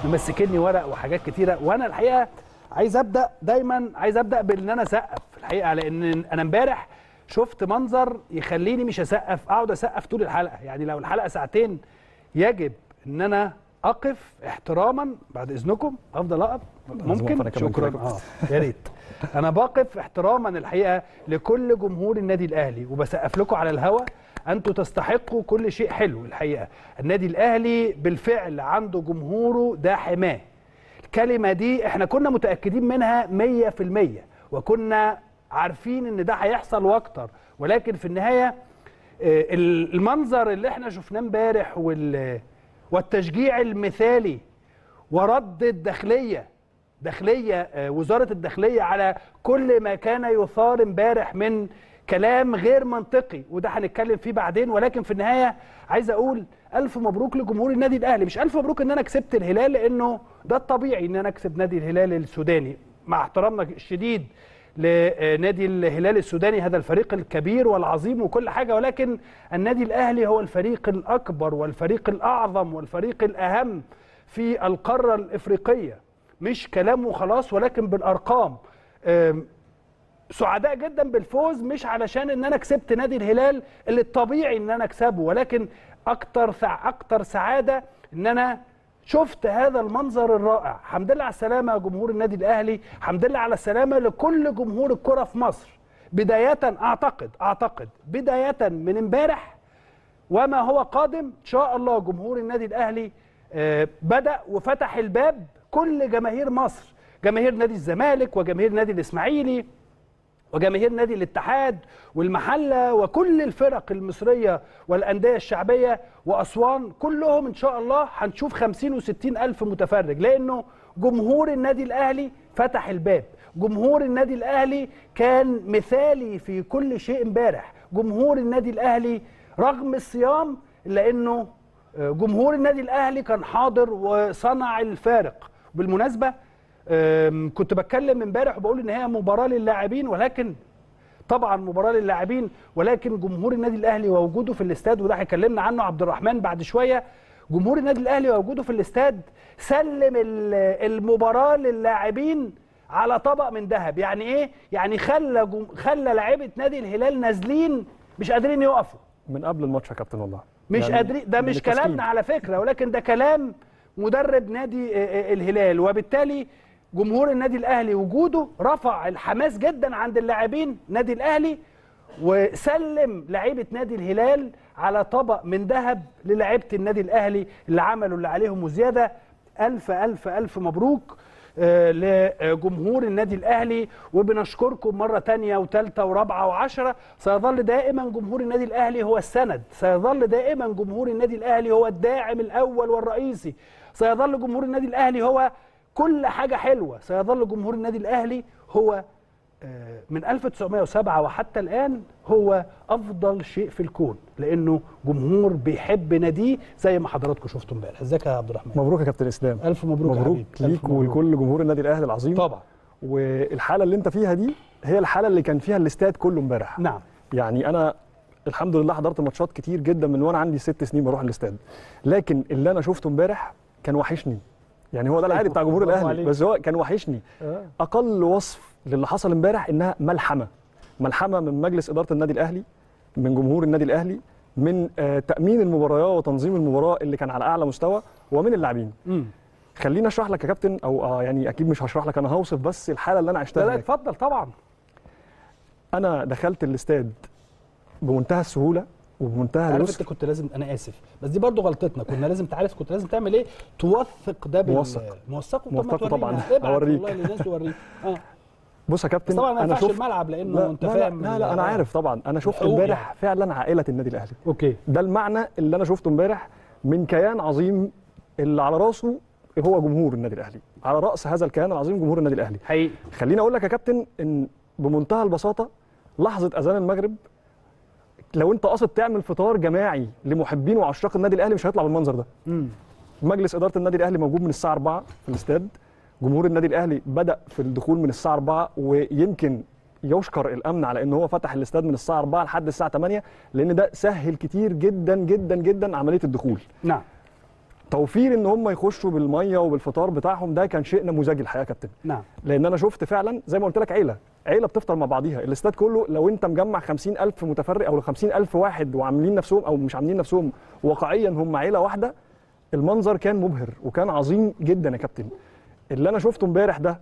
ممسكني ورق وحاجات كتيره وانا الحقيقه عايز ابدا دايما عايز ابدا بان انا اسقف الحقيقه لان انا امبارح شفت منظر يخليني مش اسقف اقعد اسقف طول الحلقه يعني لو الحلقه ساعتين يجب ان انا اقف احتراما بعد اذنكم افضل اقف أقف ممكن أنا كمان شكرا كده. اه يا ريت انا بقف احتراما الحقيقه لكل جمهور النادي الاهلي وبسقف لكم على الهوا انتوا تستحقوا كل شيء حلو الحقيقه النادي الاهلي بالفعل عنده جمهوره ده حماه الكلمه دي احنا كنا متاكدين منها 100% وكنا عارفين ان ده هيحصل واكتر ولكن في النهايه آه، المنظر اللي احنا شفناه امبارح وال والتشجيع المثالي ورد الداخليه داخليه آه، وزاره الداخليه على كل ما كان يثار امبارح من كلام غير منطقي وده هنتكلم فيه بعدين ولكن في النهايه عايز اقول الف مبروك لجمهور النادي الاهلي مش الف مبروك ان انا كسبت الهلال لانه ده الطبيعي ان انا اكسب نادي الهلال السوداني مع احترامنا الشديد لنادي الهلال السوداني هذا الفريق الكبير والعظيم وكل حاجه ولكن النادي الاهلي هو الفريق الاكبر والفريق الاعظم والفريق الاهم في القاره الافريقيه مش كلام وخلاص ولكن بالارقام أم، سعداء جدا بالفوز مش علشان ان انا كسبت نادي الهلال اللي الطبيعي ان انا اكسبه ولكن اكتر سع... اكتر سعاده ان انا شفت هذا المنظر الرائع الحمد لله على السلامه يا جمهور النادي الاهلي الحمد لله على السلامه لكل جمهور الكره في مصر بدايه اعتقد اعتقد بدايه من امبارح وما هو قادم ان شاء الله جمهور النادي الاهلي آه، بدا وفتح الباب كل جماهير مصر جماهير نادي الزمالك وجماهير نادي الاسماعيلي وجماهير نادي الاتحاد والمحله وكل الفرق المصريه والانديه الشعبيه واسوان كلهم ان شاء الله هنشوف 50 و60 الف متفرج لانه جمهور النادي الاهلي فتح الباب جمهور النادي الاهلي كان مثالي في كل شيء امبارح جمهور النادي الاهلي رغم الصيام لانه جمهور النادي الاهلي كان حاضر وصنع الفارق بالمناسبه أم، كنت بتكلم امبارح وبقول ان هي مباراه للاعبين ولكن طبعا مباراه للاعبين ولكن جمهور النادي الاهلي ووجوده في الاستاد وده هيكلمنا عنه عبد الرحمن بعد شويه جمهور النادي الاهلي ووجوده في الاستاد سلم ال- المباراه للاعبين على طبق من ذهب يعني ايه يعني خلى جم... خلى لعيبه نادي الهلال نازلين مش قادرين يقفوا من قبل الماتش يا كابتن والله مش يعني قادرين ده من مش التسخين. كلامنا على فكره ولكن ده كلام مدرب نادي آه، آه، الهلال وبالتالي جمهور النادي الاهلي وجوده رفع الحماس جدا عند اللاعبين نادي الاهلي وسلم لعيبه نادي الهلال على طبق من ذهب للاعيبه النادي الاهلي اللي عملوا اللي عليهم وزياده الف الف الف مبروك آه، لجمهور النادي الاهلي وبنشكركم مره تانية وثالثه ورابعه وعشرة سيظل دائما جمهور النادي الاهلي هو السند سيظل دائما جمهور النادي الاهلي هو الداعم الاول والرئيسي سيظل جمهور النادي الاهلي هو كل حاجه حلوه سيظل جمهور النادي الاهلي هو آه، من 1907 وحتى الان هو افضل شيء في الكون لانه جمهور بيحب ناديه زي ما حضراتكم شفتوا امبارح ازيك يا عبد الرحمن مبروك يا كابتن اسلام الف مبروك يا مبروك حبيبي. ألف ليك مبروك. ولكل جمهور النادي الاهلي العظيم طبعا والحاله اللي انت فيها دي هي الحاله اللي كان فيها الاستاد كله امبارح نعم يعني انا الحمد لله حضرت ماتشات كتير جدا من وانا عندي ست سنين بروح الاستاد لكن اللي انا شفته امبارح كان وحشني يعني هو ده العادي بتاع جمهور برافو الاهلي عليك. بس هو كان وحشني آه. اقل وصف للي حصل امبارح انها ملحمه ملحمه من مجلس اداره النادي الاهلي من جمهور النادي الاهلي من آه، تامين المباراه وتنظيم المباراه اللي كان على اعلى مستوى ومن اللاعبين مم. خليني اشرح لك يا كابتن او آه يعني اكيد مش هشرح لك انا هوصف بس الحاله اللي انا لا عشتها لا هناك. اتفضل طبعا انا دخلت الاستاد بمنتهى السهوله وبمنتهى عارف اليسر انت كنت لازم انا اسف بس دي برضو غلطتنا كنا لازم تعرف كنت لازم تعمل ايه توثق ده بال موثق. موثقه طب ما موثقه تورينا. طبعاً. ابعت هوريك. والله للناس توريك اه بص يا بس كابتن طبعا ما انا ينفعش شفت الملعب لانه لا انت لا فاهم لا, لا انا ال- عارف طبعا انا شفت الحقوق امبارح يعني. فعلا عائله النادي الاهلي اوكي ده المعنى اللي انا شفته امبارح من كيان عظيم اللي على راسه هو جمهور النادي الاهلي على راس هذا الكيان العظيم جمهور النادي الاهلي حقيقي خليني اقول لك يا كابتن ان بمنتهى البساطه لحظه اذان المغرب لو انت قاصد تعمل فطار جماعي لمحبين وعشاق النادي الاهلي مش هيطلع بالمنظر ده امم مجلس اداره النادي الاهلي موجود من الساعه 4 في الاستاد جمهور النادي الاهلي بدا في الدخول من الساعه 4 ويمكن يشكر الامن على ان هو فتح الاستاد من الساعه 4 لحد الساعه 8 لان ده سهل كتير جدا جدا جدا عمليه الدخول نعم توفير ان هم يخشوا بالميه وبالفطار بتاعهم ده كان شيء نموذجي الحقيقه يا كابتن نعم لان انا شفت فعلا زي ما قلت لك عيله عيله بتفطر مع بعضيها الاستاد كله لو انت مجمع 50000 متفرج او 50000 واحد وعاملين نفسهم او مش عاملين نفسهم واقعيا هم عيله واحده المنظر كان مبهر وكان عظيم جدا يا كابتن اللي انا شفته امبارح ده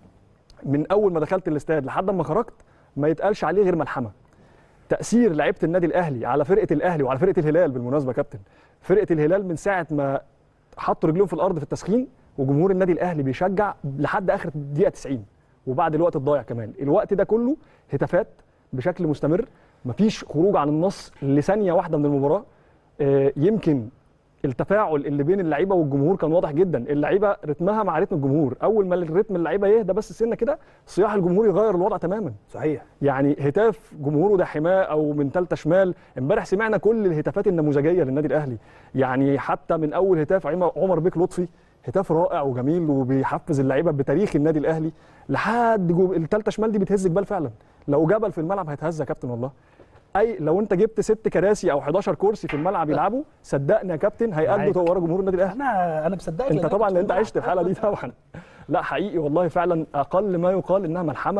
من اول ما دخلت الاستاد لحد ما خرجت ما يتقالش عليه غير ملحمه تاثير لعيبه النادي الاهلي على فرقه الاهلي وعلى فرقه الهلال بالمناسبه يا كابتن فرقه الهلال من ساعه ما حطوا رجلهم في الارض في التسخين وجمهور النادي الاهلي بيشجع لحد اخر دقيقه 90 وبعد الوقت الضايع كمان الوقت ده كله هتافات بشكل مستمر مفيش خروج عن النص لثانيه واحده من المباراه آه، يمكن التفاعل اللي بين اللعيبه والجمهور كان واضح جدا اللعيبه رتمها مع رتم الجمهور اول ما الرتم اللعيبه يهدى بس سنه كده صياح الجمهور يغير الوضع تماما صحيح يعني هتاف جمهوره ده حماه او من ثالثه شمال امبارح سمعنا كل الهتافات النموذجيه للنادي الاهلي يعني حتى من اول هتاف عم- عمر بيك لطفي هتاف رائع وجميل وبيحفز اللعيبه بتاريخ النادي الاهلي لحد جو... الثالثه شمال دي بتهز جبال فعلا لو جبل في الملعب هيتهز يا كابتن والله اي لو انت جبت ست كراسي او 11 كرسي في الملعب يلعبوا صدقني يا كابتن معاك. هيأدوا ورا جمهور النادي الاهلي انا انا مصدقك انت لأنك طبعا لان انت كنت عشت الحاله دي طبعا لا حقيقي والله فعلا اقل ما يقال انها ملحمه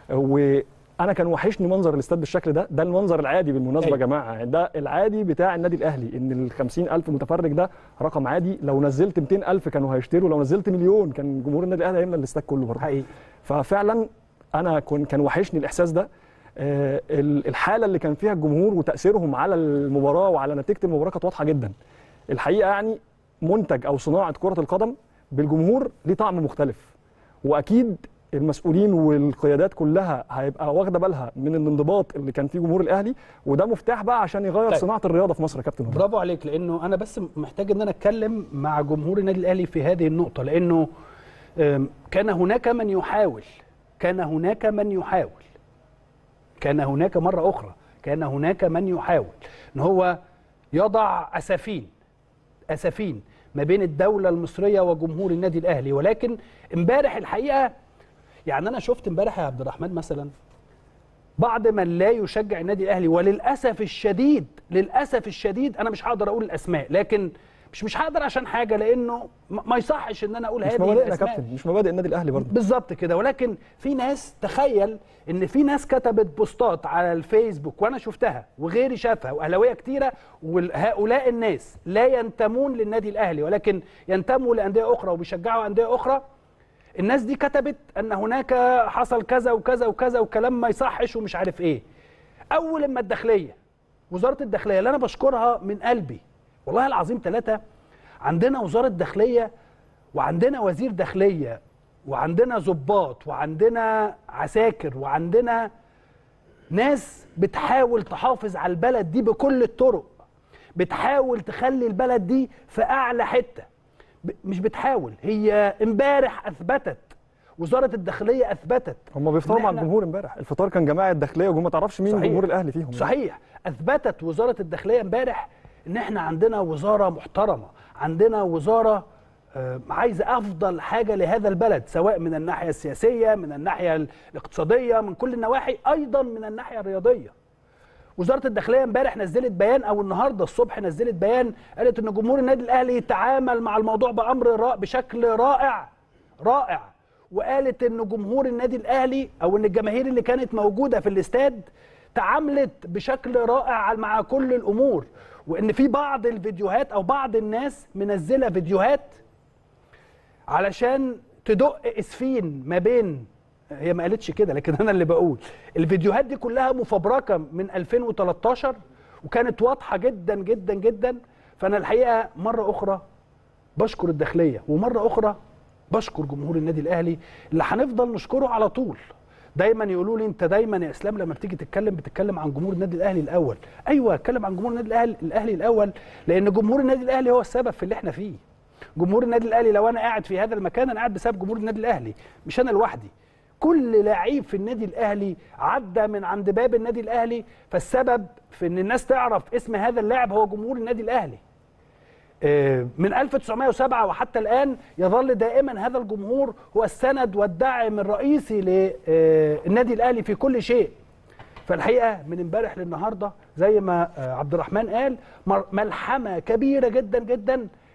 وانا كان وحشني منظر الاستاد بالشكل ده ده المنظر العادي بالمناسبه يا أيوة. جماعه ده العادي بتاع النادي الاهلي ان ال 50000 متفرج ده رقم عادي لو نزلت 200000 كانوا هيشتروا لو نزلت مليون كان جمهور النادي الاهلي هيملى الاستاد كله برضه حقيقي ففعلا انا كن كان وحشني الاحساس ده آه، ال- الحاله اللي كان فيها الجمهور وتاثيرهم على المباراه وعلى نتيجه المباراه كانت واضحه جدا الحقيقه يعني منتج او صناعه كره القدم بالجمهور ليه طعم مختلف واكيد المسؤولين والقيادات كلها هيبقى واخده بالها من الانضباط اللي كان فيه جمهور الاهلي وده مفتاح بقى عشان يغير طيب. صناعه الرياضه في مصر يا كابتن والله. برافو عليك لانه انا بس محتاج ان انا اتكلم مع جمهور النادي الاهلي في هذه النقطه لانه آم، كان هناك من يحاول كان هناك من يحاول كان هناك مره اخرى كان هناك من يحاول ان هو يضع اسافين اسافين ما بين الدوله المصريه وجمهور النادي الاهلي ولكن امبارح الحقيقه يعني انا شفت امبارح يا عبد الرحمن مثلا بعض من لا يشجع النادي الاهلي وللاسف الشديد للاسف الشديد انا مش هقدر اقول الاسماء لكن مش مش هقدر عشان حاجه لانه ما ما يصحش ان انا اقول مش هذه مبادئنا يا الاسماء كابتن مش مبادئ النادي الاهلي برضه بالظبط كده ولكن في ناس تخيل ان في ناس كتبت بوستات على الفيسبوك وانا شفتها وغيري شافها واهلاويه كتيره وهؤلاء الناس لا ينتمون للنادي الاهلي ولكن ينتموا لانديه اخرى وبيشجعوا انديه اخرى الناس دي كتبت ان هناك حصل كذا وكذا وكذا وكلام ما يصحش ومش عارف ايه اول لما الداخليه وزاره الداخليه اللي انا بشكرها من قلبي والله العظيم ثلاثه عندنا وزاره داخليه وعندنا وزير داخليه وعندنا ضباط وعندنا عساكر وعندنا ناس بتحاول تحافظ على البلد دي بكل الطرق بتحاول تخلي البلد دي في اعلى حته ب- مش بتحاول هي امبارح اثبتت وزاره الداخليه اثبتت هم بيفطروا إن مع إحنا- الجمهور امبارح الفطار كان جماعه داخليه وجمهور ما تعرفش مين صحيح. جمهور الاهلي فيهم صحيح اثبتت وزاره الداخليه امبارح ان احنا عندنا وزاره محترمه عندنا وزاره آه، عايزه افضل حاجه لهذا البلد سواء من الناحيه السياسيه من الناحيه الاقتصاديه من كل النواحي ايضا من الناحيه الرياضيه وزاره الداخليه امبارح نزلت بيان او النهارده الصبح نزلت بيان قالت ان جمهور النادي الاهلي يتعامل مع الموضوع بامر را بشكل رائع رائع وقالت ان جمهور النادي الاهلي او ان الجماهير اللي كانت موجوده في الاستاد تعاملت بشكل رائع مع كل الامور وان في بعض الفيديوهات او بعض الناس منزله فيديوهات علشان تدق اسفين ما بين هي ما قالتش كده لكن انا اللي بقول الفيديوهات دي كلها مفبركه من 2013 وكانت واضحه جدا جدا جدا فانا الحقيقه مره اخرى بشكر الداخليه ومره اخرى بشكر جمهور النادي الاهلي اللي هنفضل نشكره على طول دايما يقولوا لي انت دايما يا اسلام لما بتيجي تتكلم بتتكلم عن جمهور النادي الاهلي الاول ايوه اتكلم عن جمهور النادي الاهلي الاهلي الاول لان جمهور النادي الاهلي هو السبب في اللي احنا فيه جمهور النادي الاهلي لو انا قاعد في هذا المكان انا قاعد بسبب جمهور النادي الاهلي مش انا لوحدي كل لعيب في النادي الاهلي عدى من عند باب النادي الاهلي فالسبب في ان الناس تعرف اسم هذا اللاعب هو جمهور النادي الاهلي آه، من 1907 وحتى الآن يظل دائما هذا الجمهور هو السند والدعم الرئيسي للنادي الأهلي في كل شيء فالحقيقة من امبارح للنهاردة زي ما آه، عبد الرحمن قال مر- ملحمة كبيرة جدا جدا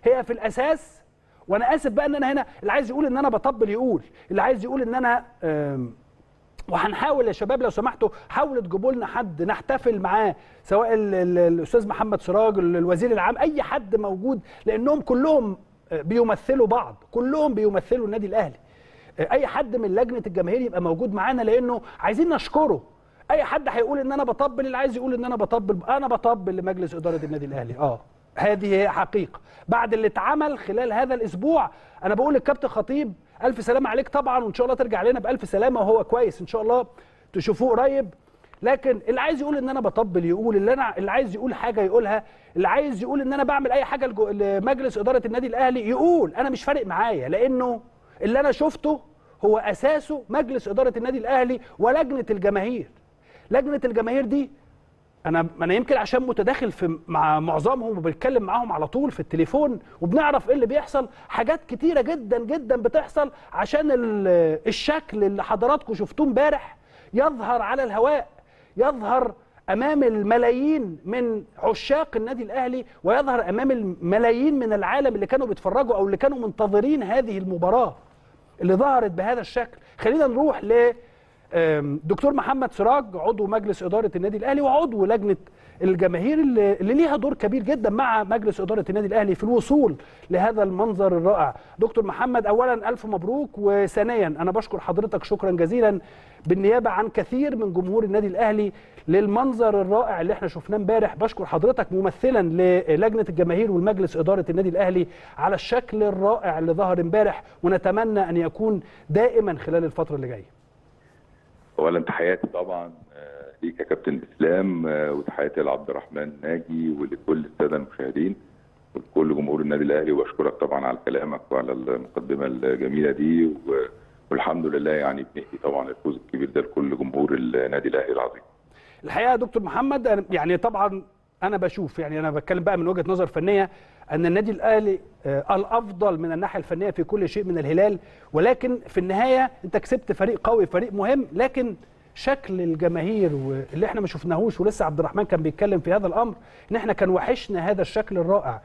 هي في الاساس وانا اسف بقى ان انا هنا اللي عايز يقول ان انا بطبل يقول اللي عايز يقول ان انا آم، وهنحاول يا شباب لو سمحتوا حاولوا تجيبوا لنا حد نحتفل معاه سواء ال- ال- الاستاذ محمد سراج ال- الوزير العام اي حد موجود لانهم كلهم آه، بيمثلوا بعض كلهم بيمثلوا النادي الاهلي آه، اي حد من لجنه الجماهير يبقى موجود معانا لانه عايزين نشكره اي حد هيقول ان انا بطبل اللي عايز يقول ان انا بطبل انا بطبل لمجلس اداره النادي الاهلي اه هذه هي حقيقه بعد اللي اتعمل خلال هذا الاسبوع انا بقول للكابتن خطيب الف سلامه عليك طبعا وان شاء الله ترجع لنا بالف سلامه وهو كويس ان شاء الله تشوفوه قريب لكن اللي عايز يقول ان انا بطبل يقول اللي انا اللي عايز يقول حاجه يقولها اللي عايز يقول ان انا بعمل اي حاجه لجو- لمجلس اداره النادي الاهلي يقول انا مش فارق معايا لانه اللي انا شفته هو اساسه مجلس اداره النادي الاهلي ولجنه الجماهير لجنه الجماهير دي انا انا يمكن عشان متداخل في مع معظمهم وبتكلم معاهم على طول في التليفون وبنعرف ايه اللي بيحصل حاجات كتيره جدا جدا بتحصل عشان ال- الشكل اللي حضراتكم شفتوه امبارح يظهر على الهواء يظهر امام الملايين من عشاق النادي الاهلي ويظهر امام الملايين من العالم اللي كانوا بيتفرجوا او اللي كانوا منتظرين هذه المباراه اللي ظهرت بهذا الشكل خلينا نروح ل آم، دكتور محمد سراج عضو مجلس اداره النادي الاهلي وعضو لجنه الجماهير اللي اللي ليها دور كبير جدا مع مجلس اداره النادي الاهلي في الوصول لهذا المنظر الرائع دكتور محمد اولا الف مبروك وثانيا انا بشكر حضرتك شكرا جزيلا بالنيابه عن كثير من جمهور النادي الاهلي للمنظر الرائع اللي احنا شفناه امبارح بشكر حضرتك ممثلا للجنه الجماهير والمجلس اداره النادي الاهلي على الشكل الرائع اللي ظهر امبارح ونتمنى ان يكون دائما خلال الفتره اللي جايه اولا تحياتي طبعا آه، ليك يا كابتن اسلام آه، وتحياتي لعبد الرحمن ناجي ولكل الساده المشاهدين ولكل جمهور النادي الاهلي وبشكرك طبعا على كلامك وعلى المقدمه الجميله دي و- والحمد لله يعني بنهدي طبعا الفوز الكبير ده لكل جمهور النادي الاهلي العظيم. الحقيقه يا دكتور محمد أنا يعني طبعا انا بشوف يعني انا بتكلم بقى من وجهه نظر فنيه ان النادي الاهلي آه، الافضل من الناحيه الفنيه في كل شيء من الهلال ولكن في النهايه انت كسبت فريق قوي فريق مهم لكن شكل الجماهير واللي احنا ما شفناهوش ولسه عبد الرحمن كان بيتكلم في هذا الامر ان احنا كان وحشنا هذا الشكل الرائع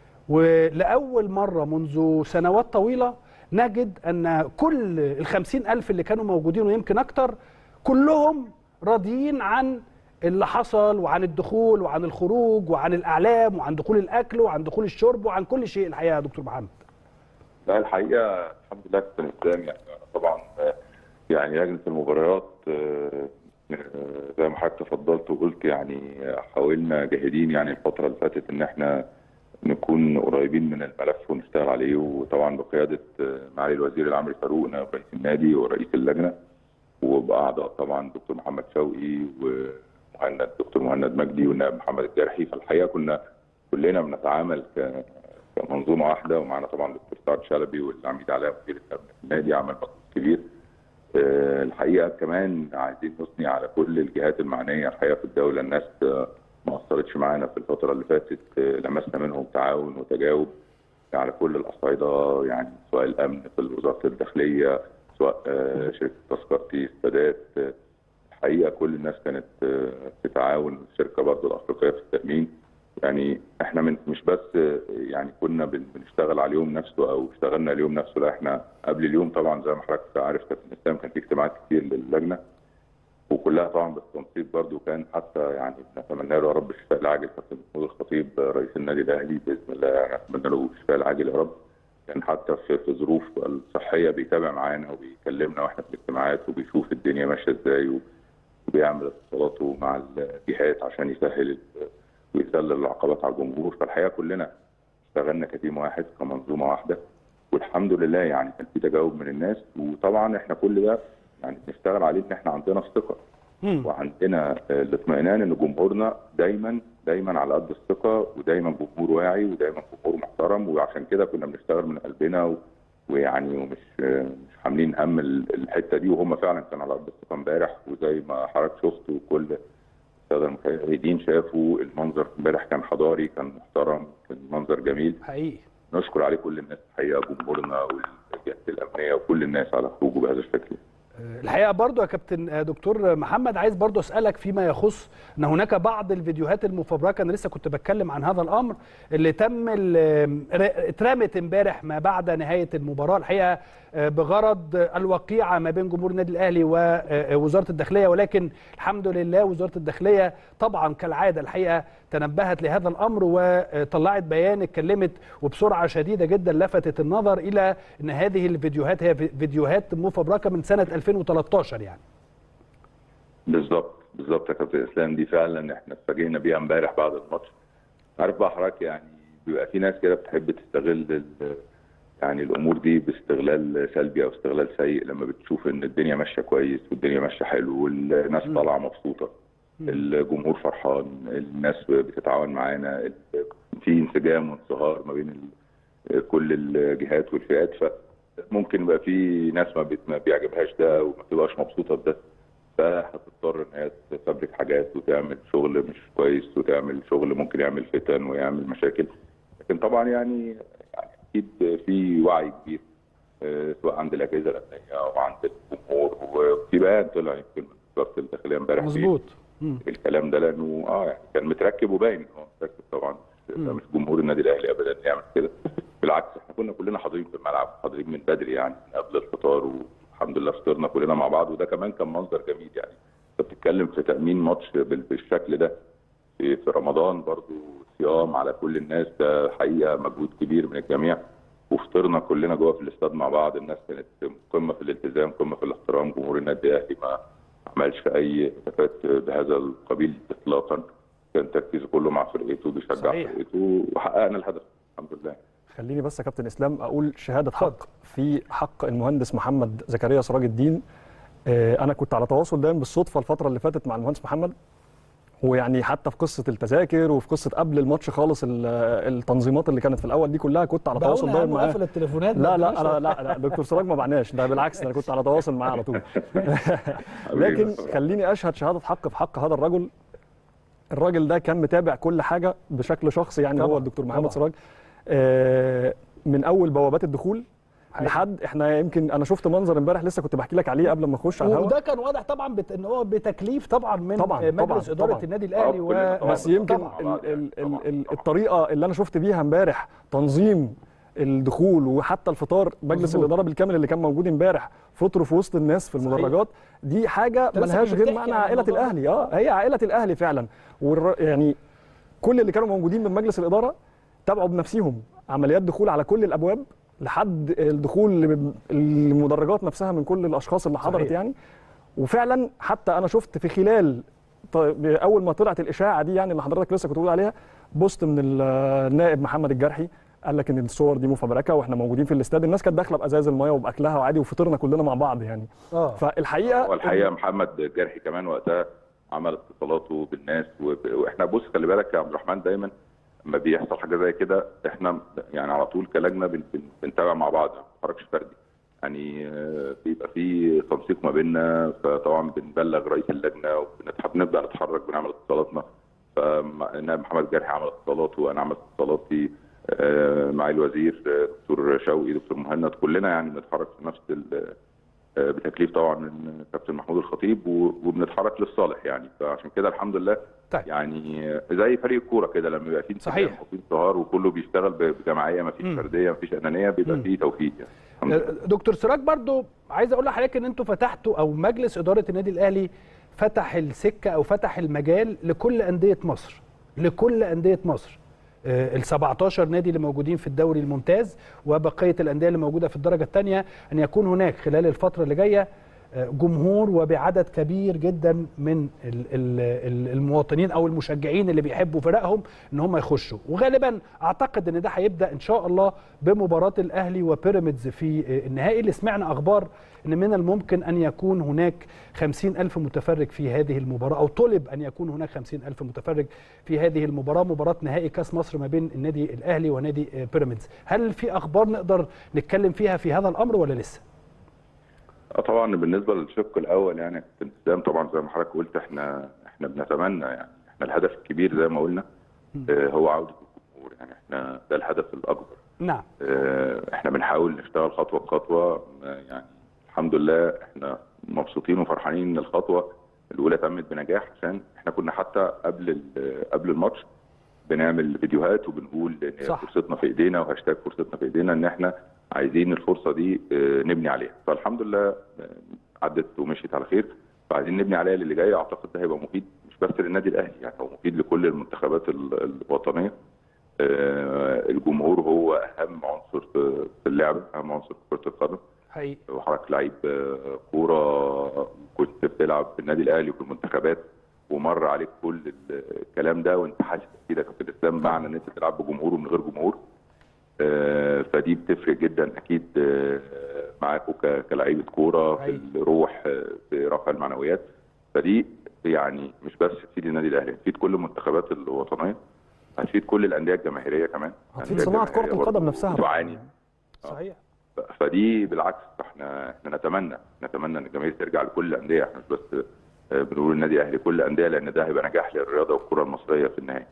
ولاول مره منذ سنوات طويله نجد ان كل الخمسين الف اللي كانوا موجودين ويمكن اكتر كلهم راضيين عن اللي حصل وعن الدخول وعن الخروج وعن الاعلام وعن دخول الاكل وعن دخول الشرب وعن كل شيء الحقيقه يا دكتور محمد لا الحقيقه الحمد لله كابتن اسلام يعني أنا طبعا آه، يعني لجنه المباريات آه، آه، زي ما حضرتك تفضلت وقلت يعني آه، حاولنا جاهدين يعني الفتره اللي فاتت ان احنا نكون قريبين من الملف ونشتغل عليه وطبعا بقياده آه، معالي الوزير العمري فاروق نائب رئيس النادي ورئيس اللجنه وباعضاء طبعا دكتور محمد شوقي ومهند دكتور مهند مجدي والنائب محمد الجرحي فالحقيقه كنا كلنا بنتعامل ك كمنظومه واحده ومعنا طبعا دكتور سعد شلبي والعميد علاء مدير النادي عمل مجهود كبير آه، الحقيقه كمان عايزين نثني على كل الجهات المعنيه الحقيقه في الدوله الناس آه، ما قصرتش معانا في الفتره اللي فاتت آه، لمسنا منهم تعاون وتجاوب على كل الاصعده يعني سواء الامن في وزاره الداخليه سواء آه، شركه تذكرتي السادات آه، الحقيقه كل الناس كانت آه، بتتعاون الشركه برضه الافريقيه في التامين يعني احنا من مش بس آه، يعني كنا بن- بنشتغل على اليوم نفسه او اشتغلنا اليوم نفسه لا احنا قبل اليوم طبعا زي ما حضرتك عارف كابتن اسلام كان في اجتماعات كتير للجنه وكلها طبعا بالتنسيق برضه كان حتى يعني نتمنى له يا رب الشفاء العاجل كابتن محمود الخطيب آه، رئيس النادي الاهلي باذن الله يعني نتمنى له الشفاء العاجل يا رب كان حتى في في ظروف الصحيه بيتابع معانا وبيكلمنا واحنا في الاجتماعات وبيشوف الدنيا ماشيه ازاي و- وبيعمل اتصالاته مع الجهات عشان يسهل ال- ويسلل العقبات على الجمهور فالحقيقه كلنا اشتغلنا كتيم واحد كمنظومه واحده والحمد لله يعني كان في تجاوب من الناس وطبعا احنا كل ده يعني بنشتغل عليه ان احنا عندنا الثقه مم. وعندنا آه، الاطمئنان ان جمهورنا دايما دايما على قد الثقه ودايما جمهور واعي ودايما جمهور محترم وعشان كده كنا بنشتغل من قلبنا و... ويعني ومش آه، مش حاملين هم ال- الحته دي وهم فعلا كانوا على قد الثقه امبارح وزي ما حضرتك شفت وكل الساده المشاهدين شافوا المنظر امبارح كان حضاري كان محترم كان منظر جميل حقيقي نشكر عليه كل الناس الحقيقه جمهورنا والجهات الامنيه وكل الناس على خروجه بهذا الشكل الحقيقه برضو يا كابتن دكتور محمد عايز برضو اسالك فيما يخص ان هناك بعض الفيديوهات المفبركه انا لسه كنت بتكلم عن هذا الامر اللي تم ال- اترمت امبارح ما بعد نهايه المباراه الحقيقه بغرض الوقيعه ما بين جمهور النادي الاهلي ووزاره الداخليه ولكن الحمد لله وزاره الداخليه طبعا كالعاده الحقيقه تنبهت لهذا الامر وطلعت بيان اتكلمت وبسرعه شديده جدا لفتت النظر الى ان هذه الفيديوهات هي فيديوهات مفبركه من سنه 2013 يعني بالظبط بالظبط يا كابتن اسلام دي فعلا احنا اتفاجئنا بيها امبارح بعد الماتش عارف بقى حضرتك يعني بيبقى في ناس كده بتحب تستغل ال- يعني الامور دي باستغلال سلبي او استغلال سيء لما بتشوف ان الدنيا ماشيه كويس والدنيا ماشيه حلو والناس مم. طالعه مبسوطه مم. الجمهور فرحان الناس بتتعاون معانا ال- في انسجام وانصهار ما بين ال- كل الجهات والفئات فممكن يبقى في ناس ما, بت- ما بيعجبهاش ده وما تبقاش مبسوطه بده فهتضطر ان هي تفبرك حاجات وتعمل شغل مش كويس وتعمل شغل ممكن يعمل فتن ويعمل مشاكل لكن طبعا يعني يعني اكيد في وعي كبير آه، سواء عند الاجهزه الامنيه او عند الجمهور وفي بيان طلع يمكن من وزاره الداخليه امبارح فيه مظبوط مم. الكلام ده لانه اه يعني كان متركب وباين ان هو متركب طبعا مم. ده مش جمهور النادي الاهلي ابدا يعمل كده بالعكس احنا كنا كلنا حاضرين في الملعب حاضرين من بدري يعني من قبل الفطار والحمد لله فطرنا كلنا مع بعض وده كمان كان منظر جميل يعني انت بتتكلم في تامين ماتش بال- بالشكل ده في في رمضان برضو صيام على كل الناس ده حقيقه مجهود كبير من الجميع وفطرنا كلنا جوه في الاستاد مع بعض الناس كانت قمه في الالتزام قمه في الاحترام جمهور النادي الاهلي ما عملش اي هتافات بهذا القبيل اطلاقا كان تركيزه كله مع فرقته بيشجع صحيح. فرقته وحققنا الهدف الحمد لله خليني بس يا كابتن اسلام اقول شهاده حق في حق المهندس محمد زكريا سراج الدين آه، انا كنت على تواصل دايما بالصدفه الفتره اللي فاتت مع المهندس محمد ويعني حتى في قصه التذاكر وفي قصه قبل الماتش خالص ال- التنظيمات اللي كانت في الاول دي كلها كنت على تواصل بقولنا دايما هم معاه قفل التليفونات لا ما لا ادوش انا لا لا دكتور سراج ما بعناش ده بالعكس ده انا كنت على تواصل معاه على طول لكن خليني اشهد شهاده حق في حق هذا الرجل الراجل ده كان متابع كل حاجه بشكل شخصي يعني طبعاً، هو الدكتور محمد طبعاً. سراج آه، من اول بوابات الدخول حقيقي. لحد احنا يمكن انا شفت منظر امبارح لسه كنت بحكي لك عليه قبل ما اخش على الهواء وده كان واضح طبعا بت... ان هو بتكليف طبعا من طبعاً، مجلس طبعاً، اداره طبعاً. النادي الاهلي آه، و... كلنا طبعاً. بس يمكن طبعاً. ال ال ال طبعاً. ال الطريقه اللي انا شفت بيها امبارح تنظيم الدخول وحتى الفطار مجلس مظبوط. الاداره بالكامل اللي كان موجود امبارح فطروا في وسط الناس في صحيح. المدرجات دي حاجه أنت لسه ملهاش كنت غير بتحكي معنى عن عائله الموضوع ده. الاهلي اه هي عائله الاهلي فعلا والر... يعني كل اللي كانوا موجودين من مجلس الاداره تابعوا بنفسهم عمليات دخول على كل الابواب لحد الدخول لم- المدرجات نفسها من كل الاشخاص اللي حضرت صحيح. يعني وفعلا حتى انا شفت في خلال ط- اول ما طلعت الاشاعه دي يعني اللي حضرتك لسه كنت بتقول عليها بوست من ال- النائب محمد الجرحي قال لك ان الصور دي مفبركه واحنا موجودين في الاستاد الناس كانت داخله بازاز المايه وباكلها وعادي وفطرنا كلنا مع بعض يعني اه فالحقيقه والحقيقه محمد جرحي كمان وقتها عمل اتصالاته بالناس وب- واحنا بص خلي بالك يا عبد الرحمن دايما لما بيحصل حاجه زي كده احنا يعني على طول كلجنه بن- بن- بنتابع مع بعض ما بنتحركش فردي يعني آه، بيبقى في تنسيق ما بيننا فطبعا بنبلغ رئيس اللجنه وبنبدا نتحرك بنعمل اتصالاتنا فالنائب محمد جرحي عمل اتصالاته وانا عملت اتصالاتي آه، مع الوزير آه، دكتور شوقي دكتور مهند كلنا يعني بنتحرك في نفس ال- آه، بتكليف طبعا من كابتن محمود الخطيب و- وبنتحرك للصالح يعني فعشان كده الحمد لله طيب. يعني آه، زي فريق الكوره كده لما بيبقى فيه انسجام صحيح. وفي انصهار وكله بيشتغل ب- بجماعيه ما فيش مم. فرديه ما فيش انانيه بيبقى مم. فيه توفيق يعني الحمد لله. دكتور سراج برضو عايز اقول لحضرتك ان انتوا فتحتوا او مجلس اداره النادي الاهلي فتح السكه او فتح المجال لكل انديه مصر لكل انديه مصر ال 17 نادي اللي موجودين في الدوري الممتاز وبقيه الانديه اللي موجوده في الدرجه الثانيه ان يكون هناك خلال الفتره اللي جايه آه، جمهور وبعدد كبير جدا من ال- ال- ال- المواطنين او المشجعين اللي بيحبوا فرقهم ان هم يخشوا وغالبا اعتقد ان ده هيبدا ان شاء الله بمباراه الاهلي وبيراميدز في آه، النهائي اللي سمعنا اخبار ان من الممكن ان يكون هناك خمسين ألف متفرج في هذه المباراة أو طلب أن يكون هناك خمسين ألف متفرج في هذه المباراة مباراة نهائي كاس مصر ما بين النادي الأهلي ونادي آه، بيراميدز هل في أخبار نقدر نتكلم فيها في هذا الأمر ولا لسه؟ اه طبعا بالنسبه للشق الاول يعني يا كابتن اسلام طبعا زي ما حضرتك قلت احنا احنا بنتمنى يعني احنا الهدف الكبير زي ما قلنا آه، هو عوده الجمهور يعني احنا ده الهدف الاكبر نعم آه، احنا بنحاول نشتغل خطوه بخطوه آه، يعني الحمد لله احنا مبسوطين وفرحانين ان الخطوه الاولى تمت بنجاح عشان احنا كنا حتى قبل ال- قبل الماتش بنعمل فيديوهات وبنقول ان صح. فرصتنا في ايدينا وهاشتاج فرصتنا في ايدينا ان احنا عايزين الفرصه دي آه، نبني عليها فالحمد لله آه، عدت ومشيت على خير فعايزين نبني عليها للي جاي اعتقد ده هيبقى مفيد مش بس للنادي الاهلي يعني هو مفيد لكل المنتخبات ال- الوطنيه آه، الجمهور هو اهم عنصر في في اللعبه اهم عنصر في كره القدم حقيقي وحضرتك لعيب آه، كوره كنت بتلعب في النادي الاهلي وفي المنتخبات ومر عليك كل الكلام ده وانت حاسس اكيد يا كابتن اسلام معنى ان انت تلعب بجمهور ومن غير جمهور آه، فدي بتفرق جدا اكيد آه، معاكوا ك- كلاعيبه كوره في حقيقي. الروح آه، في رفع المعنويات فدي يعني مش بس تفيد النادي الاهلي تفيد كل المنتخبات الوطنيه هتفيد كل الانديه الجماهيريه كمان هتفيد الأندية صناعه كره الجماهيرية القدم برضو نفسها تعاني صحيح فدي بالعكس احنا احنا نتمنى نتمنى ان الجماهير ترجع لكل الانديه احنا مش بس آه، بنقول النادي الاهلي كل الانديه لان ده هيبقى نجاح للرياضه والكره المصريه في النهايه.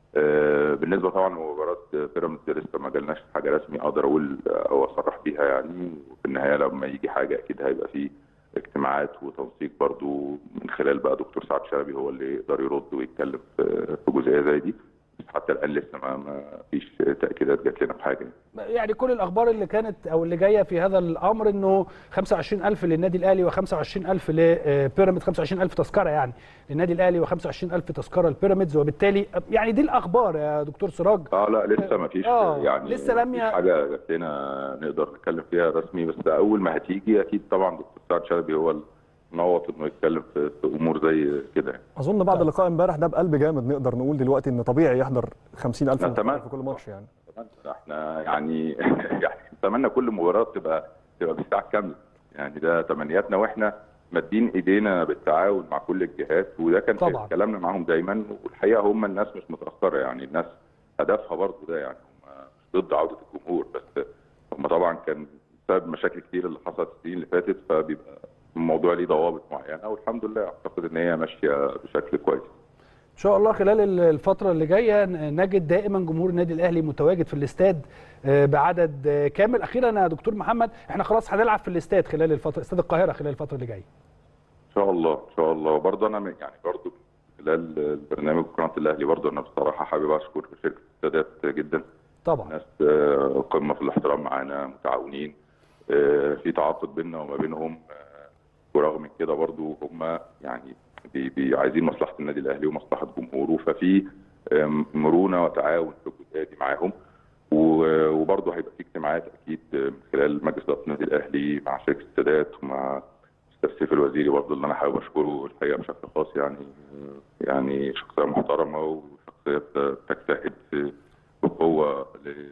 آه، بالنسبه طبعا لمباراه بيراميدز لسه ما جالناش حاجه رسمي اقدر اقول او اصرح بيها يعني وفي النهايه لما يجي حاجه اكيد هيبقى في اجتماعات وتنسيق برضو من خلال بقى دكتور سعد شلبي هو اللي يقدر يرد ويتكلم في في جزئيه زي دي بس حتى الان لسه ما ما فيش تاكيدات جات لنا بحاجه يعني كل الاخبار اللي كانت او اللي جايه في هذا الامر انه 25000 للنادي الاهلي و25000 لبيراميدز 25000 تذكره يعني للنادي الاهلي و25000 تذكره لبيراميدز وبالتالي يعني دي الاخبار يا دكتور سراج اه لا لسه ما فيش آه، يعني لسه لم مفيش ي- حاجه جات لنا نقدر نتكلم فيها رسمي بس اول ما هتيجي اكيد طبعا دكتور سعد شلبي هو المنوط انه يتكلم في, في امور زي كده يعني. اظن بعد اللقاء امبارح ده بقلب جامد نقدر نقول دلوقتي ان طبيعي يحضر 50000 نتمنى. متفرج في كل ماتش يعني احنا يعني يعني نتمنى كل مباراه تبقى تبقى بالساعه كامله يعني ده تمنياتنا واحنا مادين ايدينا بالتعاون مع كل الجهات وده كان في طبعاً. كلامنا معاهم دايما والحقيقه هم الناس مش متاخره يعني الناس هدفها برضه ده يعني هم مش ضد عوده الجمهور بس هم طبعا كان بسبب مشاكل كتير اللي حصلت السنين اللي فاتت فبيبقى الموضوع ليه ضوابط معينه والحمد لله اعتقد ان هي ماشيه بشكل كويس ان شاء الله خلال الفتره اللي جايه نجد دائما جمهور النادي الاهلي متواجد في الاستاد آه، بعدد آه، كامل اخيرا يا دكتور محمد احنا خلاص هنلعب في الاستاد خلال الفتره استاد القاهره خلال الفتره اللي جايه ان شاء الله ان شاء الله وبرضه انا من- يعني برضه خلال البرنامج قناه الاهلي برضه انا بصراحه حابب اشكر شركه السادات جدا طبعا ناس آه، قمه في الاحترام معانا متعاونين آه، في تعاقد بيننا وما بينهم آه، ورغم من كده برضه هم يعني بي بي عايزين مصلحه النادي الاهلي ومصلحه جمهوره ففي آه، مرونه وتعاون في الجزئيه دي معاهم و- وبرضه هيبقى في اجتماعات اكيد من خلال مجلس اداره النادي الاهلي مع شركه السادات ومع استاذ سيف الوزيري برضه اللي انا حابب اشكره الحقيقه بشكل خاص يعني يعني شخصيه محترمه وشخصيه تجتهد في بقوه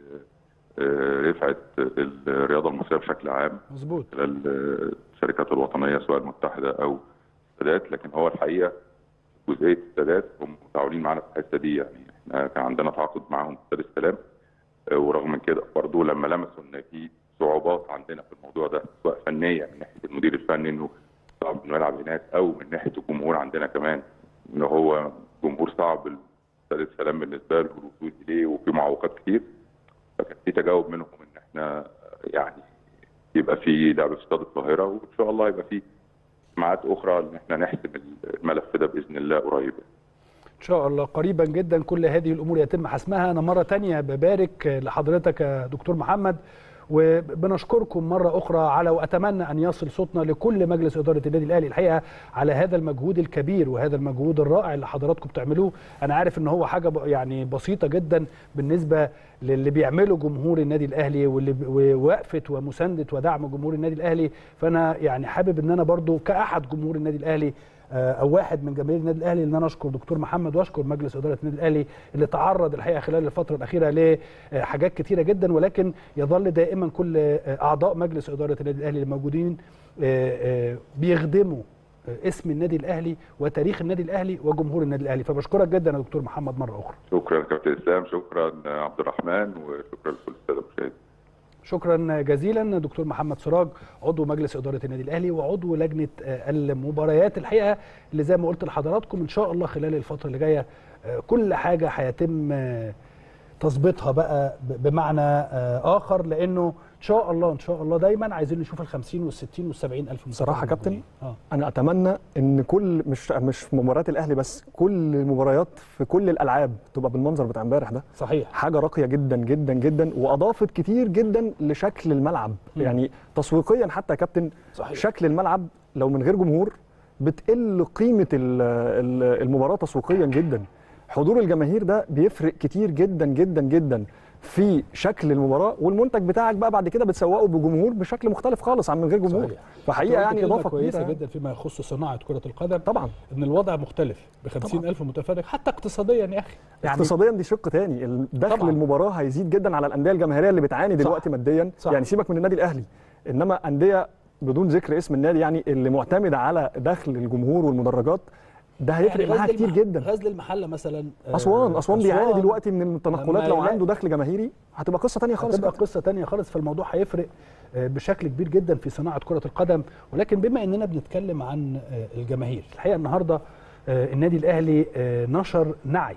لرفعه الرياضه المصريه بشكل عام مظبوط خلال الشركات الوطنيه سواء المتحده او السادات لكن هو الحقيقه جزئيه السادات هم متعاونين معانا في الحته دي يعني احنا كان عندنا تعاقد معاهم في استاد السلام آه، ورغم من كده برضه لما لمسوا ان في صعوبات عندنا في الموضوع ده سواء فنيه من ناحيه المدير الفني انه صعب انه يلعب هناك او من ناحيه الجمهور عندنا كمان ان هو جمهور صعب استاد السلام بالنسبه له الوصول اليه وفي معوقات كتير فكان في تجاوب منهم ان احنا يعني يبقى في لعب في استاد القاهره وان شاء الله يبقى في اجتماعات اخرى ان احنا نحسم الملف ده باذن الله قريب ان شاء الله قريبا جدا كل هذه الامور يتم حسمها انا مره تانية ببارك لحضرتك يا دكتور محمد وبنشكركم مره اخرى على واتمنى ان يصل صوتنا لكل مجلس اداره النادي الاهلي الحقيقه على هذا المجهود الكبير وهذا المجهود الرائع اللي حضراتكم بتعملوه انا عارف ان هو حاجه ب- يعني بسيطه جدا بالنسبه للي بيعمله جمهور النادي الاهلي واللي ب- ووقفه ومسانده ودعم جمهور النادي الاهلي فانا يعني حابب ان انا برضو كاحد جمهور النادي الاهلي آه، او واحد من جماهير النادي الاهلي ان انا اشكر دكتور محمد واشكر مجلس اداره النادي الاهلي اللي تعرض الحقيقه خلال الفتره الاخيره لحاجات كتيره جدا ولكن يظل دائما كل آه، اعضاء مجلس اداره النادي الاهلي الموجودين آه، آه، بيخدموا آه، اسم النادي الاهلي وتاريخ النادي الاهلي وجمهور النادي الاهلي فبشكرك جدا يا دكتور محمد مره اخرى شكرا كابتن اسلام شكرا عبد الرحمن وشكرا لكل الساده المشاهدين شكرا جزيلا دكتور محمد سراج عضو مجلس اداره النادي الاهلي وعضو لجنه آه، المباريات الحقيقه اللي زي ما قلت لحضراتكم ان شاء الله خلال الفتره اللي جايه آه، كل حاجه هيتم آه، تظبيطها بقى ب- بمعنى آه، اخر لانه ان شاء الله ان شاء الله دايما عايزين نشوف ال 50 وال 60 وال 70 الف صراحة متفرج كابتن، موجودين. اه انا اتمنى ان كل مش مش في مباريات الاهلي بس كل المباريات في كل الالعاب تبقى بالمنظر بتاع امبارح ده صحيح حاجه راقيه جدا جدا جدا واضافت كتير جدا لشكل الملعب مم. يعني تسويقيا حتى يا كابتن صحيح شكل الملعب لو من غير جمهور بتقل قيمه ال- ال- المباراه تسويقيا جدا حضور الجماهير ده بيفرق كتير جدا جدا جدا في شكل المباراه والمنتج بتاعك بقى بعد كده بتسوقه بجمهور بشكل مختلف خالص عن من غير جمهور صحيح. فحقيقه قلت يعني كلمة اضافه كويسه كبيره جدا فيما يخص صناعه كره القدم طبعا ان الوضع مختلف ب 50 الف متفرج حتى اقتصاديا يا اخي يعني اقتصاديا دي شق تاني دخل طبعاً. المباراه هيزيد جدا على الانديه الجماهيريه اللي بتعاني دلوقتي ماديا صح. يعني سيبك من النادي الاهلي انما انديه بدون ذكر اسم النادي يعني اللي معتمده على دخل الجمهور والمدرجات ده هيفرق يعني معاها غزل كتير المح- جدا غزل المحله مثلا آه، اسوان اسوان بيعاني دلوقتي من لما التنقلات لو يلاقي- عنده دخل جماهيري هتبقى قصه تانية خالص هتبقى كده. قصه تانية خالص فالموضوع هيفرق آه، بشكل كبير جدا في صناعه كره القدم ولكن بما اننا بنتكلم عن آه، الجماهير الحقيقه النهارده آه، النادي الاهلي آه، نشر نعي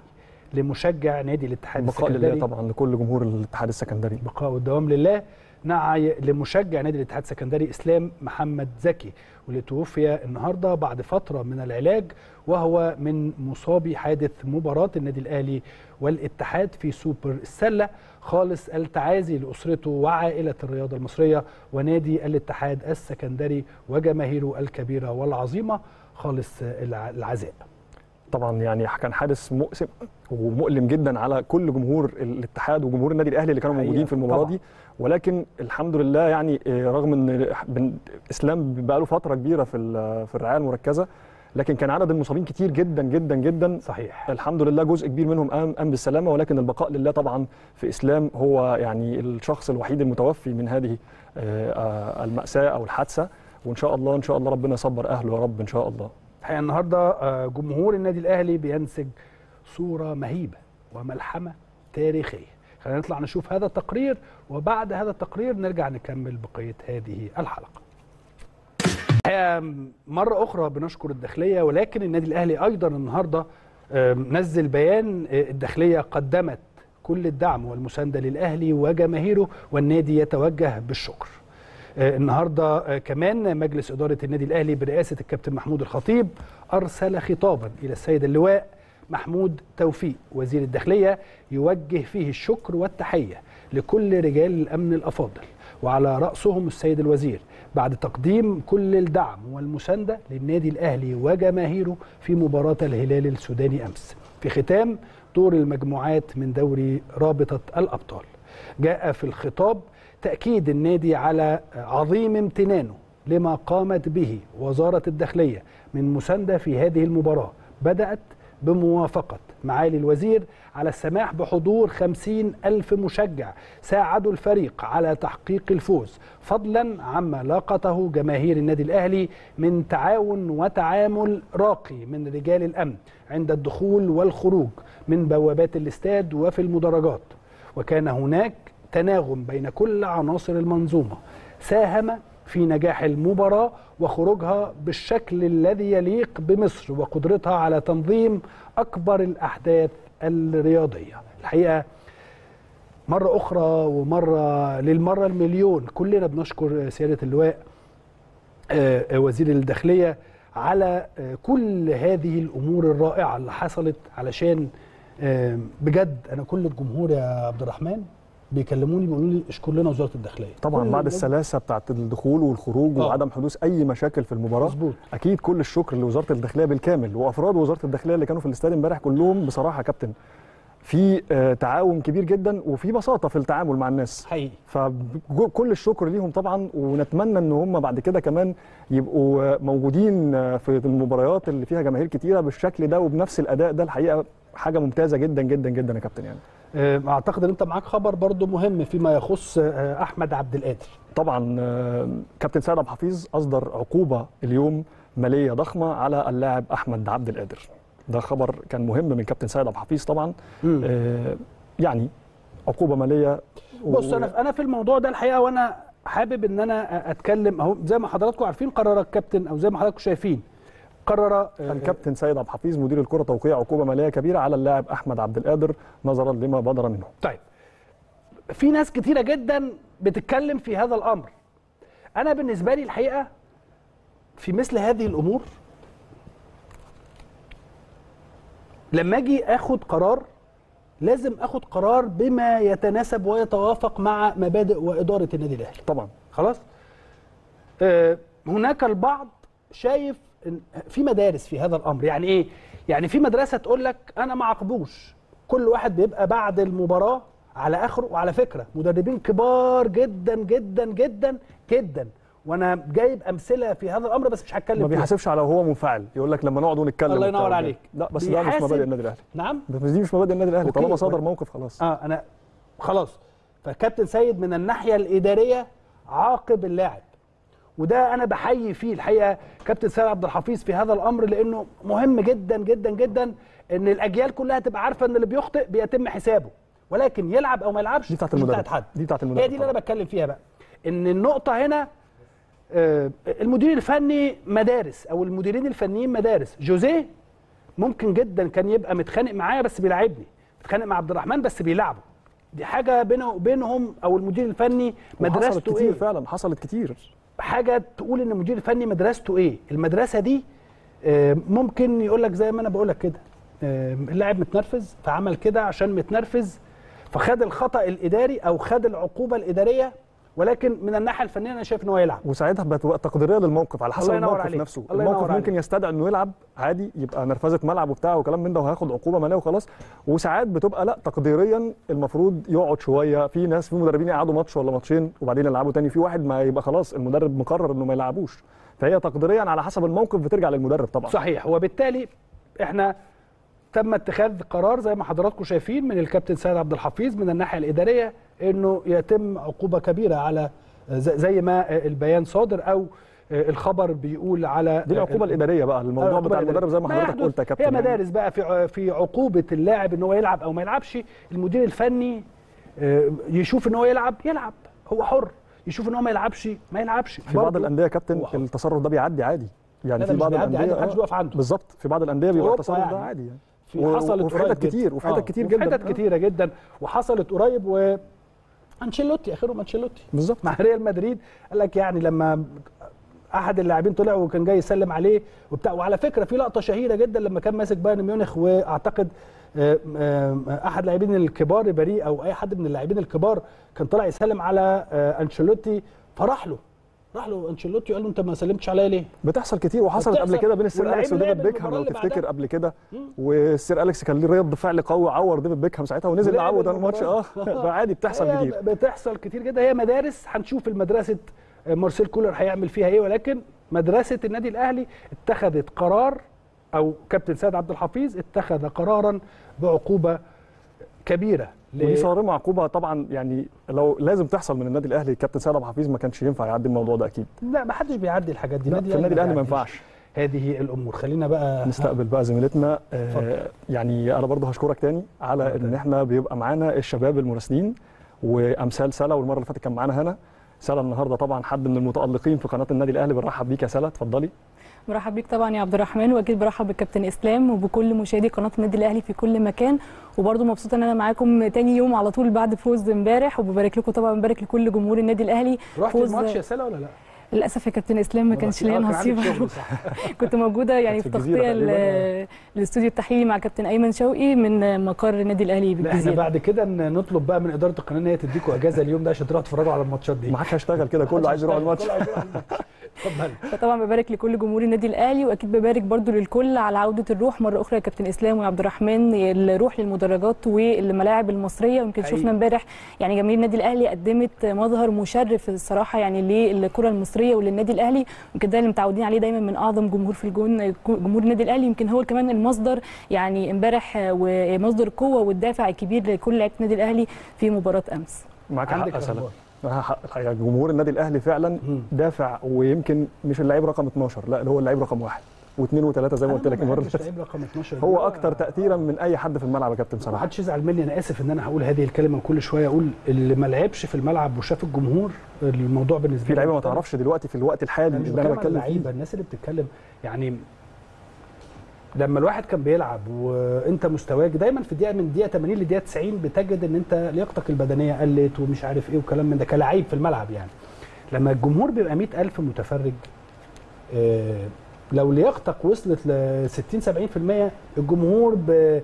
لمشجع نادي الاتحاد بقاء لله السكندري طبعا لكل جمهور الاتحاد السكندري بقاء والدوام لله نعي لمشجع نادي الاتحاد السكندري اسلام محمد زكي واللي توفي النهارده بعد فتره من العلاج وهو من مصابي حادث مباراه النادي الاهلي والاتحاد في سوبر السله خالص التعازي لاسرته وعائله الرياضه المصريه ونادي الاتحاد السكندري وجماهيره الكبيره والعظيمه خالص الع- العزاء طبعا يعني كان حادث مؤسم ومؤلم جدا على كل جمهور الاتحاد وجمهور النادي الاهلي اللي كانوا حقيقة. موجودين في المباراه طبعاً. دي ولكن الحمد لله يعني آه، رغم ان بن- اسلام بقى له فتره كبيره في ال- في الرعايه المركزه لكن كان عدد المصابين كتير جدا جدا جدا صحيح الحمد لله جزء كبير منهم قام قام بالسلامه ولكن البقاء لله طبعا في اسلام هو يعني الشخص الوحيد المتوفي من هذه آه، آه، الماساه او الحادثه وان شاء الله ان شاء الله ربنا يصبر اهله يا رب ان شاء الله الحقيقه النهارده آه، جمهور النادي الاهلي بينسج صوره مهيبه وملحمه تاريخيه خلينا نطلع نشوف هذا التقرير وبعد هذا التقرير نرجع نكمل بقيه هذه الحلقه الحقيقة مرة أخرى بنشكر الداخلية ولكن النادي الأهلي أيضا النهاردة آم، نزل بيان آه، الداخلية قدمت كل الدعم والمساندة للأهلي وجماهيره والنادي يتوجه بالشكر آه، النهارده آه، كمان مجلس إدارة النادي الأهلي برئاسة الكابتن محمود الخطيب أرسل خطابا إلى السيد اللواء محمود توفيق وزير الداخلية يوجه فيه الشكر والتحية لكل رجال الأمن الأفاضل وعلى رأسهم السيد الوزير بعد تقديم كل الدعم والمساندة للنادي الأهلي وجماهيره في مباراة الهلال السوداني أمس في ختام دور المجموعات من دوري رابطة الأبطال جاء في الخطاب تأكيد النادي على عظيم امتنانه لما قامت به وزارة الداخلية من مساندة في هذه المباراة بدأت بموافقة معالي الوزير على السماح بحضور خمسين ألف مشجع ساعدوا الفريق على تحقيق الفوز فضلا عما لاقته جماهير النادي الأهلي من تعاون وتعامل راقي من رجال الأمن عند الدخول والخروج من بوابات الاستاد وفي المدرجات وكان هناك تناغم بين كل عناصر المنظومة ساهم في نجاح المباراة وخروجها بالشكل الذي يليق بمصر وقدرتها على تنظيم أكبر الأحداث الرياضية الحقيقة مرة أخرى ومرة للمرة المليون كلنا بنشكر سيادة اللواء آه، آه، وزير الداخلية على آه، كل هذه الأمور الرائعة اللي حصلت علشان آه، بجد أنا كل الجمهور يا عبد الرحمن بيكلموني بيقولوا لي اشكر لنا وزارة الداخلية طبعا كل بعد الناس- السلاسه بتاعت الدخول والخروج آه. وعدم حدوث اي مشاكل في المباراه مظبوط اكيد كل الشكر لوزاره الداخليه بالكامل وافراد وزاره الداخليه اللي كانوا في الاستاد امبارح كلهم بصراحه يا كابتن في آه، تعاون كبير جدا وفي بساطه في التعامل مع الناس حقيقي فكل الشكر ليهم طبعا ونتمنى ان هم بعد كده كمان يبقوا آه، موجودين آه، في المباريات اللي فيها جماهير كتيره بالشكل ده وبنفس الاداء ده الحقيقه حاجه ممتازه جدا جدا جدا يا كابتن يعني آه، اعتقد ان انت معاك خبر برضو مهم فيما يخص آه، احمد عبد القادر طبعا آه، كابتن سيد عبد الحفيظ اصدر عقوبه اليوم ماليه ضخمه على اللاعب احمد عبد القادر ده خبر كان مهم من كابتن سيد عبد الحفيظ طبعا مم. آه، يعني عقوبه ماليه و- بص انا انا في الموضوع ده الحقيقه وانا حابب ان انا اتكلم اهو زي ما حضراتكم عارفين قرر الكابتن او زي ما حضراتكم شايفين قرر آه، الكابتن سيد عبد الحفيظ مدير الكره توقيع عقوبه ماليه كبيره على اللاعب احمد عبد القادر نظرا لما بدر منه طيب في ناس كتيره جدا بتتكلم في هذا الامر انا بالنسبه لي الحقيقه في مثل هذه الامور لما اجي اخد قرار لازم اخد قرار بما يتناسب ويتوافق مع مبادئ واداره النادي الاهلي طبعا خلاص آه، هناك البعض شايف إن في مدارس في هذا الامر يعني ايه يعني في مدرسه تقول لك انا ما عاقبوش كل واحد بيبقى بعد المباراه على اخره وعلى فكره مدربين كبار جدا جدا جدا جدا وانا جايب امثله في هذا الامر بس مش هتكلم ما فيها. بيحاسبش على هو منفعل يقول لك لما نقعد ونتكلم الله وبتاع ينور وكده. عليك. لا بس ده مش بيحاسب- مبادئ النادي الاهلي نعم بس دي مش مبادئ النادي الاهلي أوكي. طالما صدر و- موقف خلاص اه انا خلاص فكابتن سيد من الناحيه الاداريه عاقب اللاعب وده انا بحيي فيه الحقيقه كابتن سيد عبد الحفيظ في هذا الامر لانه مهم جدا جدا جدا ان الاجيال كلها تبقى عارفه ان اللي بيخطئ بيتم حسابه ولكن يلعب او ما يلعبش دي بتاعت مش المدرب. بتاعت حد دي بتاعت المدرب هي دي اللي انا طبعاً. بتكلم فيها بقى ان النقطه هنا آه، المدير الفني مدارس او المديرين الفنيين مدارس جوزيه ممكن جدا كان يبقى متخانق معايا بس بيلاعبني متخانق مع عبد الرحمن بس بيلعبه دي حاجه بينه وبينهم او المدير الفني وحصلت مدرسته كتير ايه فعلا حصلت كتير حاجه تقول ان المدير الفني مدرسته ايه المدرسه دي آه، ممكن يقول لك زي ما انا بقول لك كده آه، اللاعب متنرفز فعمل كده عشان متنرفز فخد الخطا الاداري او خد العقوبه الاداريه ولكن من الناحيه الفنيه انا شايف ان هو يلعب وساعتها بتبقى تقديريه للموقف على حسب الله ينور الموقف عليك. نفسه الله الموقف ينور ممكن عليك. يستدعي انه يلعب عادي يبقى نرفزه ملعب وبتاع وكلام من ده وهياخد عقوبه ماليه وخلاص وساعات بتبقى لا تقديريا المفروض يقعد شويه في ناس في مدربين يقعدوا ماتش ولا ماتشين وبعدين يلعبوا تاني في واحد ما يبقى خلاص المدرب مقرر انه ما يلعبوش فهي تقديريا على حسب الموقف بترجع للمدرب طبعا صحيح وبالتالي احنا تم اتخاذ قرار زي ما حضراتكم شايفين من الكابتن سيد عبد الحفيظ من الناحيه الاداريه انه يتم عقوبه كبيره على زي زي ما البيان صادر او الخبر بيقول على دي العقوبه الاداريه بقى الموضوع العقوبة بتاع المدرب زي ما الإدارية. حضرتك يحدث. قلت يا كابتن هي يعني. مدارس بقى في ع- في عقوبه اللاعب ان هو يلعب او ما يلعبش المدير الفني آه، يشوف ان هو يلعب يلعب هو حر يشوف ان هو ما يلعبش ما يلعبش في بعض برضه الانديه يا كابتن هو حر. التصرف ده بيعدي عادي يعني لا، في ده مش بعض بيعدي الانديه عادي، محدش آه، بيقف عنده. بالظبط في بعض الانديه بيبقى أوروبا التصرف ده يعني. عادي يعني في و- حصلت وفي قريب حتت جدا. كتير وفي آه، حتت كتير وفي جدا حتت آه. كتيره جدا وحصلت قريب و انشيلوتي اخرهم انشيلوتي بالظبط مع ريال مدريد قال لك يعني لما احد اللاعبين طلع وكان جاي يسلم عليه وبتاع وعلى فكره في لقطه شهيره جدا لما كان ماسك بايرن ميونخ واعتقد آه، آه، احد اللاعبين الكبار بريء او اي حد من اللاعبين الكبار كان طلع يسلم على آه، انشيلوتي فراح له راح له انشيلوتي وقال له انت ما سلمتش عليا ليه؟ بتحصل كتير وحصلت بتحصل. قبل كده بين السير واللعيب اليكس وديفيد لعب بيكهام لو المباراة اللي تفتكر بعدها. قبل كده والسير اليكس كان ليه رد فعل قوي عور ديفيد بيكهام ساعتها ونزل ولعب لعبه ده الماتش اه المباراة. ده عادي بتحصل هي كتير بتحصل كتير جدا هي مدارس هنشوف المدرسه مارسيل كولر هيعمل فيها ايه ولكن مدرسه النادي الاهلي اتخذت قرار او كابتن سيد عبد الحفيظ اتخذ قرارا بعقوبه كبيره ل- ودي صارمه عقوبه طبعا يعني لو لازم تحصل من النادي الاهلي كابتن سيد عبد الحفيظ ما كانش ينفع يعدي الموضوع ده اكيد لا ما حدش بيعدي الحاجات دي لا في النادي الاهلي ما بيعديش ينفعش هذه الامور خلينا بقى نستقبل بقى زميلتنا آه اتفضل. يعني انا برضه هشكرك تاني على ان احنا بيبقى معانا الشباب المراسلين وامثال سلا والمره اللي فاتت كان معانا هنا سلا النهارده طبعا حد من المتالقين في قناه النادي الاهلي بنرحب بيك يا سلا اتفضلي برحب بيك طبعا يا عبد الرحمن واكيد برحب بالكابتن اسلام وبكل مشاهدي قناه النادي الاهلي في كل مكان وبرضه مبسوطه ان انا معاكم تاني يوم على طول بعد فوز امبارح وببارك لكم طبعا ببارك لكل جمهور النادي الاهلي رحت فوز- الماتش يا سلا ولا لا؟ للاسف يا كابتن اسلام ما كانش ليا آه، كان نصيب عندك شغل، صح. كنت موجوده يعني كانت في في الجزيرة تغطيه تقريباً، ل- الاستوديو التحليلي مع كابتن ايمن شوقي من مقر النادي الاهلي لا احنا بالجزيره بعد كده ن- نطلب بقى من اداره القناه ان هي تديكم اجازه اليوم ده عشان تروحوا تتفرجوا على الماتشات دي ما حدش هيشتغل كده كله عايز يروح الماتش كله عايز يروح الماتش اتفضل فطبعا ببارك لكل جمهور النادي الاهلي واكيد ببارك برضو للكل على عوده الروح مره اخرى يا كابتن اسلام وعبد الرحمن الروح للمدرجات والملاعب المصريه ويمكن حقيقي. شفنا امبارح يعني جماهير النادي الاهلي قدمت مظهر مشرف الصراحه يعني للكره المصريه وللنادي الاهلي يمكن ده اللي متعودين عليه دايما من اعظم جمهور في الجون جمهور النادي الاهلي يمكن هو كمان المصدر يعني امبارح ومصدر القوه والدافع الكبير لكل لعيبه النادي الاهلي في مباراه امس معاك عندك حق يا سلا أخبار. معاك حق الحقيقة جمهور النادي الاهلي فعلا مم. دافع ويمكن مش اللعيب رقم 12 لا ده هو اللعيب رقم واحد واثنين وثلاثه زي ما قلت لك أنا ما المره اللي بحبش فاتت لعيب رقم 12 هو ده. اكتر تاثيرا من اي حد في الملعب يا كابتن ما صراحه حدش يزعل مني انا اسف ان انا هقول هذه الكلمه وكل شويه اقول اللي ما لعبش في الملعب وشاف الجمهور الموضوع بالنسبه في لي لعيبه ما مختلف. تعرفش دلوقتي في الوقت الحالي انا مش اللي انا بتكلم عن بتكلم اللعيبه فيه الناس اللي بتتكلم يعني لما الواحد كان بيلعب وانت مستواك دايما في الدقيقه من دقيقه 80 لدقيقه 90 بتجد ان انت لياقتك البدنيه قلت ومش عارف ايه وكلام من ده كلاعب في الملعب يعني لما الجمهور بيبقى 100000 متفرج آه، لو لياقتك وصلت ل 60 70% الجمهور ب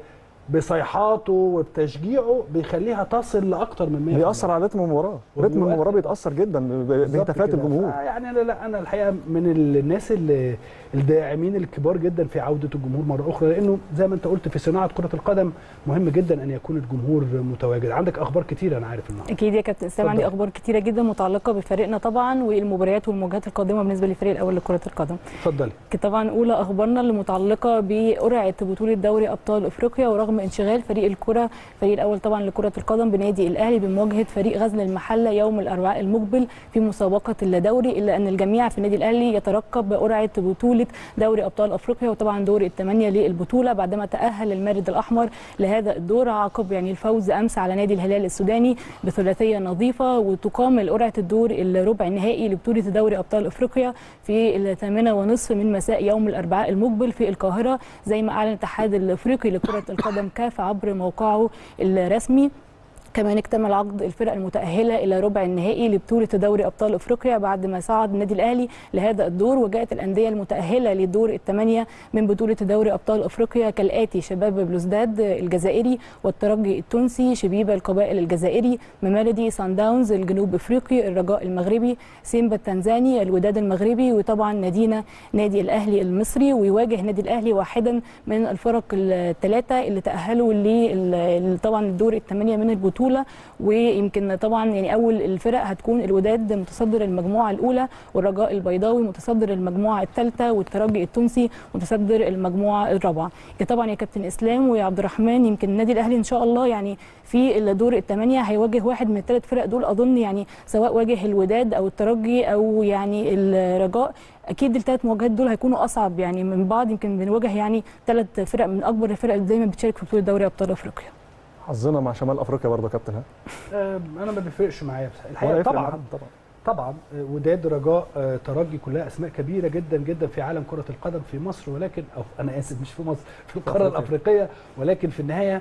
بصيحاته وبتشجيعه بيخليها تصل لاكتر من 100% بيأثر على رتم المباراه رتم وبيؤثر- المباراه بيتأثر جدا ب- بالظبط بهتافات كده. الجمهور ف- يعني انا لا انا الحقيقه من الناس اللي الداعمين الكبار جدا في عوده الجمهور مره اخرى لانه زي ما انت قلت في صناعه كره القدم مهم جدا ان يكون الجمهور متواجد عندك اخبار كتير انا عارف النهارده اكيد يا كابتن اسلام اتفضل. عندي اخبار كتيره جدا متعلقه بفريقنا طبعا والمباريات والمواجهات القادمه بالنسبه للفريق الاول لكره القدم اتفضلي طبعا اولى اخبارنا اللي متعلقه بقرعه بطوله دوري ابطال افريقيا ورغم انشغال فريق الكره الفريق الاول طبعا لكره القدم بنادي الاهلي بمواجهه فريق غزل المحله يوم الاربعاء المقبل في مسابقه الدوري الا ان الجميع في النادي الاهلي يترقب قرعه بطوله دوري ابطال افريقيا وطبعا دور الثمانيه للبطوله بعدما تاهل المارد الاحمر لهذا الدور عقب يعني الفوز امس على نادي الهلال السوداني بثلاثيه نظيفه وتقام قرعه الدور الربع النهائي لبطوله دوري ابطال افريقيا في الثامنه ونصف من مساء يوم الاربعاء المقبل في القاهره زي ما اعلن الاتحاد الافريقي لكره القدم كاف عبر موقعه الرسمي كمان اكتمل عقد الفرق المتأهلة إلى ربع النهائي لبطولة دوري أبطال أفريقيا بعد ما صعد النادي الأهلي لهذا الدور وجاءت الأندية المتأهلة للدور الثمانية من بطولة دوري أبطال أفريقيا كالآتي شباب بلوزداد الجزائري والترجي التونسي شبيبة القبائل الجزائري ممالدي سان داونز الجنوب أفريقي الرجاء المغربي سيمبا التنزاني الوداد المغربي وطبعا نادينا نادي الأهلي المصري ويواجه نادي الأهلي واحدا من الفرق الثلاثة اللي تأهلوا لل- طبعا الدور الثمانية من البطولة ويمكن طبعا يعني أول الفرق هتكون الوداد متصدر المجموعة الأولى والرجاء البيضاوي متصدر المجموعة الثالثة والترجي التونسي متصدر المجموعة الرابعة طبعا يا كابتن إسلام ويا عبد الرحمن يمكن النادي الأهلي إن شاء الله يعني في الدور الثمانية هيواجه واحد من الثلاث فرق دول أظن يعني سواء واجه الوداد أو الترجي أو يعني الرجاء اكيد الثلاث مواجهات دول هيكونوا اصعب يعني من بعض يمكن بنواجه يعني ثلاث فرق من اكبر الفرق اللي دايما بتشارك في بطوله دوري ابطال افريقيا حظنا مع شمال افريقيا برضه يا كابتن ها آه، انا ما بيفرقش معايا بصراحة. ولا الحقيقه يفرق مع طبعا حد طبعا طبعا آه، وداد رجاء آه، ترجي كلها اسماء كبيره جدا جدا في عالم كره القدم في مصر ولكن او انا اسف مش في مصر في القاره أفريقيا. الافريقيه ولكن في النهايه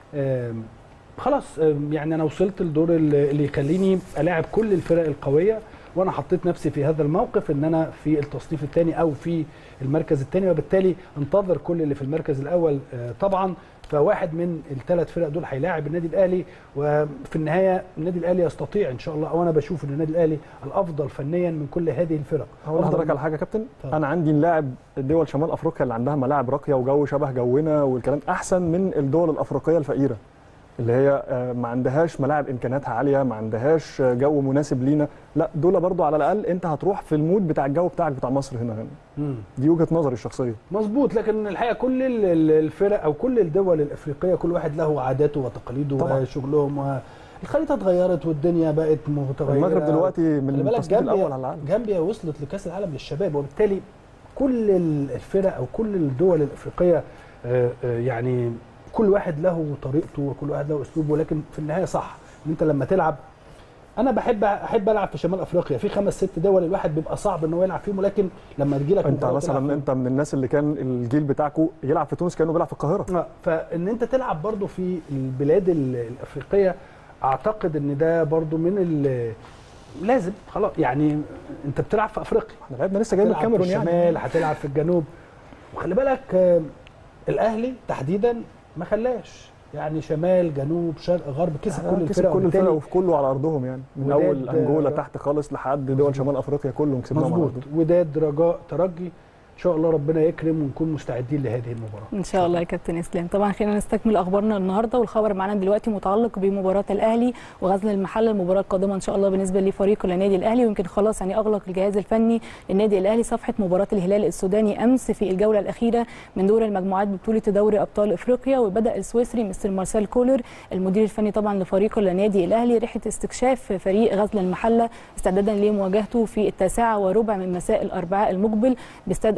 آم، خلاص آم، يعني انا وصلت الدور اللي اللي يخليني الاعب كل الفرق القويه وانا حطيت نفسي في هذا الموقف ان انا في التصنيف الثاني او في المركز الثاني وبالتالي انتظر كل اللي في المركز الاول آه، طبعا فواحد من الثلاث فرق دول هيلاعب النادي الاهلي وفي النهايه النادي الاهلي يستطيع ان شاء الله او انا بشوف ان النادي الاهلي الافضل فنيا من كل هذه الفرق هقول أفضل لحضرتك من- على حاجه يا كابتن اتفضل. انا عندي نلاعب دول شمال افريقيا اللي عندها ملاعب راقيه وجو شبه جونا والكلام احسن من الدول الافريقيه الفقيره اللي هي آه، ما عندهاش ملاعب امكانياتها عاليه ما عندهاش آه، جو مناسب لينا لا دول برضو على الاقل انت هتروح في المود بتاع الجو بتاعك بتاع مصر هنا هنا مم. دي وجهه نظري الشخصيه مظبوط لكن الحقيقه كل ال- ال- الفرق او كل الدول الافريقيه كل واحد له عاداته وتقاليده طبعاً. وشغلهم و... الخريطه اتغيرت والدنيا بقت متغيره المغرب دلوقتي خلي من بالك التصنيف الاول على جامبيا العالم جامبيا وصلت لكاس العالم للشباب وبالتالي كل ال- الفرق او كل الدول الافريقيه آه، آه، يعني كل واحد له طريقته وكل واحد له اسلوبه ولكن في النهايه صح ان انت لما تلعب انا بحب احب العب في شمال افريقيا في خمس ست دول الواحد بيبقى صعب ان هو يلعب فيهم ولكن لما تجي لك انت مثلا انت من الناس اللي كان الجيل بتاعكو يلعب في تونس كانه بيلعب في القاهره آه، فان انت تلعب برضو في البلاد ال- الافريقيه اعتقد ان ده برضو من ال- لازم خلاص يعني انت بتلعب في افريقيا احنا لعبنا لسه جاي من هتلعب في الكاميرون يعني الشمال هتلعب في الجنوب وخلي بالك آه، الاهلي تحديدا ما خلاش يعني شمال جنوب شرق غرب كسب كل كسب الفرق كل الفرق وبالتالي وفي كله على ارضهم يعني من وداد- اول انجولا تحت خالص لحد دول شمال افريقيا كلهم كسبناهم على مظبوط ارضهم وداد رجاء ترجي ان شاء الله ربنا يكرم ونكون مستعدين لهذه المباراه ان شاء الله يا كابتن اسلام طبعا خلينا نستكمل اخبارنا النهارده والخبر معانا دلوقتي متعلق بمباراه الاهلي وغزل المحله المباراه القادمه ان شاء الله بالنسبه لفريق النادي الاهلي ويمكن خلاص يعني اغلق الجهاز الفني للنادي الاهلي صفحه مباراه الهلال السوداني امس في الجوله الاخيره من دور المجموعات ببطوله دوري ابطال افريقيا وبدا السويسري مستر مارسيل كولر المدير الفني طبعا لفريق النادي الاهلي رحله استكشاف فريق غزل المحله استعدادا لمواجهته في التاسعه وربع من مساء الاربعاء المقبل باستاد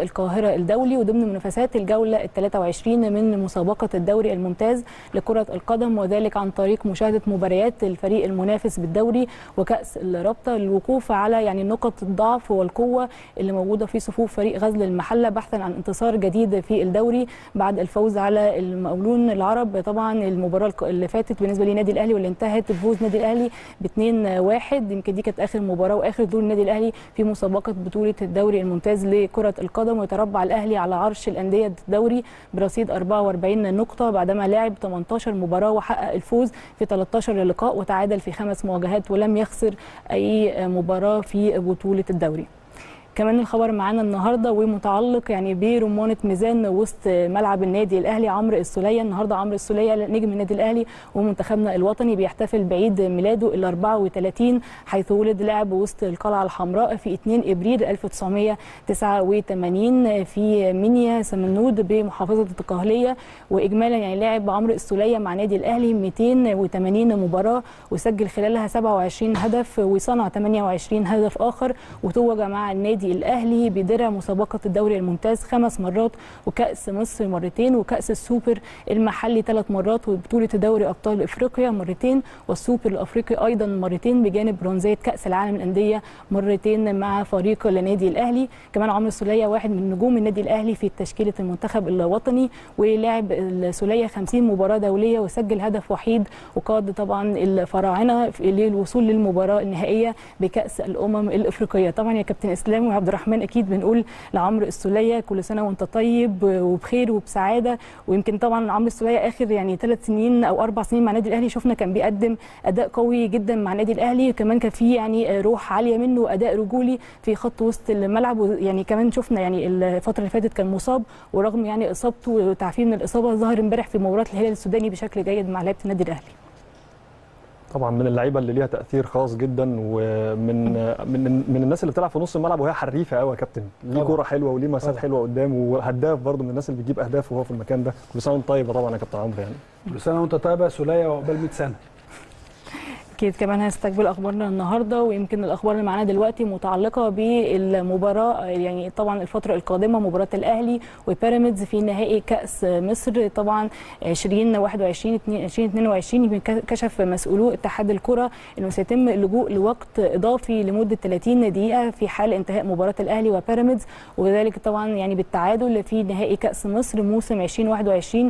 القاهره الدولي وضمن منافسات الجوله ال 23 من مسابقه الدوري الممتاز لكره القدم وذلك عن طريق مشاهده مباريات الفريق المنافس بالدوري وكاس الرابطه للوقوف على يعني نقط الضعف والقوه اللي موجوده في صفوف فريق غزل المحله بحثا عن انتصار جديد في الدوري بعد الفوز على المقاولون العرب طبعا المباراه اللي فاتت بالنسبه لنادي الاهلي واللي انتهت بفوز نادي الاهلي ب 2-1 يمكن دي كانت اخر مباراه واخر دور النادي الاهلي في مسابقه بطوله الدوري الممتاز لكره القدم ويتربع الاهلي على عرش الانديه الدوري برصيد 44 نقطه بعدما لعب 18 مباراه وحقق الفوز في 13 لقاء وتعادل في خمس مواجهات ولم يخسر اي مباراه في بطوله الدوري كمان الخبر معانا النهارده ومتعلق يعني برمانه ميزان وسط ملعب النادي الاهلي عمرو السوليه النهارده عمرو السوليه نجم النادي الاهلي ومنتخبنا الوطني بيحتفل بعيد ميلاده ال 34 حيث ولد لعب وسط القلعه الحمراء في 2 ابريل 1989 في منيا سمنود بمحافظه الدقهليه واجمالا يعني لعب عمرو السوليه مع نادي الاهلي 280 مباراه وسجل خلالها 27 هدف وصنع 28 هدف اخر وتوج مع النادي النادي الاهلي بدرع مسابقه الدوري الممتاز خمس مرات وكاس مصر مرتين وكاس السوبر المحلي ثلاث مرات وبطوله دوري ابطال افريقيا مرتين والسوبر الافريقي ايضا مرتين بجانب برونزيه كاس العالم للانديه مرتين مع فريق النادي الاهلي كمان عمرو السوليه واحد من نجوم النادي الاهلي في تشكيله المنتخب الوطني ولعب السوليه 50 مباراه دوليه وسجل هدف وحيد وقاد طبعا الفراعنه للوصول للمباراه النهائيه بكاس الامم الافريقيه طبعا يا كابتن اسلام وعبد الرحمن اكيد بنقول لعمرو السوليه كل سنه وانت طيب وبخير وبسعاده ويمكن طبعا عمرو السوليه اخر يعني ثلاث سنين او اربع سنين مع النادي الاهلي شفنا كان بيقدم اداء قوي جدا مع النادي الاهلي وكمان كان في يعني روح عاليه منه اداء رجولي في خط وسط الملعب ويعني كمان شفنا يعني الفتره اللي فاتت كان مصاب ورغم يعني اصابته وتعافيه من الاصابه ظهر امبارح في مباراه الهلال السوداني بشكل جيد مع لعيبه النادي الاهلي طبعا من اللعيبه اللي ليها تاثير خاص جدا ومن من من الناس اللي بتلعب في نص الملعب وهي حريفه قوي يا كابتن ليه كوره حلوه وليه مسات حلوه قدام وهداف برضه من الناس اللي بتجيب اهداف وهو في المكان ده كل سنه وانت طيبه طبعا يا كابتن عمرو يعني كل سنه وانت طيبه يا سوليه وعقبال 100 سنه اكيد كمان هنستقبل اخبارنا النهارده ويمكن الاخبار اللي معانا دلوقتي متعلقه بالمباراه يعني طبعا الفتره القادمه مباراه الاهلي وبيراميدز في نهائي كاس مصر طبعا 2021 2022 يمكن كشف مسؤولو اتحاد الكره انه سيتم اللجوء لوقت اضافي لمده 30 دقيقه في حال انتهاء مباراه الاهلي وبيراميدز وذلك طبعا يعني بالتعادل في نهائي كاس مصر موسم 2021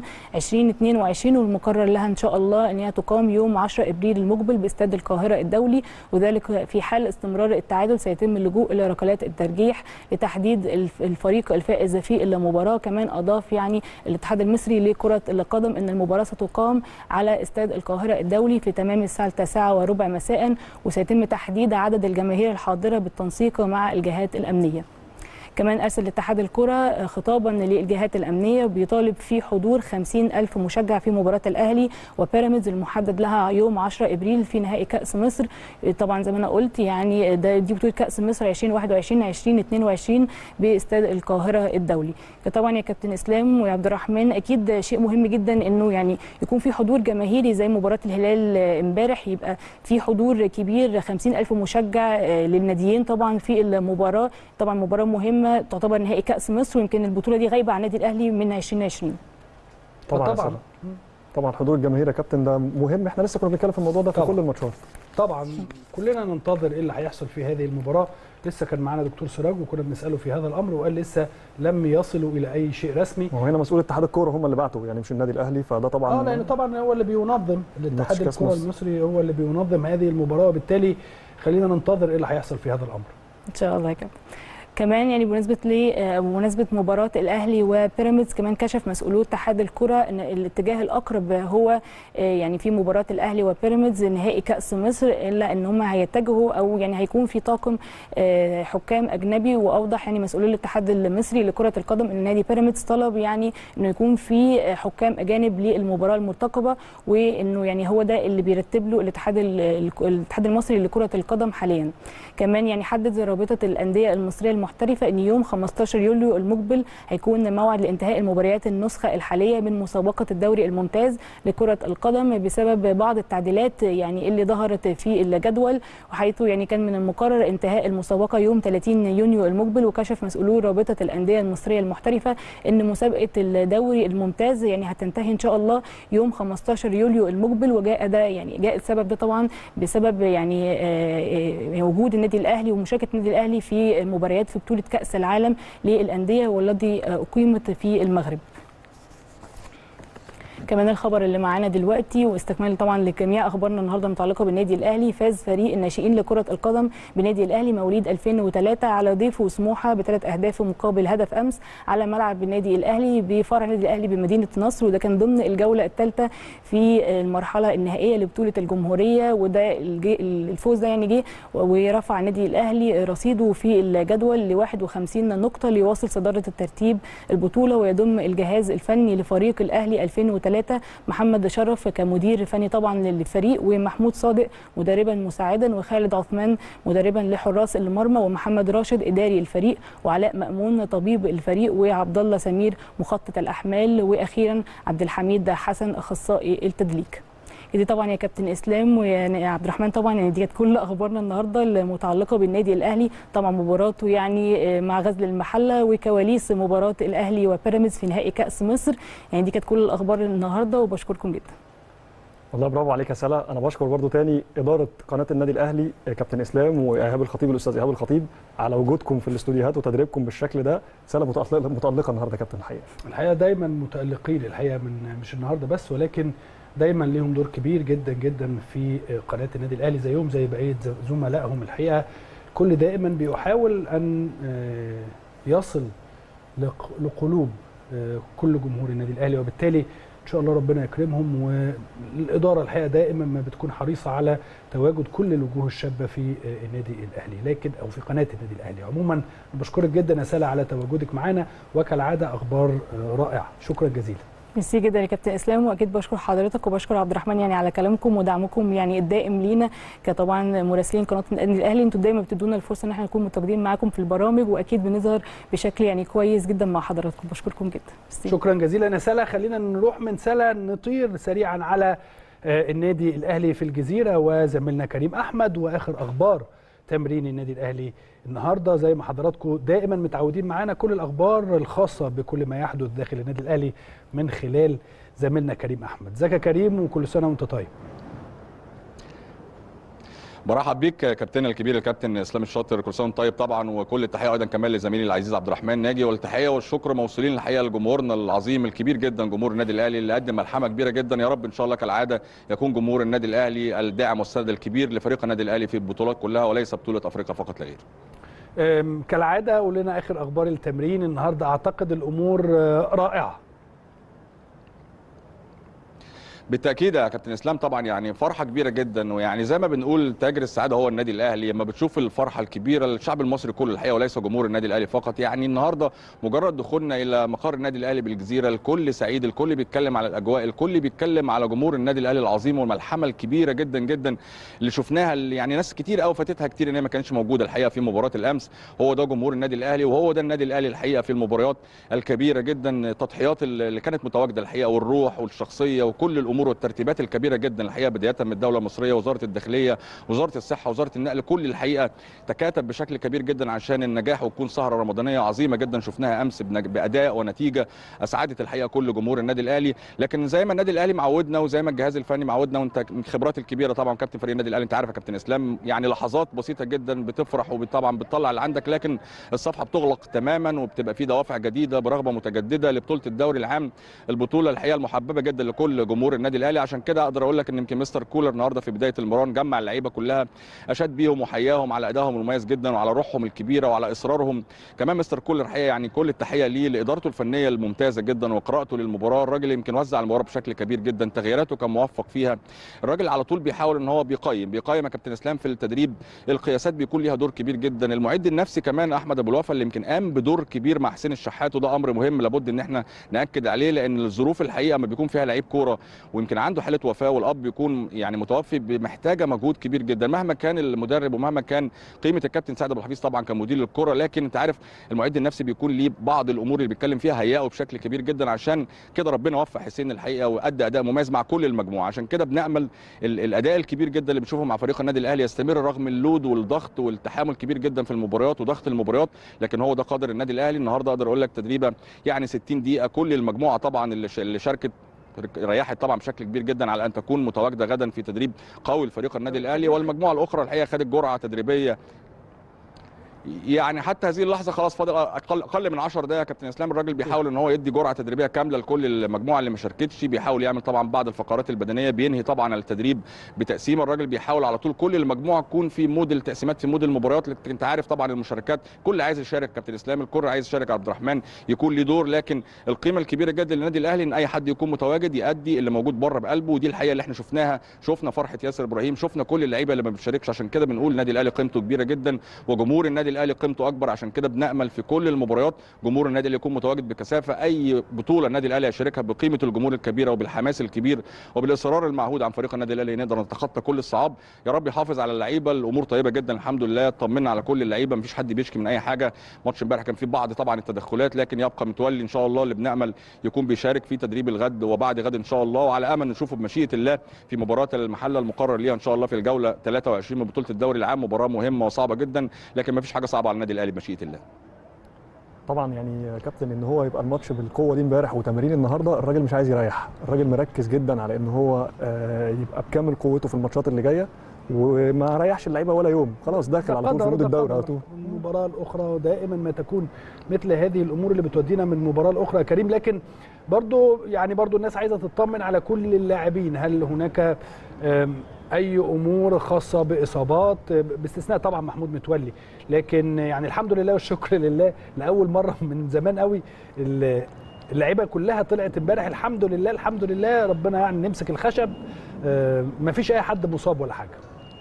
2022 والمقرر لها ان شاء الله ان هي تقام يوم 10 ابريل المقبل باستاد القاهره الدولي وذلك في حال استمرار التعادل سيتم اللجوء الى ركلات الترجيح لتحديد الفريق الفائز في المباراه كمان اضاف يعني الاتحاد المصري لكره القدم ان المباراه ستقام على استاد القاهره الدولي في تمام الساعه 9 وربع مساء وسيتم تحديد عدد الجماهير الحاضره بالتنسيق مع الجهات الامنيه كمان أرسل اتحاد الكرة خطابا للجهات الأمنية بيطالب في حضور 50 ألف مشجع في مباراة الأهلي وبيراميدز المحدد لها يوم 10 إبريل في نهائي كأس مصر طبعا زي ما أنا قلت يعني ده دي بطولة كأس مصر 2021 2022 باستاد القاهرة الدولي طبعا يا كابتن إسلام ويا عبد الرحمن أكيد شيء مهم جدا إنه يعني يكون في حضور جماهيري زي مباراة الهلال امبارح يبقى في حضور كبير 50 ألف مشجع للناديين طبعا في المباراة طبعا مباراة مهمة تعتبر نهائي كاس مصر ويمكن البطوله دي غايبه عن النادي الاهلي من 2020 طبعا طبعا طبعا حضور الجماهير يا كابتن ده مهم احنا لسه كنا بنتكلم في الموضوع ده في طبعا. كل الماتشات طبعا كلنا ننتظر ايه اللي هيحصل في هذه المباراه لسه كان معانا دكتور سراج وكنا بنساله في هذا الامر وقال لسه لم يصلوا الى اي شيء رسمي وهو هنا مسؤول اتحاد الكوره هم اللي بعتوا يعني مش النادي الاهلي فده طبعا اه لان طبعا هو اللي بينظم الاتحاد كأس الكره مصر. المصري هو اللي بينظم هذه المباراه وبالتالي خلينا ننتظر ايه اللي هيحصل في هذا الامر ان شاء الله يا كابتن كمان يعني بمناسبه ل بمناسبه مباراه الاهلي وبيراميدز كمان كشف مسؤولو اتحاد الكره ان الاتجاه الاقرب هو يعني في مباراه الاهلي وبيراميدز نهائي كاس مصر الا ان هم هيتجهوا او يعني هيكون في طاقم حكام اجنبي واوضح يعني مسؤولو الاتحاد المصري لكره القدم ان نادي بيراميدز طلب يعني انه يكون في حكام اجانب للمباراه المرتقبه وانه يعني هو ده اللي بيرتب له الاتحاد الاتحاد المصري لكره القدم حاليا كمان يعني حدد رابطه الانديه المصريه المحترفه ان يوم 15 يوليو المقبل هيكون موعد لانتهاء المباريات النسخه الحاليه من مسابقه الدوري الممتاز لكره القدم بسبب بعض التعديلات يعني اللي ظهرت في الجدول وحيث يعني كان من المقرر انتهاء المسابقه يوم 30 يونيو المقبل وكشف مسؤولو رابطه الانديه المصريه المحترفه ان مسابقه الدوري الممتاز يعني هتنتهي ان شاء الله يوم 15 يوليو المقبل وجاء ده يعني جاء السبب ده طبعا بسبب يعني آه، آه، وجود النادي الاهلي ومشاركه النادي الاهلي في مباريات في بطوله كاس العالم للانديه والذي آه، اقيمت في المغرب كمان الخبر اللي معانا دلوقتي واستكمال طبعا لجميع اخبارنا النهارده المتعلقه بالنادي الاهلي فاز فريق الناشئين لكره القدم بنادي الاهلي مواليد 2003 على ضيفه سموحه بثلاث اهداف مقابل هدف امس على ملعب النادي الاهلي بفرع النادي الاهلي بمدينه نصر وده كان ضمن الجوله الثالثه في المرحله النهائيه لبطوله الجمهوريه وده الج- الفوز ده يعني جه ورفع النادي الاهلي رصيده في الجدول ل 51 نقطه ليواصل صداره الترتيب البطوله ويضم الجهاز الفني لفريق الاهلي 2003 محمد شرف كمدير فني طبعا للفريق ومحمود صادق مدربا مساعدا وخالد عثمان مدربا لحراس المرمى ومحمد راشد اداري الفريق وعلاء مامون طبيب الفريق وعبد الله سمير مخطط الاحمال واخيرا عبد الحميد حسن اخصائي التدليك دي طبعا يا كابتن اسلام ويا عبد الرحمن طبعا يعني دي كانت كل اخبارنا النهارده المتعلقه بالنادي الاهلي طبعا مباراته يعني مع غزل المحله وكواليس مباراه الاهلي وبيراميدز في نهائي كاس مصر يعني دي كانت كل الاخبار النهارده وبشكركم جدا والله برافو عليك يا سلا انا بشكر برضو تاني اداره قناه النادي الاهلي آه، كابتن اسلام وايهاب الخطيب الاستاذ ايهاب الخطيب على وجودكم في الاستوديوهات وتدريبكم بالشكل ده سلا متالقه متالقه النهارده يا كابتن الحقيقه الحقيقه دايما متالقين الحقيقه من مش النهارده بس ولكن دايما ليهم دور كبير جدا جدا في قناه النادي الاهلي زيهم زي بقيه زملائهم الحقيقه كل دائما بيحاول ان آه، يصل لق- لقلوب آه، كل جمهور النادي الاهلي وبالتالي ان شاء الله ربنا يكرمهم والاداره الحقيقه دائما ما بتكون حريصه على تواجد كل الوجوه الشابه في آه، النادي الاهلي لكن او في قناه النادي الاهلي عموما بشكرك جدا يا سلا على تواجدك معنا وكالعاده اخبار آه، رائعه شكرا جزيلا ميرسي جدا يا كابتن اسلام واكيد بشكر حضرتك وبشكر عبد الرحمن يعني على كلامكم ودعمكم يعني الدائم لينا كطبعا مراسلين قناه النادي الاهلي انتوا دايما بتدونا الفرصه ان احنا نكون متواجدين معاكم في البرامج واكيد بنظهر بشكل يعني كويس جدا مع حضراتكم بشكركم جدا ميرسي. شكرا جزيلا يا سلا خلينا نروح من سلا نطير سريعا على آه، النادي الاهلي في الجزيره وزميلنا كريم احمد واخر اخبار تمرين النادي الاهلي النهارده زي ما حضراتكم دائما متعودين معانا كل الاخبار الخاصه بكل ما يحدث داخل النادي الاهلي من خلال زميلنا كريم احمد ازيك يا كريم وكل سنه وانت طيب برحب بيك كابتن الكبير الكابتن اسلام الشاطر كل سنه وانت طيب طبعا وكل التحيه ايضا كمان لزميلي العزيز عبد الرحمن ناجي والتحيه والشكر موصولين الحقيقه لجمهورنا العظيم الكبير جدا جمهور النادي الاهلي اللي قدم ملحمه كبيره جدا يا رب ان شاء الله كالعاده يكون جمهور النادي الاهلي الداعم والسند الكبير لفريق النادي الاهلي في البطولات كلها وليس بطوله افريقيا فقط لا غير أم، كالعاده قول لنا اخر اخبار التمرين النهارده اعتقد الامور آه، رائعه بالتاكيد يا كابتن اسلام طبعا يعني فرحه كبيره جدا ويعني زي ما بنقول تاجر السعاده هو النادي الاهلي لما بتشوف الفرحه الكبيره للشعب المصري كله الحقيقه وليس جمهور النادي الاهلي فقط يعني النهارده مجرد دخولنا الى مقر النادي الاهلي بالجزيره الكل سعيد الكل بيتكلم على الاجواء الكل بيتكلم على جمهور النادي الاهلي العظيم والملحمه الكبيره جدا جدا اللي شفناها اللي يعني ناس كتير قوي فاتتها كتير ان هي ما كانتش موجوده الحقيقه في مباراه الامس هو ده جمهور النادي الاهلي وهو ده النادي الاهلي الحقيقه في المباريات الكبيره جدا التضحيات اللي كانت متواجده الحقيقه والروح والشخصيه وكل الامور والترتيبات الكبيره جدا الحقيقه بدايه من الدوله المصريه وزاره الداخليه وزاره الصحه وزاره النقل كل الحقيقه تكاتب بشكل كبير جدا عشان النجاح وتكون سهره رمضانيه عظيمه جدا شفناها امس بنج- باداء ونتيجه اسعدت الحقيقه كل جمهور النادي الاهلي لكن زي ما النادي الاهلي معودنا وزي ما الجهاز الفني معودنا وانت من الخبرات الكبيره طبعا كابتن فريق النادي الاهلي انت عارف يا كابتن اسلام يعني لحظات بسيطه جدا بتفرح وطبعا بتطلع اللي عندك لكن الصفحه بتغلق تماما وبتبقى في دوافع جديده برغبه متجدده لبطوله الدوري العام البطوله الحقيقه المحببه جدا لكل جمهور النادي الاهلي عشان كده اقدر اقول لك ان يمكن مستر كولر النهارده في بدايه المران جمع اللعيبه كلها اشاد بيهم وحياهم على ادائهم المميز جدا وعلى روحهم الكبيره وعلى اصرارهم كمان مستر كولر الحقيقه يعني كل التحيه ليه لادارته الفنيه الممتازه جدا وقراءته للمباراه الراجل يمكن وزع المباراه بشكل كبير جدا تغييراته كان موفق فيها الراجل على طول بيحاول ان هو بيقيم بيقيم يا كابتن اسلام في التدريب القياسات بيكون ليها دور كبير جدا المعد النفسي كمان احمد ابو الوفا اللي يمكن قام بدور كبير مع حسين الشحات وده امر مهم لابد ان احنا ناكد عليه لان الظروف الحقيقه ما بيكون فيها لعيب كوره ويمكن عنده حاله وفاه والاب يكون يعني متوفي محتاجه مجهود كبير جدا مهما كان المدرب ومهما كان قيمه الكابتن سعد ابو الحفيظ طبعا كمدير للكره لكن انت عارف المعد النفسي بيكون ليه بعض الامور اللي بيتكلم فيها هيئه بشكل كبير جدا عشان كده ربنا وفق حسين الحقيقه وادى اداء مميز مع كل المجموعه عشان كده بنامل ال- الاداء الكبير جدا اللي بنشوفه مع فريق النادي الاهلي يستمر رغم اللود والضغط والتحامل كبير جدا في المباريات وضغط المباريات لكن هو ده قدر النادي الاهلي النهارده اقدر اقول لك تدريبه يعني 60 دقيقه كل المجموعه طبعا اللي ش- اللي شاركت ريحت طبعا بشكل كبير جدا على ان تكون متواجده غدا في تدريب قوي لفريق النادي الاهلي والمجموعه الاخرى الحقيقه خدت جرعه تدريبيه يعني حتى هذه اللحظه خلاص فاضل اقل اقل من 10 دقائق يا كابتن اسلام الراجل بيحاول ان هو يدي جرعه تدريبيه كامله لكل المجموعه اللي ما شاركتش بيحاول يعمل طبعا بعض الفقرات البدنيه بينهي طبعا التدريب بتقسيم الراجل بيحاول على طول كل المجموعه تكون في مود التقسيمات في مود المباريات لكن انت عارف طبعا المشاركات كل عايز يشارك كابتن اسلام الكل عايز يشارك عبد الرحمن يكون ليه دور لكن القيمه الكبيره جدا للنادي الاهلي ان اي حد يكون متواجد يادي اللي موجود بره بقلبه ودي الحقيقه اللي احنا شفناها شفنا فرحه ياسر ابراهيم شفنا كل اللعيبه اللي ما بتشاركش عشان كده بنقول النادي الاهلي قيمته كبيره جدا وجمهور النادي الاهلي قيمته اكبر عشان كده بنامل في كل المباريات جمهور النادي اللي يكون متواجد بكثافه اي بطوله النادي الاهلي يشاركها بقيمه الجمهور الكبيره وبالحماس الكبير وبالاصرار المعهود عن فريق النادي الاهلي نقدر نتخطى كل الصعاب يا رب يحافظ على اللعيبه الامور طيبه جدا الحمد لله طمنا على كل اللعيبه مفيش حد بيشكي من اي حاجه ماتش امبارح كان فيه بعض طبعا التدخلات لكن يبقى متولي ان شاء الله اللي بنامل يكون بيشارك في تدريب الغد وبعد غد ان شاء الله وعلى امل نشوفه بمشيئه الله في مباراه المحله المقرر ليها ان شاء الله في الجوله 23 من بطوله الدوري العام مباراه مهمه وصعبه جدا لكن مفيش حاجه صعبه على النادي الاهلي بمشيئه الله طبعا يعني يا كابتن ان هو يبقى الماتش بالقوه دي امبارح وتمرين النهارده الراجل مش عايز يريح الراجل مركز جدا على ان هو آه، يبقى بكامل قوته في الماتشات اللي جايه وما ريحش اللعيبه ولا يوم خلاص داخل على طول في مود الدوري على طول المباراه الاخرى دائما ما تكون مثل هذه الامور اللي بتودينا من مباراه لاخرى يا كريم لكن برضو يعني برضو الناس عايزه تطمن على كل اللاعبين هل هناك آم، اي امور خاصه باصابات باستثناء طبعا محمود متولي لكن يعني الحمد لله والشكر لله لاول مره من زمان قوي ال- اللعيبه كلها طلعت امبارح الحمد لله الحمد لله ربنا يعني نمسك الخشب ما فيش اي حد مصاب ولا حاجه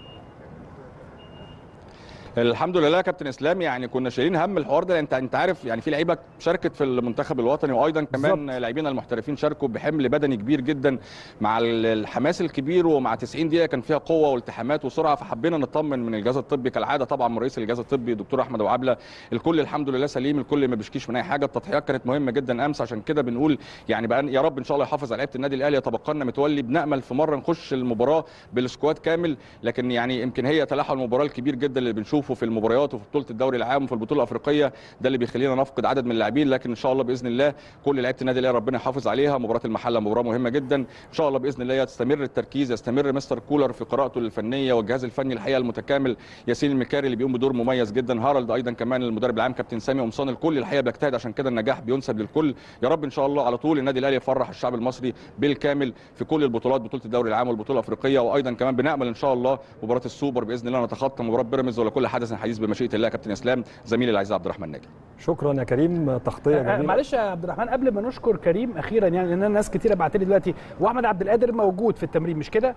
الحمد لله يا كابتن اسلام يعني كنا شايلين هم الحوار ده لأن انت انت عارف يعني في لعيبه شاركت في المنتخب الوطني وايضا كمان لاعبين المحترفين شاركوا بحمل بدني كبير جدا مع ال- الحماس الكبير ومع 90 دقيقه كان فيها قوه والتحامات وسرعه فحبينا نطمن من الجهاز الطبي كالعاده طبعا من رئيس الجهاز الطبي دكتور احمد ابو عبله الكل الحمد لله سليم الكل ما بيشكيش من اي حاجه التضحيات كانت مهمه جدا امس عشان كده بنقول يعني بقى يا رب ان شاء الله يحافظ على لعيبه النادي الاهلي يتبقى لنا متولي بنامل في مره نخش المباراه بالسكواد كامل لكن يعني يمكن هي تلاحق المباراه الكبير جدا اللي بنشوفه في المباريات وفي بطوله الدوري العام وفي البطوله الافريقيه ده اللي بيخلينا نفقد عدد من اللاعبين لكن ان شاء الله باذن الله كل لعيبه النادي الاهلي ربنا يحافظ عليها مباراه المحله مباراه مهمه جدا ان شاء الله باذن الله يستمر التركيز يستمر مستر كولر في قراءته الفنيه والجهاز الفني الحقيقه المتكامل ياسين المكاري اللي بيقوم بدور مميز جدا هارالد ايضا كمان المدرب العام كابتن سامي قمصان الكل الحقيقه بيجتهد عشان كده النجاح بينسب للكل يا رب ان شاء الله على طول النادي الاهلي يفرح الشعب المصري بالكامل في كل البطولات بطوله الدوري العام والبطوله الافريقيه وايضا كمان بنامل ان شاء الله مباراه السوبر باذن الله نتخطى مباراه بيراميدز ولا كل حدث حديث بمشيئه الله يا كابتن اسلام زميلي العزيز عبد الرحمن ناجي شكرا يا كريم تغطيه آه، جميله معلش يا عبد الرحمن قبل ما نشكر كريم اخيرا يعني لان ناس كتيره بعت لي دلوقتي واحمد عبد القادر موجود في التمرين مش كده؟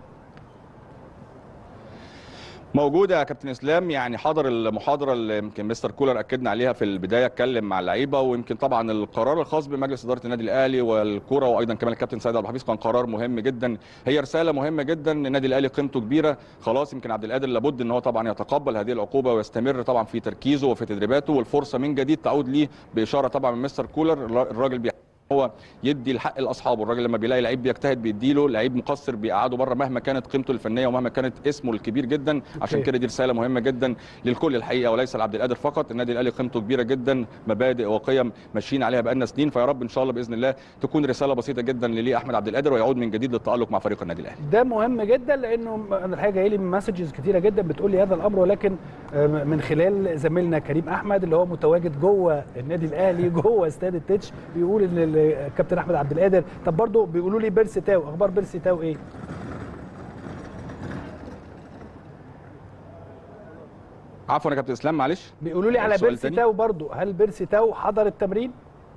موجودة يا كابتن اسلام يعني حضر المحاضرة اللي يمكن مستر كولر اكدنا عليها في البداية اتكلم مع اللعيبة ويمكن طبعا القرار الخاص بمجلس إدارة النادي الأهلي والكرة وايضا كمان الكابتن سيد عبد الحفيظ كان قرار مهم جدا هي رسالة مهمة جدا النادي الأهلي قيمته كبيرة خلاص يمكن عبد القادر لابد ان هو طبعا يتقبل هذه العقوبة ويستمر طبعا في تركيزه وفي تدريباته والفرصة من جديد تعود ليه بإشارة طبعا من مستر كولر الراجل بي هو يدي الحق لاصحابه الراجل لما بيلاقي لعيب بيجتهد بيديله لعيب مقصر بيقعده بره مهما كانت قيمته الفنيه ومهما كانت اسمه الكبير جدا عشان كده دي رساله مهمه جدا للكل الحقيقه وليس لعبد القادر فقط النادي الاهلي قيمته كبيره جدا مبادئ وقيم ماشيين عليها بقالنا سنين فيا رب ان شاء الله باذن الله تكون رساله بسيطه جدا للي احمد عبد القادر ويعود من جديد للتالق مع فريق النادي الاهلي ده مهم جدا لانه انا الحقيقه جاي لي مسجز كتيره جدا بتقول لي هذا الامر ولكن آه، من خلال زميلنا كريم احمد اللي هو متواجد جوه النادي الاهلي جوه استاد التتش بيقول ان الكابتن احمد عبد القادر طب برضه بيقولوا لي بيرسي تاو اخبار بيرسي تاو ايه؟ عفوا يا كابتن اسلام معلش بيقولوا لي على سؤال بيرسي تاني؟ تاو برضه هل بيرسي تاو حضر التمرين؟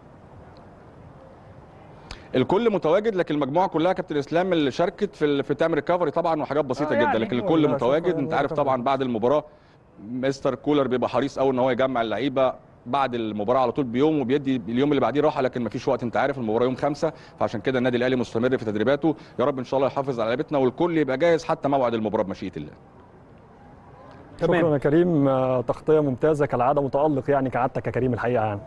الكل متواجد لكن المجموعه كلها يا كابتن اسلام اللي شاركت في ال- في تعمل ريكفري طبعا وحاجات بسيطه آه جدا يعني لكن هو الكل لا، متواجد شكراً، انت هو عارف طبعاً. طبعا بعد المباراه مستر كولر بيبقى حريص قوي ان هو يجمع اللعيبه بعد المباراه على طول بيوم وبيدي اليوم اللي بعديه راحه لكن مفيش وقت انت عارف المباراه يوم خمسة فعشان كده النادي الاهلي مستمر في تدريباته يا رب ان شاء الله يحافظ على لعيبتنا والكل يبقى جاهز حتى موعد المباراه بمشيئه الله تمام. شكرا يا كريم آه، تغطيه ممتازه كالعاده متالق يعني كعادتك يا كريم الحقيقه يعني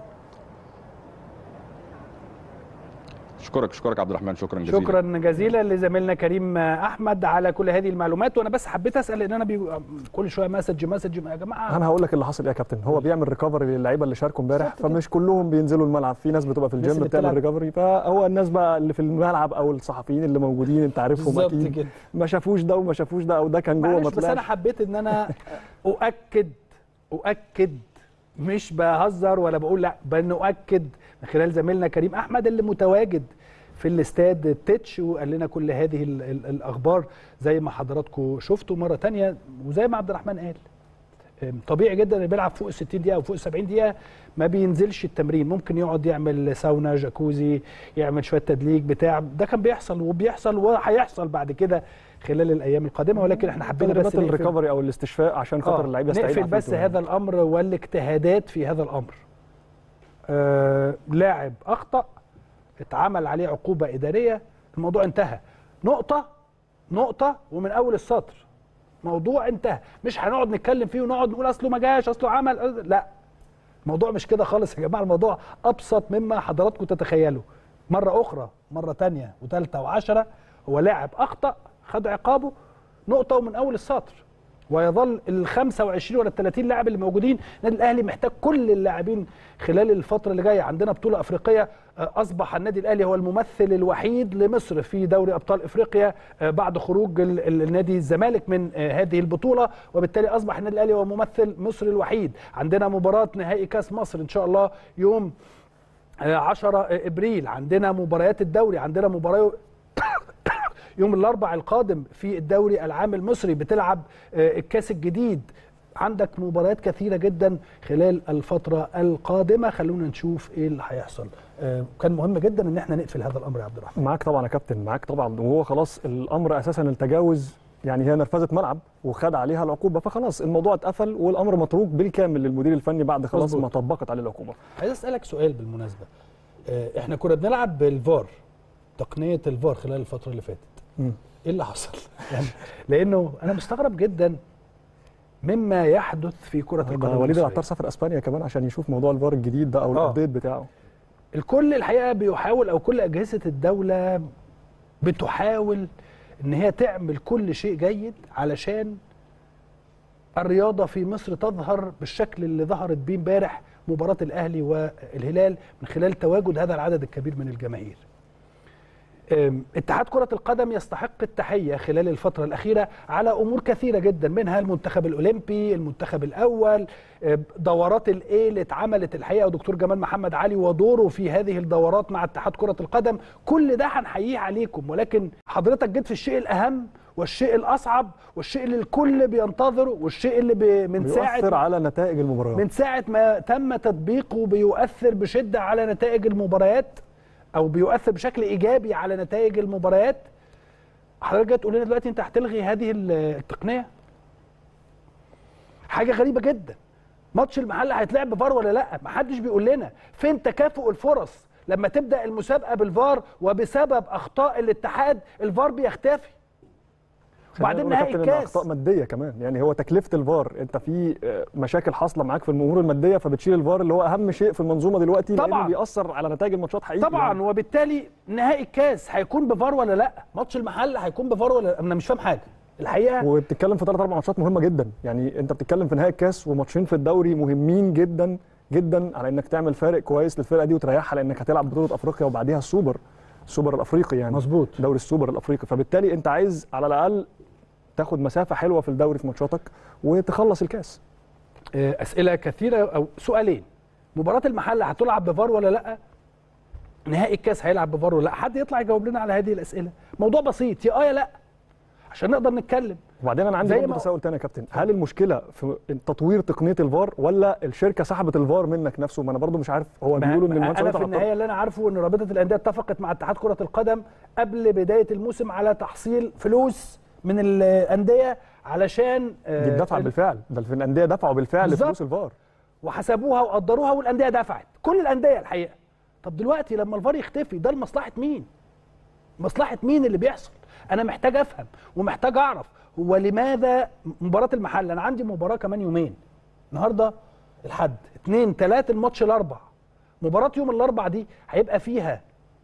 اشكرك اشكرك عبد الرحمن شكرا جزيلا شكرا جزيلا لزميلنا كريم احمد على كل هذه المعلومات وانا بس حبيت اسال لان انا بي... كل شويه مسج مسج يا جماعه انا هقول لك اللي حصل ايه يا كابتن هو بيعمل ريكفري للعيبه اللي شاركوا امبارح بالظبط كده. فمش كلهم بينزلوا الملعب في ناس بتبقى في الناس الجيم اللي بتعمل بتلعب. ريكفري فهو الناس بقى اللي في الملعب او الصحفيين اللي موجودين انت عارفهم بالظبط اكيد كده. ما شافوش ده وما شافوش ده او ده كان جوه ما معلش بس انا طلعش حبيت ان انا اؤكد اؤكد مش بهزر ولا بقول لا بل نؤكد من خلال زميلنا كريم احمد اللي متواجد في الاستاد التتش وقال لنا كل هذه ال ال الاخبار زي ما حضراتكم شفتوا مره تانية وزي ما عبد الرحمن قال أم، طبيعي جدا اللي بيلعب فوق ال 60 دقيقه وفوق ال 70 دقيقه ما بينزلش التمرين ممكن يقعد يعمل ساونا جاكوزي يعمل شويه تدليك بتاع ده كان بيحصل وبيحصل وهيحصل بعد كده خلال الايام القادمه ولكن احنا حبينا بس تدريبات نقفل الريكفري او الاستشفاء عشان خاطر آه، اللعيبه يستعيدوا نقفل بس عافيتهم هذا الامر والاجتهادات في هذا الامر آه لاعب اخطا اتعمل عليه عقوبه اداريه الموضوع انتهى نقطه نقطه ومن اول السطر موضوع انتهى مش هنقعد نتكلم فيه ونقعد نقول اصله ما جاش اصله عمل لا الموضوع مش كده خالص يا جماعه الموضوع ابسط مما حضراتكم تتخيلوا مره اخرى مره تانية وثالثه وعشرة هو لاعب اخطا خد عقابه نقطه ومن اول السطر ويظل ال 25 ولا ال 30 لاعب اللي موجودين النادي الاهلي محتاج كل اللاعبين خلال الفتره اللي جايه عندنا بطوله افريقيه آه، اصبح النادي الاهلي هو الممثل الوحيد لمصر في دوري ابطال افريقيا آه، بعد خروج ال- ال- النادي الزمالك من آه، هذه البطوله وبالتالي اصبح النادي الاهلي هو ممثل مصر الوحيد عندنا مباراه نهائي كاس مصر ان شاء الله يوم آه، 10 ابريل عندنا مباريات الدوري عندنا مباراه يوم الاربع القادم في الدوري العام المصري بتلعب آه، الكاس الجديد عندك مباريات كثيره جدا خلال الفتره القادمه خلونا نشوف ايه اللي هيحصل آه، كان مهم جدا ان احنا نقفل هذا الامر يا عبد الرحمن معاك طبعا يا كابتن معاك طبعا وهو خلاص الامر اساسا التجاوز يعني هي نرفزه ملعب وخد عليها العقوبه فخلاص الموضوع اتقفل والامر متروك بالكامل للمدير الفني بعد خلاص مظبوط. ما طبقت عليه العقوبه عايز اسالك سؤال بالمناسبه آه، احنا كنا بنلعب بالفار تقنيه الفار خلال الفتره اللي فاتت مم. ايه اللي حصل يعني لانه انا مستغرب جدا مما يحدث في كره ده القدم وليد المصرية. العطار سافر اسبانيا كمان عشان يشوف موضوع الفار الجديد ده او آه. الابديت بتاعه الكل الحقيقه بيحاول او كل اجهزه الدوله بتحاول ان هي تعمل كل شيء جيد علشان الرياضه في مصر تظهر بالشكل اللي ظهرت بيه امبارح مباراه الاهلي والهلال من خلال تواجد هذا العدد الكبير من الجماهير. أم، اتحاد كرة القدم يستحق التحية خلال الفترة الأخيرة على أمور كثيرة جدا منها المنتخب الأولمبي المنتخب الأول أم، دورات الإيه اللي اتعملت الحقيقة ودكتور جمال محمد علي ودوره في هذه الدورات مع اتحاد كرة القدم كل ده هنحييه عليكم ولكن حضرتك جيت في الشيء الأهم والشيء الأصعب والشيء اللي الكل بينتظره والشيء اللي بي- من ساعة بيؤثر على نتائج المباريات من ساعة ما تم تطبيقه بيؤثر بشدة على نتائج المباريات أو بيؤثر بشكل إيجابي على نتائج المباريات حضرتك جاي تقول لنا دلوقتي أنت هتلغي هذه ال- التقنية حاجة غريبة جدا ماتش المحل هيتلعب بفار ولا لا محدش بيقول لنا فين تكافؤ الفرص لما تبدأ المسابقة بالفار وبسبب أخطاء الاتحاد الفار بيختفي وبعدين خلينا نقول نهائي يا كابتن إن الكاس اخطاء ماديه كمان يعني هو تكلفه الفار انت في آه، مشاكل حاصله معاك في الامور الماديه فبتشيل الفار اللي هو اهم شيء في المنظومه دلوقتي طبعاً. لانه بيأثر على نتائج الماتشات حقيقي طبعا يعني. وبالتالي نهائي الكاس هيكون بفار ولا لا ماتش المحل هيكون بفار ولا لا انا مش فاهم حاجه الحقيقه وبتتكلم في ثلاث اربع ماتشات مهمه جدا يعني انت بتتكلم في نهائي الكاس وماتشين في الدوري مهمين جدا جدا على انك تعمل فارق كويس للفرقه دي وتريحها لانك هتلعب بطوله افريقيا وبعديها السوبر السوبر الافريقي يعني مظبوط دوري السوبر الافريقي فبالتالي انت عايز على الاقل تاخد مسافه حلوه في الدوري في ماتشاتك وتخلص الكاس آه، اسئله كثيره او سؤالين مباراه المحل هتلعب بفار ولا لا نهائي الكاس هيلعب بفار ولا لا حد يطلع يجاوب لنا على هذه الاسئله موضوع بسيط يا اه يا لا عشان نقدر نتكلم وبعدين انا عندي زي برضه ما- تساؤل تاني يا كابتن هل المشكله في تطوير تقنيه الفار ولا الشركه سحبت الفار منك نفسه ما انا برضه مش عارف هو ما- بيقولوا ان ما المهندس انا وليد في العطار- النهايه اللي انا عارفه ان رابطه الانديه اتفقت مع اتحاد كره القدم قبل بدايه الموسم على تحصيل فلوس من الانديه علشان آه، دي الدفع بالفعل ده في الانديه دفعوا بالفعل بالظبط. فلوس الفار وحسبوها وقدروها والانديه دفعت كل الانديه الحقيقه طب دلوقتي لما الفار يختفي ده لمصلحه مين مصلحه مين اللي بيحصل انا محتاج افهم ومحتاج اعرف هو لماذا مباراه المحل انا عندي مباراه كمان يومين النهارده الحد اتنين تلاتة الماتش الاربع مباراه يوم الاربع دي هيبقى فيها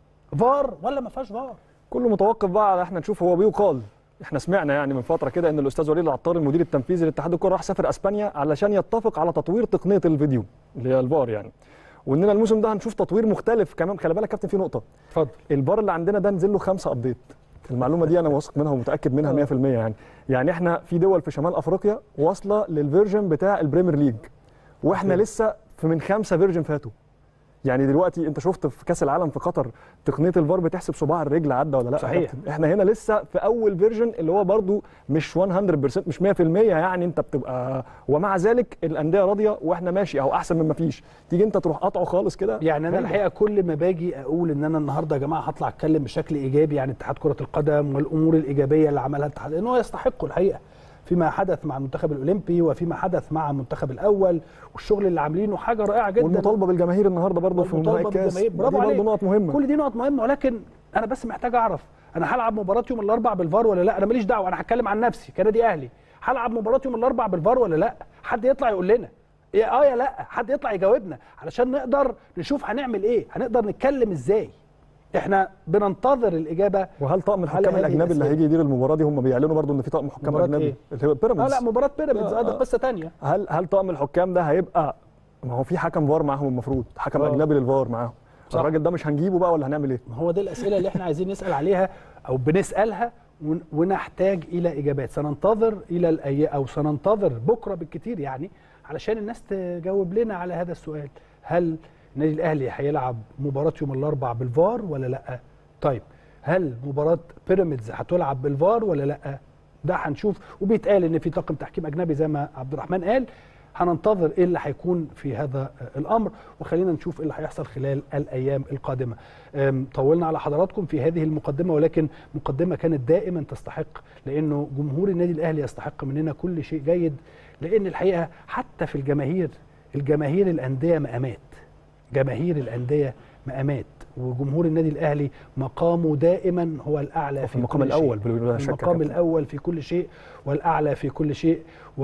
فار ولا ما فيهاش فار كله متوقف بقى على احنا نشوف هو بيقال احنا سمعنا يعني من فتره كده ان الاستاذ وليد العطار المدير التنفيذي لاتحاد الكره راح سافر اسبانيا علشان يتفق على تطوير تقنيه الفيديو اللي هي الفار يعني واننا الموسم ده هنشوف تطوير مختلف كمان خلي بالك يا كابتن في نقطه اتفضل الفار اللي عندنا ده نزل له خمسه ابديت المعلومه دي انا واثق منها ومتاكد منها 100% يعني يعني احنا في دول في شمال افريقيا واصله للفيرجن بتاع البريمير ليج واحنا أوكي. لسه في من خمسه فيرجن فاتوا يعني دلوقتي انت شفت في كاس العالم في قطر تقنيه الفار بتحسب صباع الرجل عدى ولا لا يا صحيح. كابتن؟ احنا هنا لسه في اول فيرجن اللي هو برضو مش 100% مش 100% يعني انت بتبقى ومع ذلك الانديه راضيه واحنا ماشي او احسن من ما فيش تيجي انت تروح قاطعه خالص كده يعني انا هيبقى. الحقيقه كل ما باجي اقول ان انا النهارده يا جماعه هطلع اتكلم بشكل ايجابي عن اتحاد كره القدم والامور الايجابيه اللي عملها الاتحاد لان هو يستحقه الحقيقه فيما حدث مع المنتخب الاولمبي وفيما حدث مع المنتخب الاول والشغل اللي عاملينه حاجه رائعه جدا والمطالبه بالجماهير النهارده برضه في والمطالبة نهائي الكاس بالجماهير. برافو دي برضه عليك. نقط مهمه كل دي نقط مهمه ولكن انا بس محتاج اعرف انا هلعب مباراه يوم الاربع بالفار ولا لا انا ماليش دعوه انا هتكلم عن نفسي كنادي اهلي هلعب مباراه يوم الاربع بالفار ولا لا حد يطلع يقول لنا يا اه يا لا حد يطلع يجاوبنا علشان نقدر نشوف هنعمل ايه هنقدر نتكلم ازاي احنا بننتظر الاجابه وهل طقم على الحكام هذه الاجنبي اللي الأسئلة. هيجي يدير المباراه دي هم بيعلنوا برضه ان في طقم حكام مباراة اجنبي إيه؟ اللي هو اه بيراميدز لا مباراه بيراميدز اه ده آه. قصه ثانيه هل هل طقم الحكام ده هيبقى ما هو في حكم فار معاهم المفروض حكم آه. اجنبي للفار معاهم صح. الراجل ده مش هنجيبه بقى ولا هنعمل ايه ما هو ده الاسئله اللي احنا عايزين نسال عليها او بنسالها ون- ونحتاج الى اجابات سننتظر الى الايام او سننتظر بكره بالكثير يعني علشان الناس تجاوب لنا على هذا السؤال هل النادي الاهلي هيلعب مباراه يوم الاربع بالفار ولا لا طيب هل مباراه بيراميدز هتلعب بالفار ولا لا ده هنشوف وبيتقال ان في طاقم تحكيم اجنبي زي ما عبد الرحمن قال هننتظر ايه اللي هيكون في هذا الامر وخلينا نشوف ايه اللي هيحصل خلال الايام القادمه أم، طولنا على حضراتكم في هذه المقدمه ولكن مقدمه كانت دائما تستحق لانه جمهور النادي الاهلي يستحق مننا كل شيء جيد لان الحقيقه حتى في الجماهير الجماهير الانديه مقامات جماهير الانديه مقامات وجمهور النادي الاهلي مقامه دائما هو الاعلى في في المقام كل شيء. الأول بلا شك يا المقام كابتن. الاول في كل شيء والاعلى في كل شيء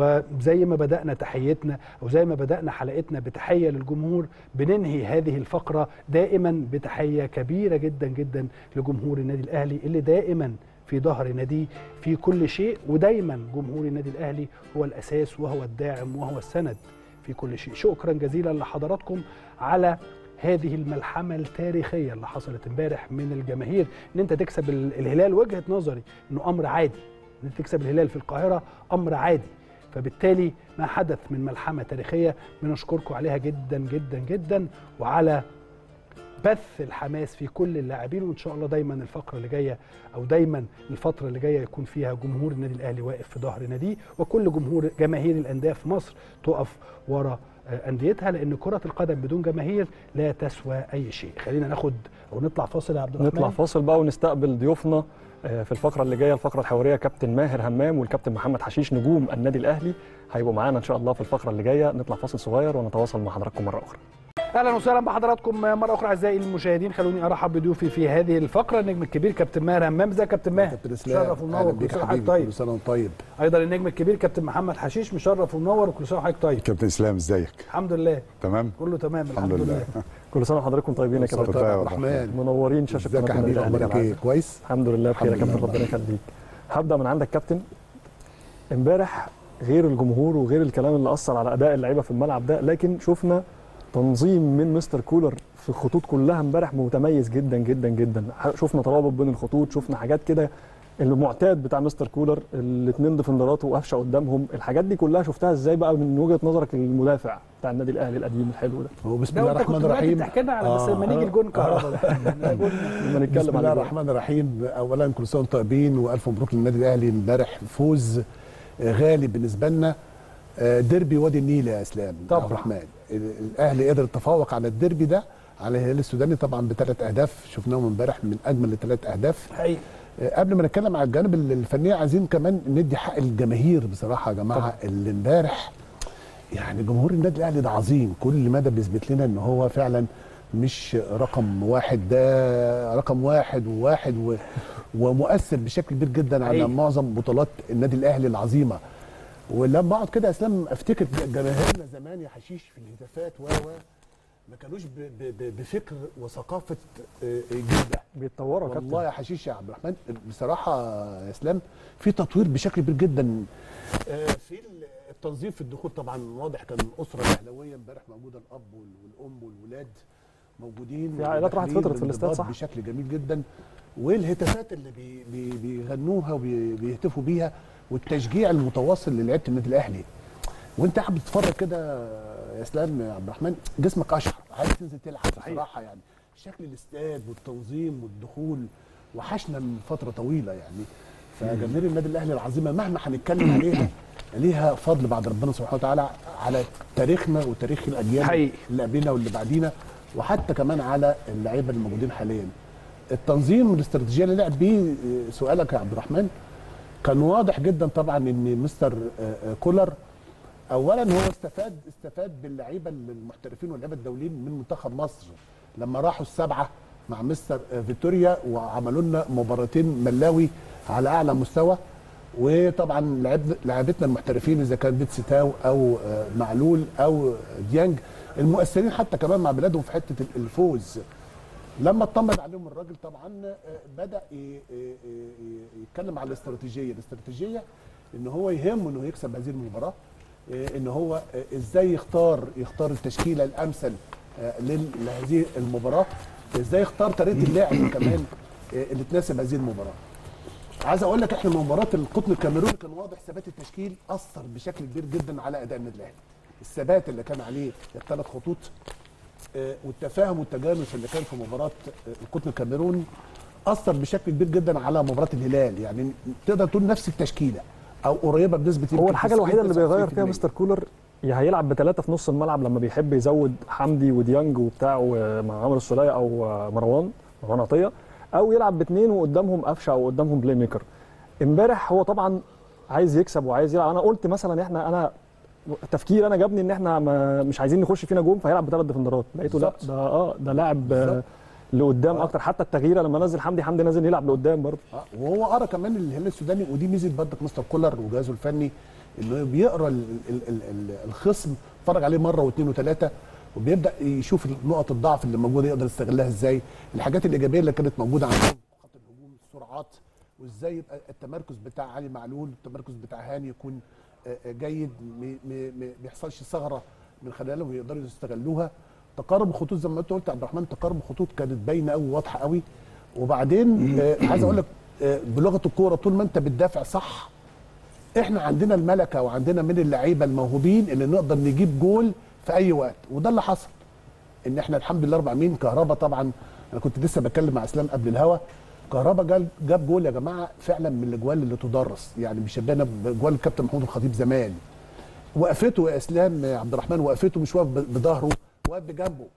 وزي ما بدانا تحيتنا او زي ما بدانا حلقتنا بتحيه للجمهور بننهي هذه الفقره دائما بتحيه كبيره جدا جدا لجمهور النادي الاهلي اللي دائما في ظهر ناديه في كل شيء ودايما جمهور النادي الاهلي هو الاساس وهو الداعم وهو السند في كل شيء شكرا جزيلا لحضراتكم على هذه الملحمة التاريخية اللي حصلت امبارح من الجماهير ان انت تكسب ال- الهلال وجهة نظري انه امر عادي ان انت تكسب الهلال في القاهرة امر عادي فبالتالي ما حدث من ملحمة تاريخية بنشكركم عليها جدا جدا جدا وعلى بث الحماس في كل اللاعبين وان شاء الله دايما الفقره اللي جايه او دايما الفتره اللي جايه يكون فيها جمهور النادي الاهلي واقف في ظهر ناديه وكل جمهور جماهير الانديه في مصر تقف ورا آه، انديتها لان كره القدم بدون جماهير لا تسوى اي شيء خلينا ناخد او نطلع فاصل يا عبد الرحمن نطلع فاصل بقى ونستقبل ضيوفنا آه، في الفقره اللي جايه الفقره الحواريه كابتن ماهر همام والكابتن محمد حشيش نجوم النادي الاهلي هيبقوا معانا ان شاء الله في الفقره اللي جايه نطلع فاصل صغير ونتواصل مع حضراتكم مره اخرى اهلا وسهلا بحضراتكم مره اخرى اعزائي المشاهدين خلوني ارحب بضيوفي في هذه الفقره النجم الكبير كابتن ماهر همام ازيك يا كابتن ماهر كابتن اسلام مشرف اهلا ومنور بيك كل سنه حبيبي وحضرتك طيب كل سنه وانت طيب ايضا النجم الكبير كابتن محمد حشيش مشرف ومنور وكل سنه وحضرتك طيب كابتن اسلام ازيك الحمد لله تمام كله تمام الحمد لله كل سنه وحضراتكم طيبين يا كابتن طيب يا عبد والرحمن. الرحمن منورين شاشه ازيك يا قناه النادي حبيبي الاهلي اخبارك ايه كويس الحمد لله بخير يا الحمد كابتن لله. ربنا يخليك هبدا من عندك كابتن امبارح غير الجمهور وغير الكلام اللي اثر على اداء اللعيبه في الملعب ده لكن شفنا تنظيم من مستر كولر في الخطوط كلها امبارح متميز جدا جدا جدا شفنا ترابط بين الخطوط شفنا حاجات كده المعتاد بتاع مستر كولر الاثنين ديفندرات وقفشه قدامهم الحاجات دي كلها شفتها ازاي بقى من وجهه نظرك المدافع بتاع النادي الاهلي القديم الحلو ده هو بسم ده الله وانت الرحمن كنت دلوقتي الرحيم بتحكي لنا على بس آه. لما نيجي الجون كهرباء بقى. لما بسم نتكلم الله على الرحمن الرحيم اولا كل سنه وانتم طيبين والف مبروك للنادي الاهلي امبارح فوز آه، غالي بالنسبه لنا آه، ديربي وادي النيل يا اسلام طبعا. عبد الرحمن ال- الاهلي قدر يتفوق على الديربي ده على الهلال السوداني طبعا بثلاث اهداف شفناهم امبارح من اجمل الثلاث اهداف حقيقي آه، قبل ما نتكلم على الجانب ال- الفني عايزين كمان ندي حق الجماهير بصراحه يا جماعه اللي امبارح يعني جمهور النادي الاهلي ده عظيم كل مدى بيثبت لنا ان هو فعلا مش رقم واحد ده رقم واحد وواحد و... ومؤثر بشكل كبير جدا على حقيقي. معظم بطولات النادي الاهلي العظيمه ولما اقعد كده يا اسلام افتكر جماهيرنا زمان يا حشيش في الهتافات و و ما كانوش ب... ب... ب... بفكر وثقافه آه، جده بيتطوروا يا كابتن والله يا حشيش يا عبد الرحمن بصراحه يا اسلام في تطوير بشكل كبير جدا آه، في التنظيم في الدخول طبعا واضح كان الاسره الاهلاويه امبارح موجوده الاب وال- والام والولاد موجودين في عائلات راحت وداخلين فطرت في الاستاد، بانضباط صح؟ بشكل جميل جدا والهتافات اللي بي بي بيغنوها وبيهتفوا بيها والتشجيع المتواصل للعيبه النادي الاهلي وانت قاعد بتتفرج كده يا اسلام يا عبد الرحمن جسمك اشعر عايز تنزل تلعب بصراحه يعني شكل الاستاد والتنظيم والدخول وحشنا من فتره طويله يعني فجماهير النادي الاهلي العظيمه مهما هنتكلم عليها ليها فضل بعد ربنا سبحانه وتعالى على تاريخنا وتاريخ الاجيال حقيقي. اللي قبلنا واللي بعدينا وحتى كمان على اللعيبه الموجودين حاليا التنظيم والاستراتيجيه اللي لعب بيه آه، سؤالك يا عبد الرحمن كان واضح جدا طبعا ان مستر آه، آه، كولر اولا هو استفاد استفاد باللعيبه المحترفين واللعيبه الدوليين من منتخب مصر لما راحوا السبعه مع مستر آه، فيتوريا وعملوا لنا مباراتين ملاوي على اعلى مستوى وطبعا لعب لعبتنا المحترفين اذا كان بيتسي تاو او آه، معلول او ديانج المؤثرين حتى كمان مع بلادهم في حته الفوز لما اطمن عليهم الراجل طبعا آه، بدا ي- ي- ي- يتكلم على الاستراتيجيه الاستراتيجيه ان هو يهمه انه يكسب هذه المباراه آه، ان هو آه، ازاي يختار يختار التشكيله الامثل آه، لل- لهذه المباراه ازاي يختار طريقه اللعب كمان آه، اللي تناسب هذه المباراه عايز اقول لك احنا مباراه القطن الكاميروني كان واضح ثبات التشكيل اثر بشكل كبير جدا على اداء النادي الاهلي الثبات اللي كان عليه الثلاث خطوط آه، والتفاهم والتجانس اللي كان في مباراه آه، القطن الكاميروني اثر بشكل كبير جدا على مباراه الهلال يعني تقدر تقول نفس التشكيله او قريبه بنسبه هو يمكن الحاجه 90 الوحيده اللي بيغير فيها 99%. مستر كولر يا هيلعب بثلاثه في نص الملعب لما بيحب يزود حمدي وديانج وبتاع مع عمرو السوليه او مروان مروان عطيه او يلعب باثنين وقدامهم قفشه او قدامهم بلاي ميكر امبارح هو طبعا عايز يكسب وعايز يلعب انا قلت مثلا احنا انا تفكير انا جابني ان احنا ما مش عايزين نخش فينا جون فهيلعب بثلاث ديفندرات لقيته لا بالظبط. ده اه ده لاعب آه، بالظبط. لقدام آه. اكتر حتى التغييره لما نزل حمدي حمدي نازل يلعب لقدام برضه آه، وهو قرا كمان الهلال السوداني ودي ميزه برضك مستر كولر وجهازه الفني انه بيقرا ال ال ال ال الخصم اتفرج عليه مره واثنين وثلاثه وبيبدا يشوف نقط الضعف اللي موجوده يقدر يستغلها ازاي الحاجات الايجابيه اللي كانت موجوده عندهم في خط الهجوم السرعات وازاي يبقى التمركز بتاع علي معلول التمركز بتاع هاني يكون آه، آه، جيد ما بيحصلش ثغره من خلالهم ويقدروا يستغلوها تقارب الخطوط زي ما انت قلت يا عبد الرحمن تقارب الخطوط كانت باينه قوي واضحه قوي وبعدين آه، عايز اقول لك آه، بلغه الكوره طول ما انت بتدافع صح احنا عندنا الملكه وعندنا من اللعيبه الموهوبين اللي نقدر نجيب جول في اي وقت وده اللي حصل ان احنا الحمد لله رب العالمين كهربا طبعا انا كنت لسه بتكلم مع اسلام قبل الهوا كهربا جاب جاب جول يا جماعه فعلا من الاجوال اللي تدرس يعني مش شبهنا بجوال الكابتن محمود الخطيب زمان وقفته يا اسلام يا عبد الرحمن وقفته مش واقف بظهره واقف بجنبه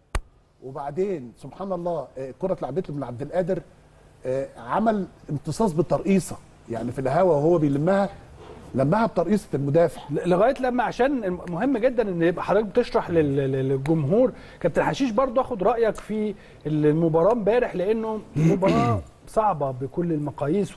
وبعدين سبحان الله آه، الكره اتلعبت له من عبد القادر آه، عمل امتصاص بالترقيصه يعني في الهوا وهو بيلمها لمها بترقيصه المدافع لغايه لما عشان مهم جدا ان يبقى حضرتك بتشرح لل- لل- للجمهور كابتن حشيش برضو اخد رايك في المباراه امبارح لانه مباراه صعبه بكل المقاييس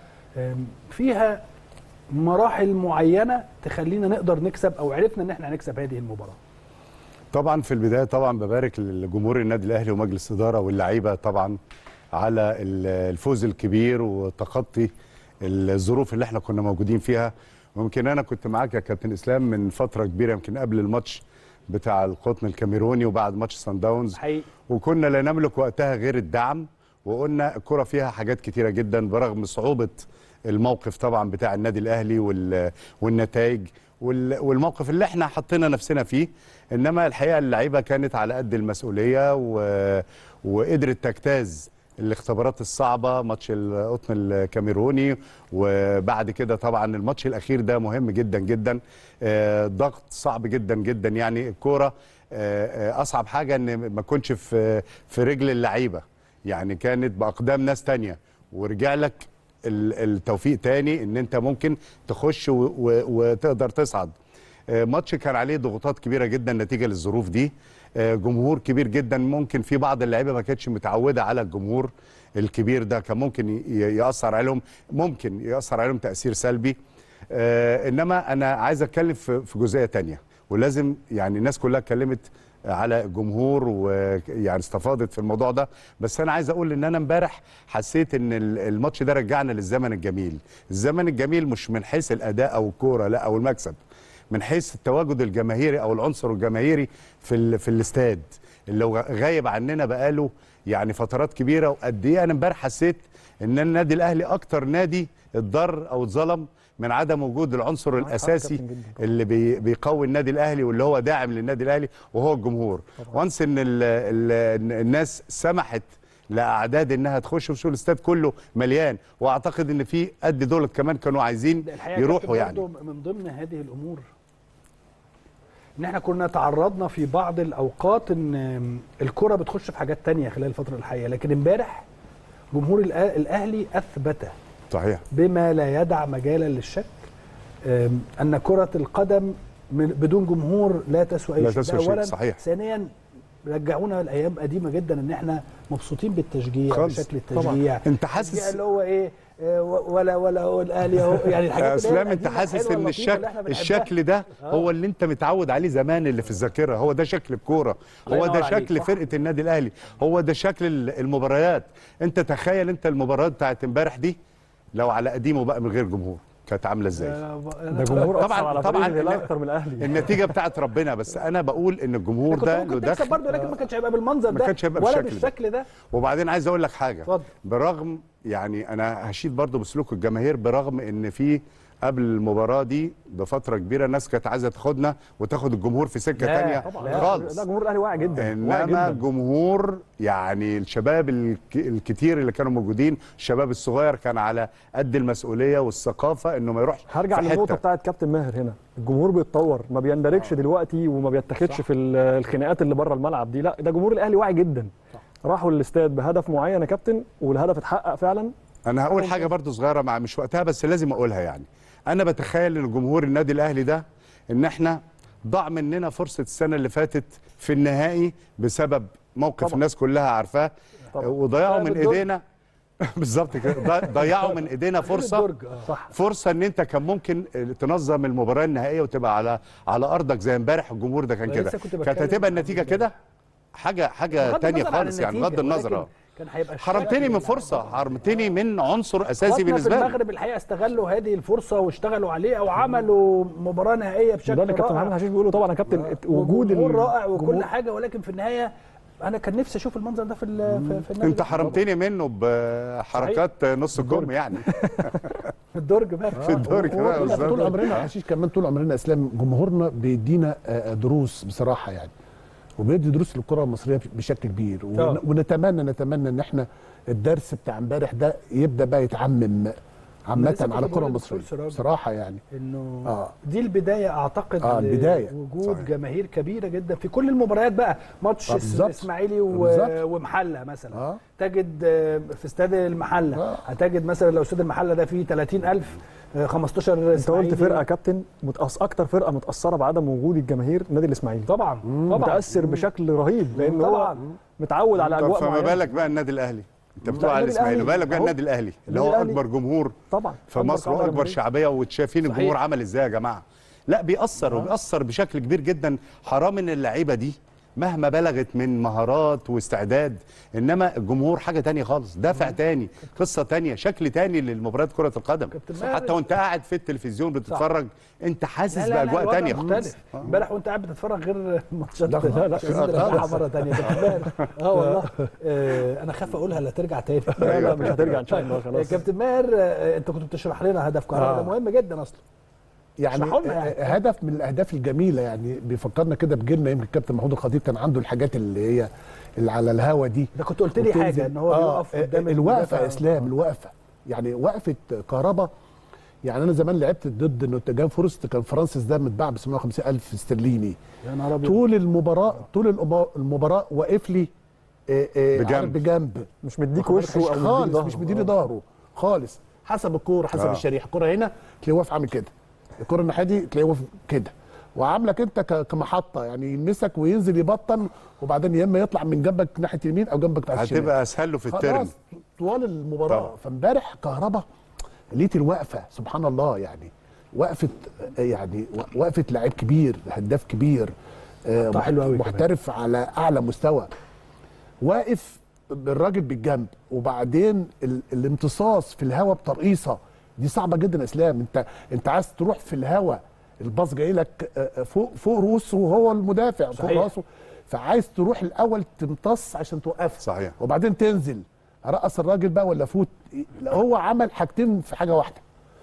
وفيها مراحل معينه تخلينا نقدر نكسب او عرفنا ان احنا هنكسب هذه المباراه طبعا في البدايه طبعا ببارك لجمهور النادي الاهلي ومجلس اداره واللعيبه طبعا على ال- الفوز الكبير وتخطي الظروف اللي احنا كنا موجودين فيها ويمكن انا كنت معاك يا كابتن اسلام من فتره كبيره يمكن قبل الماتش بتاع القطن الكاميروني وبعد ماتش سان داونز حقيقي وكنا لا نملك وقتها غير الدعم وقلنا الكرة فيها حاجات كتيرة جدا برغم صعوبة الموقف طبعا بتاع النادي الأهلي وال- والنتائج وال- والموقف اللي احنا حطينا نفسنا فيه انما الحقيقة اللعيبة كانت على قد المسؤولية و... وقدرت تجتاز الاختبارات الصعبة ماتش القطن الكاميروني وبعد كده طبعا الماتش الأخير ده مهم جدا جدا آه، ضغط صعب جدا جدا يعني الكورة آه، آه، أصعب حاجة إن ما كنتش في في رجل اللعيبة يعني كانت بأقدام ناس تانية ورجع لك ال- التوفيق تاني إن أنت ممكن تخش و- و- وتقدر تصعد آه، ماتش كان عليه ضغوطات كبيره جدا نتيجه للظروف دي آه، جمهور كبير جدا ممكن في بعض اللعيبه ما كانتش متعوده على الجمهور الكبير ده كان ممكن ي- ياثر عليهم ممكن ياثر عليهم تاثير سلبي آه، انما انا عايز اتكلم في في جزئيه تانية ولازم يعني الناس كلها اتكلمت على الجمهور ويعني استفاضت في الموضوع ده بس انا عايز اقول ان انا امبارح حسيت ان ال- الماتش ده رجعنا للزمن الجميل الزمن الجميل مش من حيث الاداء او الكوره لا او المكسب من حيث التواجد الجماهيري او العنصر الجماهيري في ال... في الاستاد اللي هو غايب عننا بقاله يعني فترات كبيره وقد ايه انا امبارح حسيت ان النادي الاهلي اكتر نادي اتضر او اتظلم من عدم وجود العنصر معاك حق الاساسي كابتن جدا طبعا. اللي بي بيقوي النادي الاهلي واللي هو داعم للنادي الاهلي وهو الجمهور وانس ان ال ال الناس سمحت لاعداد انها تخش وشو الاستاد كله مليان واعتقد ان في قد دولت كمان كانوا عايزين الحقيقه يروحوا كابتن يعني برضو من ضمن هذه الامور ان احنا كنا تعرضنا في بعض الاوقات ان الكره بتخش في حاجات تانية خلال الفتره الحاليه لكن امبارح جمهور الأ- الاهلي اثبت صحيح بما لا يدع مجالا للشك أم، ان كره القدم من بدون جمهور لا تسوى اي لا شيء ده تسوى شيء، اولا صحيح. ثانيا رجعونا لايام قديمه جدا ان احنا مبسوطين بالتشجيع خالص. بشكل طبعا. التشجيع انت التشجيع حاسس اللي هو ايه آه، ولا ولا هو الاهلي اهو يعني الحاجات يا اللي هي اسلام انت القديمة حاسس الحلوة ان اللطيفة اللي الشكل احنا بنحبها. الشكل ده هو اللي انت متعود عليه زمان اللي في الذاكره هو ده شكل الكوره الله هو ينور ده عليك، شكل صح. فرقه النادي الاهلي هو ده شكل ال- المباريات انت تخيل انت المباريات بتاعت امبارح دي لو على قديمه بقى من غير جمهور كانت عامله ازاي آه، ب- ده جمهور طبعاً- اثر على طبعاً طبعا الهلال إن- اكتر من الاهلي النتيجه بتاعت ربنا بس انا بقول ان الجمهور كنت ده ممكن له تكسب دخل برضه لكن ما كانش هيبقى بالمنظر ما ده كانش هيبقى ولا بالشكل ده. بالشكل ده وبعدين عايز اقول لك حاجه اتفضل. برغم يعني انا هشيد برضو بسلوك الجماهير برغم ان في قبل المباراه دي بفتره كبيره الناس كانت عايزه تاخدنا وتاخد الجمهور في سكه لا، تانية طبعاً. لا، خالص لا جمهور الاهلي واعي جدا واعي انما جدا جمهور يعني الشباب الك- الكتير اللي كانوا موجودين الشباب الصغير كان على قد المسؤوليه والثقافه انه ما يروحش هرجع في للنقطه حتة. بتاعت كابتن ماهر هنا الجمهور بيتطور ما بيندركش دلوقتي وما بيتخذش في ال- الخناقات اللي بره الملعب دي لا ده جمهور الاهلي واعي جدا راحوا الاستاد بهدف معين يا كابتن والهدف اتحقق فعلا انا هقول حاجه برضو صغيره مع مش وقتها بس لازم اقولها يعني انا بتخيل ان جمهور النادي الاهلي ده ان احنا ضاع مننا فرصه السنه اللي فاتت في النهائي بسبب موقف طبعا. الناس كلها عارفاه طبعا. وضيعوا بسبب من الدرج. ايدينا بالظبط كده ضي- ضيعوا من ايدينا فرصه الدرج، آه. صح فرصه ان انت كان ممكن تنظم المباراه النهائيه وتبقى على على ارضك زي امبارح الجمهور ده كان أنا كده لسه كنت كانت بتكلم هتبقى عن النتيجه الموضوع. كده حاجه حاجه بغض تانية النظر عن خالص يعني النتيجة، بغض النظر ولكن اه كان هيبقى حرمتني الشكل من فرصه حرمتني من عنصر اساسي اخواتنا بالنسبه في لي المغرب الحقيقه استغلوا هذه الفرصه واشتغلوا عليها وعملوا مباراه نهائيه بشكل ده اللي كابتن محمد رائع حشيش بيقوله طبعا يا كابتن وجود وجود ال- رائع وكل جمهور- حاجه ولكن في النهايه انا كان نفسي اشوف المنظر ده في ال- في, في النادي انت الأهلي. حرمتني منه بحركات نص كم يعني في الدرج بقى في الدرج هو بقى طول- بالظبط. طول عمرنا حشيش كمان طول عمرنا اسلام جمهورنا بيدينا آه، دروس بصراحه يعني وبيدي دروس للكره المصريه بشكل كبير ون- آه. ونتمنى نتمنى ان احنا الدرس بتاع امبارح ده يبدا بقى يتعمم عامه لسه كنت على الكره بقول المصريه للدكتور سراج. بصراحه يعني انه آه. دي البدايه اعتقد آه، البداية. وجود صحيح. جماهير كبيره جدا في كل المباريات بقى ماتش آه، الس- بالظبط. الاسماعيلي و- بالظبط. ومحله مثلا آه. تجد آه، في استاد المحله آه. هتجد مثلا لو استاد المحله ده فيه 30000 آه، 15 انت قلت إسماعيلي. فرقه يا كابتن متأص... اكتر فرقه متاثره بعدم وجود الجماهير النادي الاسماعيلي طبعا طبعا متاثر بشكل رهيب لان هو طبعا متعود على طب اجواء فما معينه بالك بقى النادي الاهلي انت بتقول على النادي الاسماعيلي الأهلي بالك بقى أهو. النادي الاهلي اللي هو النادي الأهلي. اكبر جمهور طبعا في أكبر مصر قاعدة واكبر جماهيرية. شعبيه وشايفين صحيح. الجمهور عمل ازاي يا جماعه لا بيأثر وبيأثر بشكل كبير جدا حرام ان اللعيبه دي مهما بلغت من مهارات واستعداد انما الجمهور حاجه تانية خالص دافع تاني قصه تانية شكل تاني للمباريات كره القدم كابتن ماهر. حتى وانت قاعد في التلفزيون بتتفرج انت حاسس لا لا لا باجواء الوضع تانية مختلف امبارح وانت قاعد بتتفرج غير ماتشات لا، لا، لا، شديد الرابحه مره ثانيه اه والله آه، انا خاف اقولها لا ترجع تاني لا لا مش هترجع ان شاء الله خلاص كابتن ماهر آه، انت كنت بتشرح لنا هدف كهرباء آه. ده مهم جدا اصلا يعني اشرحوا لنا يعني. آه، هدف من الاهداف الجميله يعني بيفكرنا كده بجيلنا يمكن الكابتن محمود الخطيب كان عنده الحاجات اللي هي اللي على الهوا دي ده كنت قلت لي وتنزل. حاجه ان هو آه، بيقف قدام الوقفه المدافع. يا اسلام الوقفه يعني وقفه كهربا يعني انا زمان لعبت ضد نوتنجهام فورست كان فرانسيس ده متباع ب 750 الف استرليني يا نهار ابيض طول المباراه طول الأما- المباراه واقف لي آه، آه، بجنب. عارف بجنب مش مديك واخد بالك؟ وشه او خالص مديك مش ظهره. مديني ظهره خالص حسب الكوره حسب آه. الشريحه الكوره هنا تلاقيه واقف عامل كده الكوره الناحيه دي تلاقيه واقف كده وعاملك انت ك- كمحطه يعني يلمسك وينزل يبطن وبعدين يا اما يطلع من جنبك ناحيه اليمين او جنبك ناحيه الشمال هتبقى اسهل له في الترم خلاص طوال المباراه طبعا. فامبارح كهربا لقيت الوقفه سبحان الله يعني وقفه يعني وقفه لعيب كبير هداف كبير آه، قطع حلو أوي كمان. محترف على اعلى مستوى واقف بالراجل بالجنب وبعدين ال- الامتصاص في الهواء بترقيصه دي صعبه جدا يا اسلام انت انت عايز تروح في الهواء الباص جاي لك آه، فوق فوق رؤوسه وهو المدافع فوق صحيح. راسه فعايز تروح الاول تمتص عشان توقفه صحيح. وبعدين تنزل رقص الراجل بقى ولا فوت لا، هو عمل حاجتين في حاجه واحده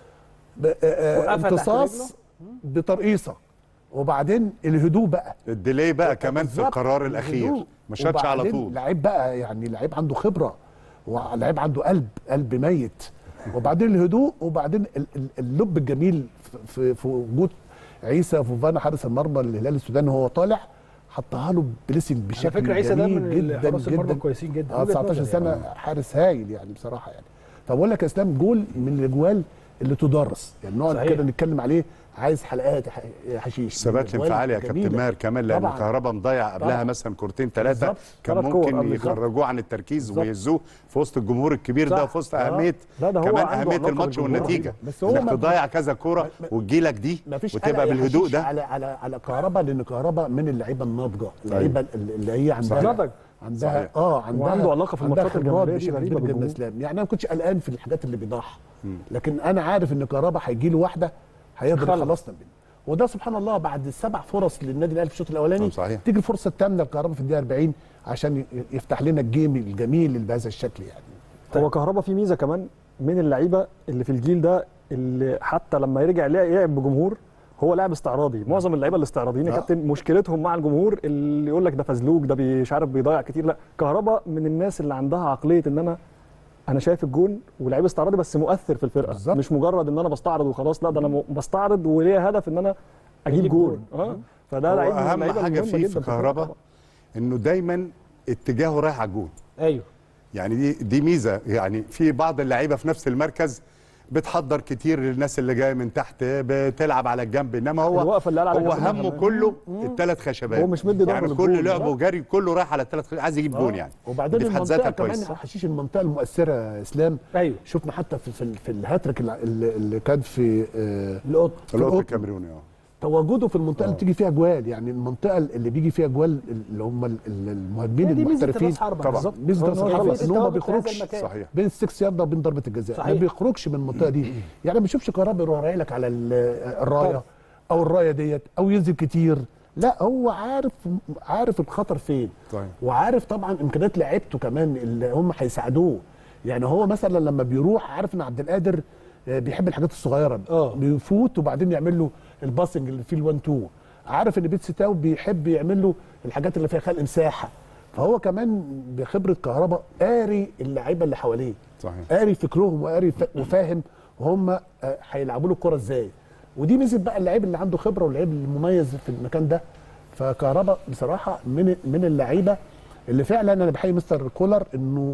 ب- آه، آه، وقفها تحت امتصاص بترقيصه وبعدين الهدوء بقى الديلي بقى كمان في بالظبط. القرار الاخير الهدوء. ما شاتش على وبعدين طول لعيب بقى يعني لعيب عنده خبره ولعيب عنده قلب قلب ميت وبعدين الهدوء وبعدين ال- ال- اللب الجميل في- في, في وجود عيسى فوفانا حارس المرمى الهلال السوداني وهو طالع حطها له بليسنج على بشكل فكره عيسى ده جميل من جدا حراس المرمى جدا الكويسين جدا اه وجهة 19 نظري سنه يعني. حارس هايل يعني بصراحه يعني فبقول لك يا اسلام جول من الاجوال اللي تدرس يعني نقعد صحيح. كده نتكلم عليه عايز حلقات يا ح- يا حشيش الثبات الأجوال الانفعالي يا كابتن جميلة. ماهر كمان لان طبعاً. كهربا مضيع قبلها طبعاً. مثلا كورتين ثلاثه بالظبط. كان ثلاث كور ممكن قبل بالظبط. يخرجوه عن التركيز بالظبط. ويهزوه في وسط الجمهور الكبير ده صح. وفي وسط آه. اهميه لا ده هو كمان عنده اهميه علاقة الماتش بالجمهور. والنتيجه بس هو انك ما- تضيع كذا كوره وتجيلك دي ما فيش وتبقى بالهدوء ده على على على كهربا لان كهربا من اللعيبه الناضجه اللعيبه اللي هي عندها نضج. عندها صحيح. اه عندها وعنده علاقة في عندها الماتشات خبرات الجماهيرية دي بشكل غريبة كبير جدا بالجمهور. اسلام يعني انا ما كنتش قلقان في الحاجات اللي بيضحى لكن انا عارف ان كهربا هيجي له واحده هيقدر خلص. يخلصنا منه وده سبحان الله بعد سبع فرص للنادي الاهلي في الشوط الاولاني آه، صحيح. تيجي الفرصه الثامنه لكهربا في الدقيقه 40 عشان ي- يفتح لنا الجيم الجميل اللي بهذا الشكل يعني هو كهربا في ميزه كمان من اللعيبه اللي في الجيل ده اللي حتى لما يرجع يلعب بجمهور هو لاعب استعراضي معظم اللعيبه الاستعراضيين يا آه. كابتن مشكلتهم مع الجمهور اللي يقول لك ده فزلوك ده مش عارف بيضيع كتير لا كهربا من الناس اللي عندها عقليه ان انا انا شايف الجون ولاعيب استعراضي بس مؤثر في الفرقه بالظبط. مش مجرد ان انا بستعرض وخلاص لا ده انا م- بستعرض وليا هدف ان انا اجيب أجيب جول جول. اه فده هو لعيب من اهم اللعيبة حاجه المهمة فيه جداً في الفرقة كهربا طبعاً. انه دايما اتجاهه رايح على الجون ايوه يعني دي دي ميزه يعني في بعض اللعيبه في نفس المركز بتحضر كتير للناس اللي جايه من تحت بتلعب على الجنب انما هو الوقفة اللي قال عليها هو كابتن همه محمد. كله الثلاث خشبات هو مش مدي ظهره يعني للجون. كل لعبه وجري كله رايح على الثلاث خشبات عايز يجيب جون يعني وبعدين دي في حد ذاتها المنطقه كمان كويس. حشيش المنطقه المؤثره يا اسلام ايوه شفنا حتى في في, في الهاتريك اللي, اللي كان في آه القط في الوقت القطن. الكاميروني اه تواجده في المنطقه اللي بتيجي فيها جوال يعني المنطقه اللي بيجي فيها جوال اللي هم ال- ال- المهاجمين دي ميزه المحترفين راس حربه طبعاً. بالظبط. ميزه هو راس إن هو الحربة يخلص ان هو ما التواجد في هذا بيخرجش المكان. صحيح بين السكس يارده وبين ضربه الجزاء صحيح. ما بيخرجش من المنطقه دي يعني ما بيشوفش كهربا يروح رايح لك على ال- الرايه او الرايه ديت او ينزل كتير لا هو عارف عارف الخطر فين طيب. وعارف طبعا امكانيات لعيبته كمان اللي هم هيساعدوه يعني هو مثلا لما بيروح عارف ان عبد القادر آه، بيحب الحاجات الصغيره آه. بيفوت وبعدين يعمل له الباسنج اللي فيه ال1 2 عارف ان بيت ستاو بيحب يعمل له الحاجات اللي فيها خلق مساحه فهو كمان بخبره كهرباء قاري اللعيبه اللي حواليه صحيح قاري فكرهم وقاري ف- وفاهم هم آه، هيلعبوا له الكره ازاي ودي ميزه بقى اللعيب اللي عنده خبره واللعيب المميز في المكان ده فكهرباء بصراحه من من اللعيبه اللي فعلا انا بحيي مستر كولر انه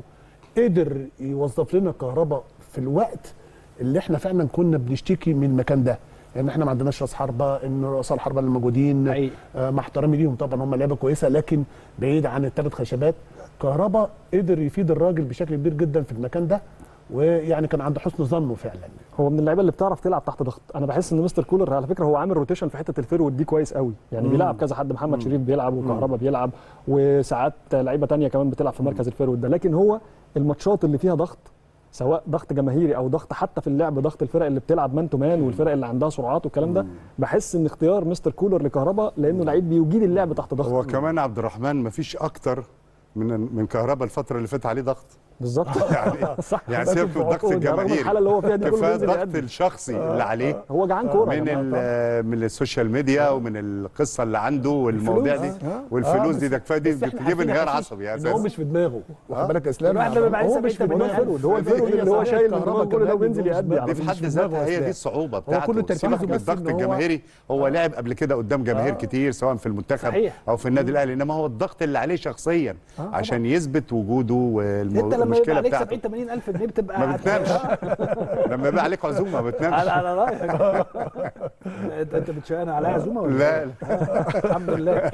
قدر يوظف لنا كهرباء في الوقت اللي احنا فعلا كنا بنشتكي من المكان ده يعني احنا ما عندناش راس حربه ان رؤساء الحربه اللي موجودين حقيقي. آه، مع احترامي ليهم طبعا هم لعيبه كويسه لكن بعيد عن الثلاث خشبات كهربا قدر يفيد الراجل بشكل كبير جدا في المكان ده ويعني كان عند حسن ظنه فعلا هو من اللعيبه اللي بتعرف تلعب تحت ضغط انا بحس ان مستر كولر على فكره هو عامل روتيشن في حته الفيرود دي كويس قوي يعني بيلعب كذا حد محمد شريف بيلعب وكهربا بيلعب وساعات لعيبه تانية كمان بتلعب في مركز الفيرود ده لكن هو الماتشات اللي فيها ضغط سواء ضغط جماهيري او ضغط حتى في اللعب ضغط الفرق اللي بتلعب مان تو مان والفرق اللي عندها سرعات والكلام ده بحس ان اختيار مستر كولر لكهربا لانه لعيب بيجيد اللعب تحت ضغط هو كمان عبد الرحمن مفيش اكتر من من كهربا الفتره اللي فاتت عليه ضغط بالظبط يعني صح يعني بس سيبك من الضغط رغم الجماهيري الحاله اللي هو فيها دي كله كفايه بينزل الضغط يأدي. الشخصي اللي عليه هو جعان كوره من يا جماعة. ال- من السوشيال ميديا ومن القصه اللي عنده والمواضيع دي آه. والفلوس آه، دي بس- ده كفايه دي بس إحنا بتجيب عارفين انهيار يا عصبي ان هو اساسا مش في دماغه واخد بالك يا اسلام الواحد لما بيبقى هو لسه مش بعيد في تمرين دماغه ده هو الفيرود اللي هو شايل من كهربا دماغه كل ده كمان وبينزل مش يأدي دماغه. على دي في مش حد دماغه ذاتها هي أسلام. دي الصعوبه هو بتاعته كل تركيزه سيبك من بس الضغط إن هو- الجماهيري هو لعب قبل كده قدام جماهير كتير سواء في المنتخب صحيح. او في النادي الاهلي انما هو الضغط اللي عليه شخصيا عشان يثبت وجوده والمو... انت لو لما يبقى المشكله عليك بتاعته 70 80 الف جنيه بتبقى ما بتنامش لما يبقى عليك عزومه ما بتنامش على على رايك انت انت بتشقنا عليا عزومه ولا لا إيه؟ الحمد لله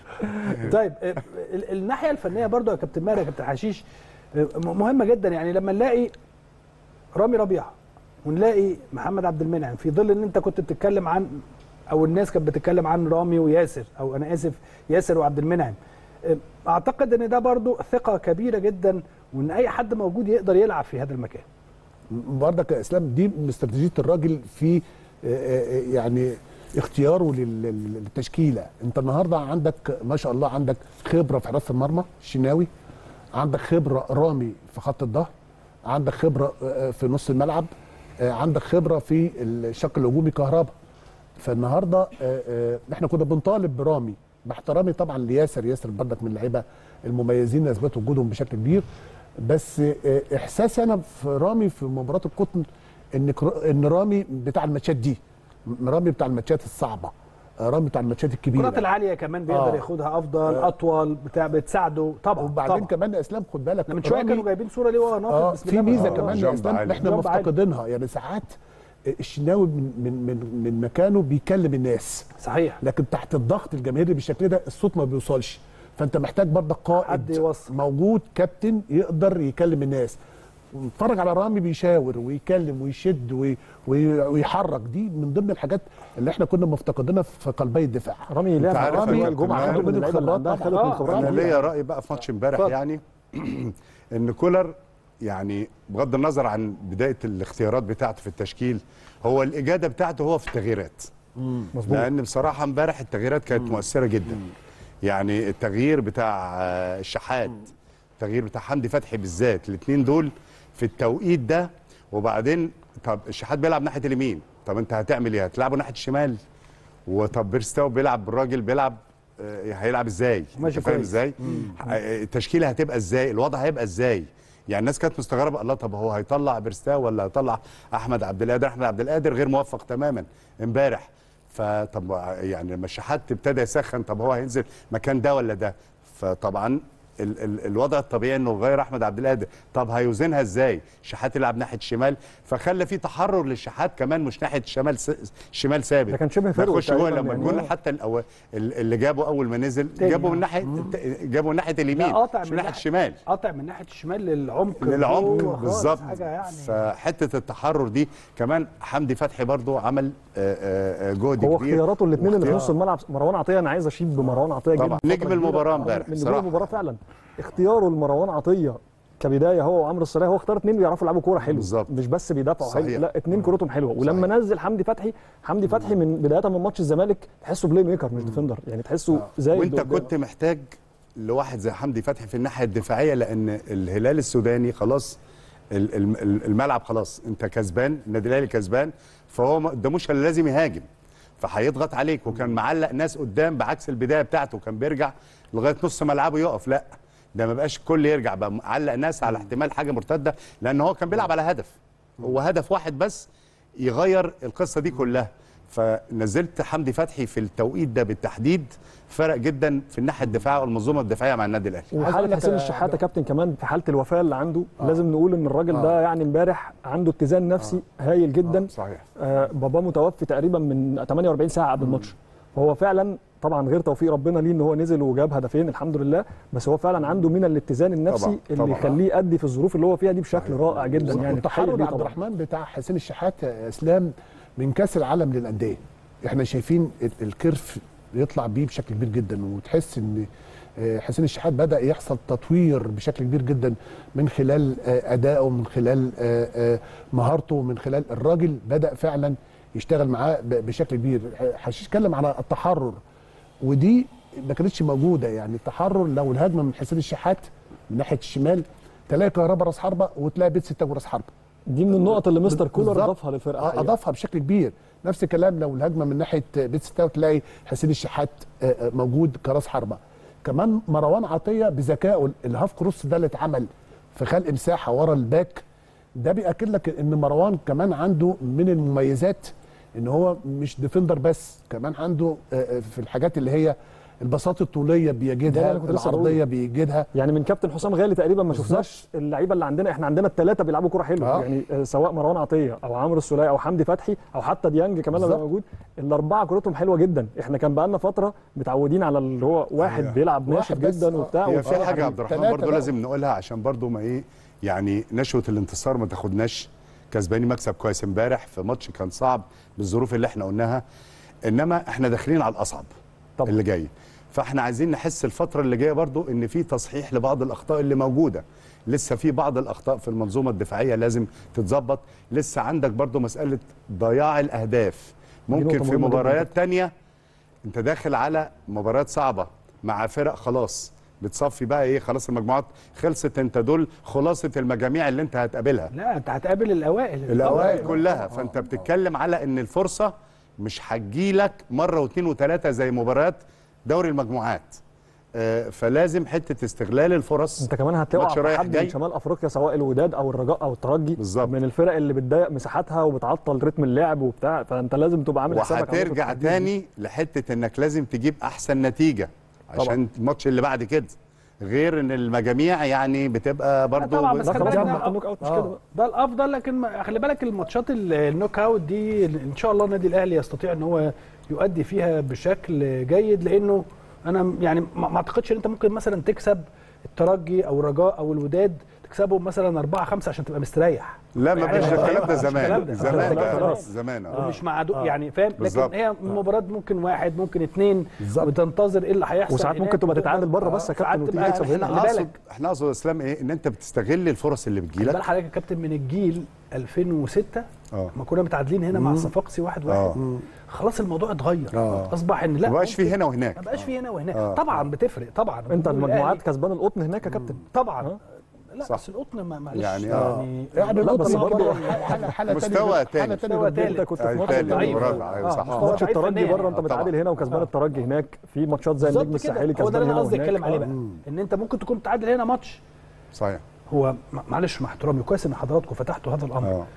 طيب ال- ال- الناحيه الفنيه برضو يا كابتن ماهر يا كابتن حشيش م- مهمه جدا يعني لما نلاقي رامي ربيعه ونلاقي محمد عبد المنعم في ظل ان انت كنت بتتكلم عن او الناس كانت بتتكلم عن رامي وياسر او انا اسف ياسر وعبد المنعم اعتقد ان ده برضو ثقه كبيره جدا وان اي حد موجود يقدر يلعب في هذا المكان برضك يا اسلام دي من استراتيجيه الراجل في آه، آه، يعني اختياره لل- لل- للتشكيله انت النهارده عندك ما شاء الله عندك خبره في حراسه المرمى الشناوي عندك خبره رامي في خط الظهر عندك خبره آه، في نص الملعب آه، عندك خبره في الشق الهجومي كهربا فالنهارده آه، آه، احنا كنا بنطالب برامي باحترامي طبعا لياسر ياسر برضك من اللعيبه المميزين اللي اثبتوا وجودهم بشكل كبير بس آه، احساسي انا في رامي في مباراه القطن ان كر- ان رامي بتاع الماتشات دي م- رامي بتاع الماتشات الصعبه آه، رامي بتاع الماتشات الكبيره الكرات العاليه كمان بيقدر آه. ياخدها افضل اطول بتاع بتساعده طبعا وبعدين طبعا. كمان يا اسلام خد بالك من شويه رامي- كانوا جايبين صوره ليه وهو ناطط اه بسم في الله ما ميزه شاء الله. كمان يا جامب اسلام عالي. احنا جامب عالي. مفتقدينها يعني ساعات الشناوي من من من من مكانه بيكلم الناس صحيح لكن تحت الضغط الجماهيري بالشكل ده الصوت ما بيوصلش فانت محتاج برضه حد قائد يوصل. موجود كابتن يقدر يكلم الناس اتفرج على رامي بيشاور ويكلم ويشد وي وي ويحرك دي من ضمن الحاجات اللي احنا كنا مفتقدينها في قلبي الدفاع رامي لعب عارف رامي يا الجمعه كابتن عنده من ماهر، اللعيبه اللي عندها طبعاً. خدت آه. من خبرات انا كبيرة. ليا راي بقى في ماتش امبارح اتفضل. يعني ان كولر يعني بغض النظر عن بدايه الاختيارات بتاعته في التشكيل هو الاجاده بتاعته هو في التغييرات مظبوط لان بصراحه امبارح التغييرات كانت مؤثره جدا يعني التغيير بتاع آه، الشحات التغيير بتاع حمدي فتحي بالذات الاثنين دول في التوقيت ده وبعدين طب الشحات بيلعب ناحيه اليمين طب انت هتعمل ايه هتلعبه ناحيه الشمال وطب بيرستاو بيلعب بالراجل بيلعب آه، هيلعب ازاي ماشي انت فاهم كويس. ازاي آه، التشكيله هتبقى ازاي الوضع هيبقى ازاي يعني الناس كانت مستغربه الله طب هو هيطلع بيرستاو ولا هيطلع احمد عبد القادر احمد عبد القادر غير موفق تماما امبارح فطب يعني لما الشحات ابتدى يسخن طب هو هينزل مكان ده ولا ده فطبعا ال ال الوضع الطبيعي انه غير احمد عبد القادر طب هيوزنها ازاي شحات يلعب ناحيه الشمال فخلى في تحرر للشحات كمان مش ناحيه الشمال س... شمال ثابت ده كان شبه ما فيرود يخش جوه تقريباً لما يعني. الجون حتى الأو... ال- اللي جابه اول ما نزل تاني. جابه من ناحيه جابه من ناحيه اليمين لا، قاطع مش من من ناحيه ناحية- الشمال قاطع من ناحيه الشمال للعمق للعمق جوه خالص، بالظبط حاجه يعني فحته التحرر دي كمان حمدي فتحي برضو عمل آه، آه، آه، جهد هو كبير اختياراته الاثنين اللي في واختيار- نص الملعب مروان عطيه انا عايز اشيد بمروان عطيه طبعاً. جدا نجم فترة كبيرة. المباراة آه، امبارح من نجوم بصراحة. المباراه فعلا اختياره لمروان عطيه كبدايه هو وعمرو السوليه هو اختار اثنين بيعرفوا يلعبوا كوره حلو بالظبط. مش بس بيدافعوا حلو صحيح. لا اثنين كورتهم حلوه ولما صحيح. نزل حمدي فتحي حمدي فتحي من بدايه من ماتش الزمالك تحسه بلاي ميكر مش ديفندر يعني تحسه زي وانت كنت محتاج لواحد زي حمدي فتحي في الناحيه الدفاعيه لان الهلال السوداني خلاص ال- ال- الملعب خلاص انت كسبان النادي الاهلي كسبان فهو ما قداموش الا لازم يهاجم فهيضغط عليك وكان معلق ناس قدام بعكس البدايه بتاعته كان بيرجع لغايه نص ملعبه يقف لا ده ما بقاش الكل يرجع بقى معلق ناس على احتمال حاجه مرتده لان هو كان بيلعب على هدف هو هدف واحد بس يغير القصه دي كلها فنزلت حمدي فتحي في التوقيت ده بالتحديد فرق جدا في الناحيه الدفاعيه والمنظومه الدفاعيه مع النادي الاهلي عايز أقول وحاله لك حسين يا الشحاته جو- كابتن كمان في حاله الوفاه اللي عنده لازم نقول ان الراجل ده يعني امبارح عنده اتزان نفسي هايل جدا صحيح آه باباه متوفي تقريبا من 48 ساعه قبل الماتش فهو فعلا طبعا غير توفيق ربنا ليه ان هو نزل وجاب هدفين الحمد لله بس هو فعلا عنده من الاتزان النفسي طبعاً، اللي طبعاً. يخليه يأدي في الظروف اللي هو فيها دي بشكل رائع جدا يعني التحرر تحية ليه عبد طبعاً. الرحمن بتاع حسين الشحات يا اسلام من كاس العالم للانديه احنا شايفين ال- الكيرف يطلع بيه بشكل كبير جدا وتحس ان آه، حسين الشحات بدا يحصل تطوير بشكل كبير جدا من خلال آه، ادائه من خلال آه، آه، مهارته من خلال الراجل بدا فعلا يشتغل معاه ب- بشكل كبير حشيش اتكلم على التحرر ودي ما كانتش موجوده يعني التحرر لو الهجمه من حسين الشحات من ناحيه الشمال تلاقي كهربا راس حربه وتلاقي بيتسي تاجو راس حربه دي من النقط اللي مستر كولر بالظبط. اضافها للفرقه آه، الحقيقة. اضافها بشكل كبير نفس الكلام لو الهجمه من ناحيه بيت ستاو تلاقي حسين الشحات آه، آه، موجود كراس حربه كمان مروان عطيه بذكائه الهاف كروس ده اللي اتعمل في خلق مساحه ورا الباك ده بياكد لك ان مروان كمان عنده من المميزات ان هو مش ديفندر بس كمان عنده آه، آه، في الحاجات اللي هي البساطه الطوليه ده اللي بيجدها أنا كنت لسه العرضيه بيجدها يعني من كابتن حسام غالي تقريبا ما بالظبط. شفناش اللعيبه اللي عندنا احنا عندنا الثلاثه بيلعبوا كوره حلوه آه. يعني آه، سواء مروان عطيه او عمرو السوليه او حمدي فتحي او حتى ديانج كمان لما بالظبط. موجود الاربعه كورتهم حلوه جدا احنا كان بقالنا فتره متعودين على اللي هو واحد أيوة. بيلعب واحد ناشف بس، جدا آه. وبتاع هي وبتاع. في حاجه يا عبد الرحمن تلاتة برضو بقى. لازم نقولها عشان برضو ما ايه يعني نشوه الانتصار ما تاخدناش كسبانين مكسب كويس امبارح في ماتش كان صعب بالظروف اللي احنا قلناها انما احنا داخلين على الاصعب طبعا. اللي جاي فاحنا عايزين نحس الفتره اللي جايه برضو ان في تصحيح لبعض الاخطاء اللي موجوده لسه في بعض الاخطاء في المنظومه الدفاعيه لازم تتظبط لسه عندك برضو مساله ضياع الاهداف ممكن نقطة في مهمة جداً مباريات تانية انت داخل على مباريات صعبه مع فرق خلاص بتصفي بقى ايه خلاص المجموعات خلصت انت دول خلاصه المجاميع اللي انت هتقابلها لا انت هتقابل الاوائل الاوائل كلها فانت بتتكلم على ان الفرصه مش هتجيلك مره واثنين وثلاثه زي مباريات دوري المجموعات آه، فلازم حته استغلال الفرص انت كمان ماتش هتقع في رايح حد جاي. من شمال افريقيا سواء الوداد او الرجاء او الترجي بالظبط. من الفرق اللي بتضيق مساحاتها وبتعطل رتم اللعب وبتاع فانت لازم تبقى عامل حسابك على وهترجع نقطة التحديد دي. تاني لحته انك لازم تجيب احسن نتيجه عشان الماتش اللي بعد كده غير ان المجاميع يعني بتبقى برضو طبعا بس ده خلي خلاص بالك بقى ده- النوك اوت مش آه. كده بقى ده الافضل لكن ما- خلي بالك الماتشات ال- النوك اوت دي ان شاء الله النادي الاهلي يستطيع ان هو يؤدي فيها بشكل جيد لانه انا يعني ما ما اعتقدش ان انت ممكن مثلا تكسب الترجي او الرجاء او الوداد تكسبهم مثلا 4 5 عشان تبقى مستريح لا ما يعني فيش مش الكلام الكلام ده ده. زمان زمان لا، ده خلاص. زمان آه. ومش مع دو يعني فاهم لكن بالظبط. هي مباراه ممكن واحد ممكن اثنين بالظبط. وتنتظر ايه اللي هيحصل وساعات هناك ممكن تبقى وتقدر- تتعادل بره بس يا ساعات كابتن وتيجي تبقى- تكسب هنا احنا خلي اقصد بالك احنا اقصد يا اسلام ايه ان انت بتستغل الفرص اللي خلي بال بتجيلك حضرتك يا كابتن من الجيل 2006 اه ما كنا متعادلين هنا مع صفاقسي واحد واحد آه. خلاص الموضوع اتغير آه. اصبح ان لا ما بقاش في ممكن- هنا ما وهناك بقاش في هنا وهناك آه. طبعا بتفرق طبعا انت الجمهور المجموعات الأهلي- كسبان القطن هناك يا كابتن طبعا آه. لا صح. بس القطن ما معلش يعني يعني, آه. يعني يعني لا، القطن بس برضه برضه حاله حاله مستوى تاني حاله تاني. مستوى تاني انت كنت في يعني ماتش تالت ضعيف. ورابع ايوه آه. صح مستوى ماتش ضعيف الترجي فنياً بره انت يعني. متعادل هنا وكسبان الترجي هناك في ماتشات زي النجم بالظبط كده الساحلي هو ده كسبان اللي انا هنا قصدي وهناك اتكلم عليه آه. بقى ان انت ممكن تكون متعادل هنا ماتش صحيح هو م- معلش مع احترامي كويس ان حضراتكم فتحتوا هذا الامر اه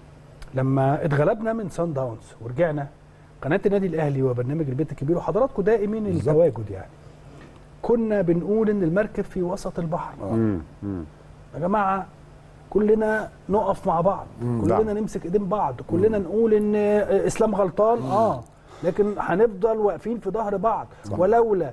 لما اتغلبنا من سان داونز ورجعنا قناه النادي الاهلي وبرنامج البيت الكبير وحضراتكم دائمين التواجد يعني كنا بنقول ان المركب في وسط البحر مم. مم. يا جماعه كلنا نقف مع بعض كلنا نعم. نمسك ايدين بعض كلنا نقول ان اسلام غلطان اه لكن هنفضل واقفين في ظهر بعض ولولا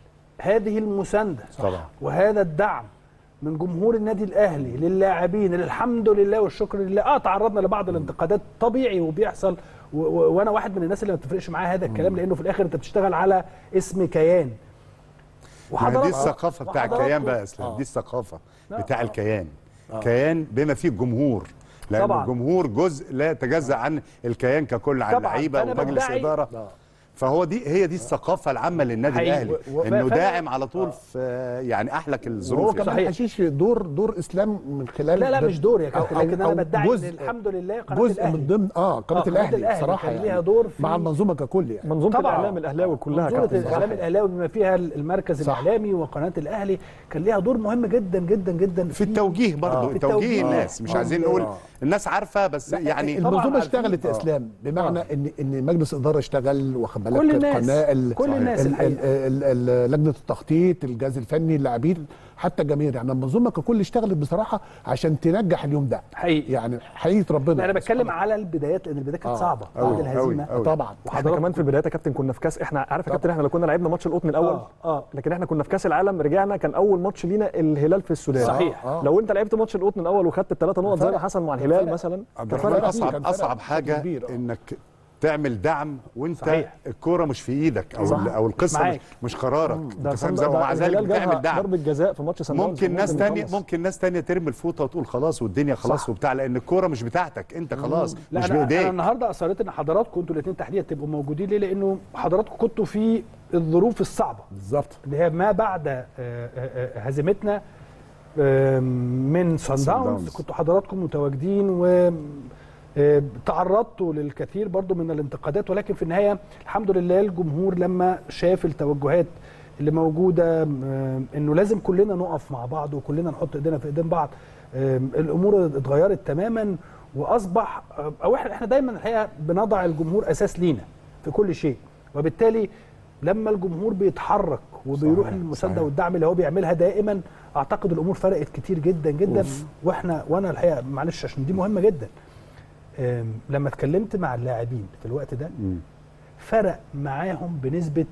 هذه المسانده طبعا وهذا الدعم من جمهور النادي الاهلي للاعبين اللي الحمد لله والشكر لله اه تعرضنا لبعض الانتقادات طبيعي وبيحصل و- و- وانا واحد من الناس اللي ما بتفرقش معايا هذا الكلام لانه في الاخر انت بتشتغل على اسم كيان ما هي دي وحضراتكم- الثقافه بتاع وحضراتكم- الكيان بقى يا اسلام آه. دي الثقافه لا، بتاع آه. الكيان كيان بما فيه الجمهور لان طبعاً. الجمهور جزء لا يتجزا عن الكيان ككل عن طبعاً. لعيبه فأنا ومجلس بدعي- اداره فهو دي هي دي الثقافه العامه للنادي حقيقي. الاهلي و- و- انه فأنا- داعم على طول في يعني احلك وهو الظروف يعني. كمان صحيح. حشيش دور دور اسلام من خلال لا لا ده- مش دور يا كابتن أو- لكن أو انا بدعي ان جزء الحمد لله قناه جزء الاهلي من ضمن اه قناه قناة الاهلي الأهلي بصراحه كان ليها يعني دور في- مع المنظومه ككل يعني منظومه طبعاً. الاعلام الاهلاوي كلها منظومه كابتن الاعلام الاهلاوي بما فيها المركز صح. الاعلامي وقناه الاهلي كان ليها دور مهم جدا جدا جدا في التوجيه برضه في توجيه التوجيه. الناس مش آه. عايزين آه. نقول آه. الناس عارفه بس لا، يعني طبعاً المنظومه عارفين. اشتغلت يا آه. اسلام بمعنى ان ان مجلس اداره اشتغل واخد بالك كل الناس. القناه ال- كل الناس ال- الحقيقة. ال- ال- ال- لجنه التخطيط الجهاز الفني اللاعبين حتى الجماهير يعني المنظومه ككل اشتغلت بصراحه عشان تنجح اليوم ده حقيقي يعني حقيقه ربنا انا بتكلم على البدايات لان البدايات كانت آه. صعبه أوي، بعد الهزيمه أوي، أوي. طبعا احنا كمان في البدايات يا كابتن كنا في كاس احنا عارف يا كابتن احنا لو كنا لعبنا ماتش القطن الاول آه، آه. لكن احنا كنا في كاس العالم رجعنا كان اول ماتش لينا الهلال في السودان صحيح. آه. لو انت لعبت ماتش القطن الاول وخدت الثلاثه نقط زي ما فرق. حصل مع الهلال مثلا عبد كان الرحمن فرق كتير، اصعب كان فرق اصعب حاجه كبير، آه. انك تعمل دعم وانت صحيح. الكوره مش في ايدك او صح. ال- او القصه معاك. مش, مش قرارك ده انت فاهم صن- ازاي ده ومع ذلك الهلال جابها بتعمل دعم ضربه جزاء في ماتش سان داونز ممكن كان ناس تانية نخلص. ممكن ناس تانية ترمي الفوطه وتقول خلاص والدنيا خلاص صح. وبتاع لان الكوره مش بتاعتك انت خلاص لا مش انا انا بايديك النهارده اصريت ان حضراتكم انتوا الاثنين تحديدا تبقوا موجودين ليه؟ لانه حضراتكم كنتوا في الظروف الصعبه بالظبط اللي هي ما بعد آه، آه، آه، هزيمتنا آه، من سان سان داونز داونز. كنتوا حضراتكم متواجدين و آه، تعرضتوا للكثير برضو من الانتقادات ولكن في النهايه الحمد لله الجمهور لما شاف التوجهات اللي موجوده آه، انه لازم كلنا نقف مع بعض وكلنا نحط ايدينا في ايدين بعض آه، الامور اتغيرت تماما واصبح او احنا احنا دايما الحقيقه بنضع الجمهور اساس لينا في كل شيء وبالتالي لما الجمهور بيتحرك وبيروح صحيح، للمسانده صحيح. والدعم اللي هو بيعملها دائما اعتقد الامور فرقت كتير جدا جدا واحنا وانا الحقيقه معلش عشان دي مهمه جدا أم، لما اتكلمت مع اللاعبين في الوقت ده مم. فرق معاهم بنسبه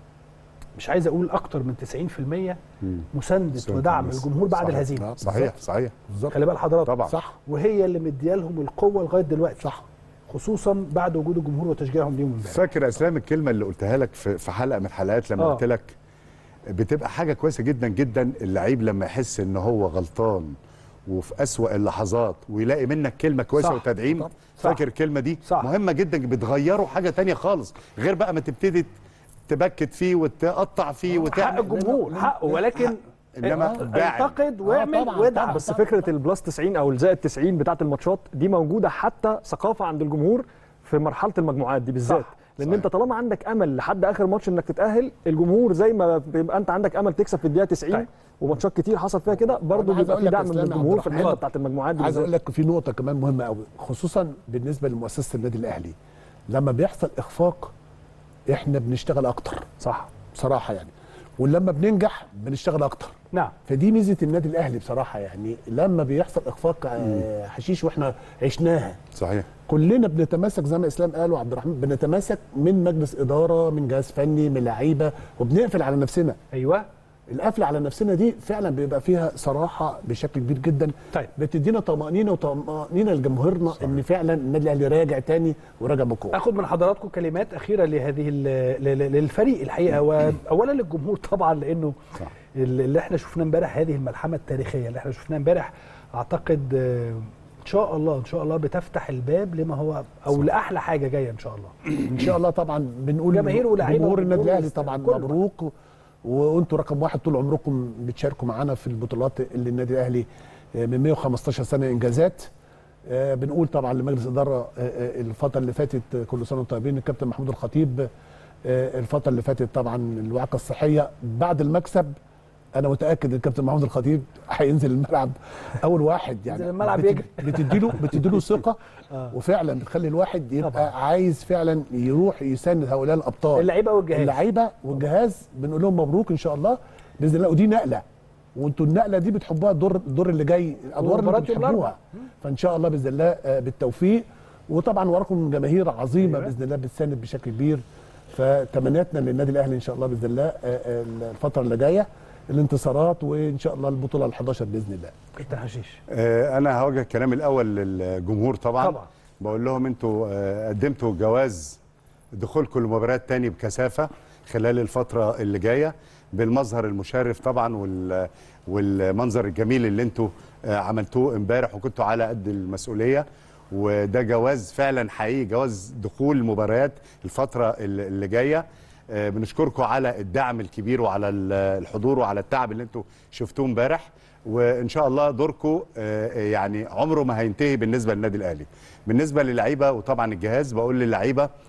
مش عايز اقول اكتر من 90% مم. مسانده مساندة ودعم الناس. الجمهور بعد صحيح. الهزيمه صحيح صحيح بالظبط خلي بال حضرتك طبعا صح وهي اللي مديالهم القوه لغايه دلوقتي صح خصوصا بعد وجود الجمهور وتشجيعهم ليهم امبارح فاكر يا اسلام الكلمه اللي قلتها لك في في حلقه من الحلقات لما آه. قلت لك بتبقى حاجه كويسه جدا جدا اللعيب لما يحس ان هو غلطان وفي اسوأ اللحظات ويلاقي منك كلمه كويسه صح. وتدعيم صح. فاكر الكلمه دي صح. مهمه جدا بتغيره حاجه تانية خالص غير بقى ما تبتدي تبكت فيه وتقطع فيه حق وتعمل الجمهور حقه ولكن انما داعم انتقد واعمل طبعاً، وادعم بس فكره البلس 90 او الزائد 90 بتاعه الماتشات دي موجوده حتى ثقافه عند الجمهور في مرحله المجموعات دي بالذات صح، لان صحيح. انت طالما عندك امل لحد اخر ماتش انك تتاهل الجمهور زي ما بيبقى انت عندك امل تكسب في الدقيقه 90 طيب. وماتشات كتير حصل فيها كده برضه عايز بيبقى أقول في لك دعم يا من إسلام يا عبد الجمهور في الحته الرحمن. بتاعه المجموعات دي عايز بالذات. اقول لك في نقطه كمان مهمه قوي خصوصا بالنسبه لمؤسسه النادي الاهلي لما بيحصل اخفاق احنا بنشتغل اكتر صح بصراحه يعني ولما بننجح بنشتغل اكتر نعم فدي ميزه النادي الاهلي بصراحه يعني لما بيحصل اخفاق آه، حشيش واحنا عشناها صحيح كلنا بنتماسك زي ما اسلام قال وعبد الرحمن بنتماسك من مجلس اداره من جهاز فني من لعيبه وبنقفل على نفسنا ايوه القفل على نفسنا دي فعلا بيبقى فيها صراحه بشكل كبير جدا طيب. بتدينا طمانينه وطمانينه لجمهورنا ان فعلا النادي الاهلي راجع تاني وراجع بقوه اخد من حضراتكم كلمات اخيره لهذه ال- ل- ل- للفريق الحقيقه واولا للجمهور طبعا لانه صح. ال- اللي احنا شفناه امبارح هذه الملحمه التاريخيه اللي احنا شفناها امبارح اعتقد آه، ان شاء الله ان شاء الله بتفتح الباب لما هو او لاحلى حاجه جايه ان شاء الله ان شاء الله طبعا بنقول جماهير ولاعيبة جمهور النادي وجمهور الاهلي طبعا كله. مبروك و- وانتوا رقم واحد طول عمركم بتشاركوا معانا في البطولات اللي النادي الاهلي آه، من 115 سنه انجازات آه، بنقول طبعا لمجلس اداره آه، آه، الفتره اللي فاتت آه، كل سنه وانتم طيبين الكابتن محمود الخطيب آه، الفتره اللي فاتت طبعا الوعكه الصحيه بعد المكسب انا متاكد الكابتن محمود الخطيب هينزل الملعب اول واحد يعني ينزل الملعب بت- يجري. بتديله بتديله ثقه وفعلا بتخلي الواحد يبقى طبعاً. عايز فعلا يروح يساند هؤلاء الابطال اللعيبه والجهاز اللعيبه والجهاز بنقول لهم مبروك ان شاء الله باذن الله ودي نقله وانتوا النقله دي بتحبوها الدور الدور اللي جاي الادوار اللي ومباراة يوم الأربعاء. بتحبوها فان شاء الله باذن الله آه، بالتوفيق وطبعا وراكم جماهير عظيمه أيوة. باذن الله بتساند بشكل كبير فتمنياتنا للنادي الاهلي ان شاء الله باذن الله آه، آه، الفتره اللي جايه الانتصارات وان شاء الله البطوله ال 11 باذن الله كابتن حشيش آه، انا هوجه الكلام الاول للجمهور طبعا طبعا. بقول لهم انتوا آه، قدمتوا جواز دخولكم لمباريات تاني بكثافه خلال الفتره اللي جايه بالمظهر المشرف طبعا وال والمنظر الجميل اللي انتوا آه، عملتوه امبارح وكنتوا على قد المسؤوليه وده جواز فعلا حقيقي جواز دخول مباريات الفتره اللي اللي جايه آه، بنشكركم على الدعم الكبير وعلى ال- الحضور وعلى التعب اللي انتوا شفتوه امبارح وان شاء الله دوركم آه، يعني عمره ما هينتهي بالنسبه للنادي الاهلي بالنسبه للعيبه وطبعا الجهاز بقول للعيبه آه،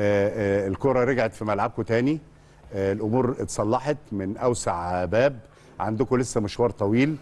آه، الكره رجعت في ملعبكم تاني آه، الامور اتصلحت من اوسع باب عندكم لسه مشوار طويل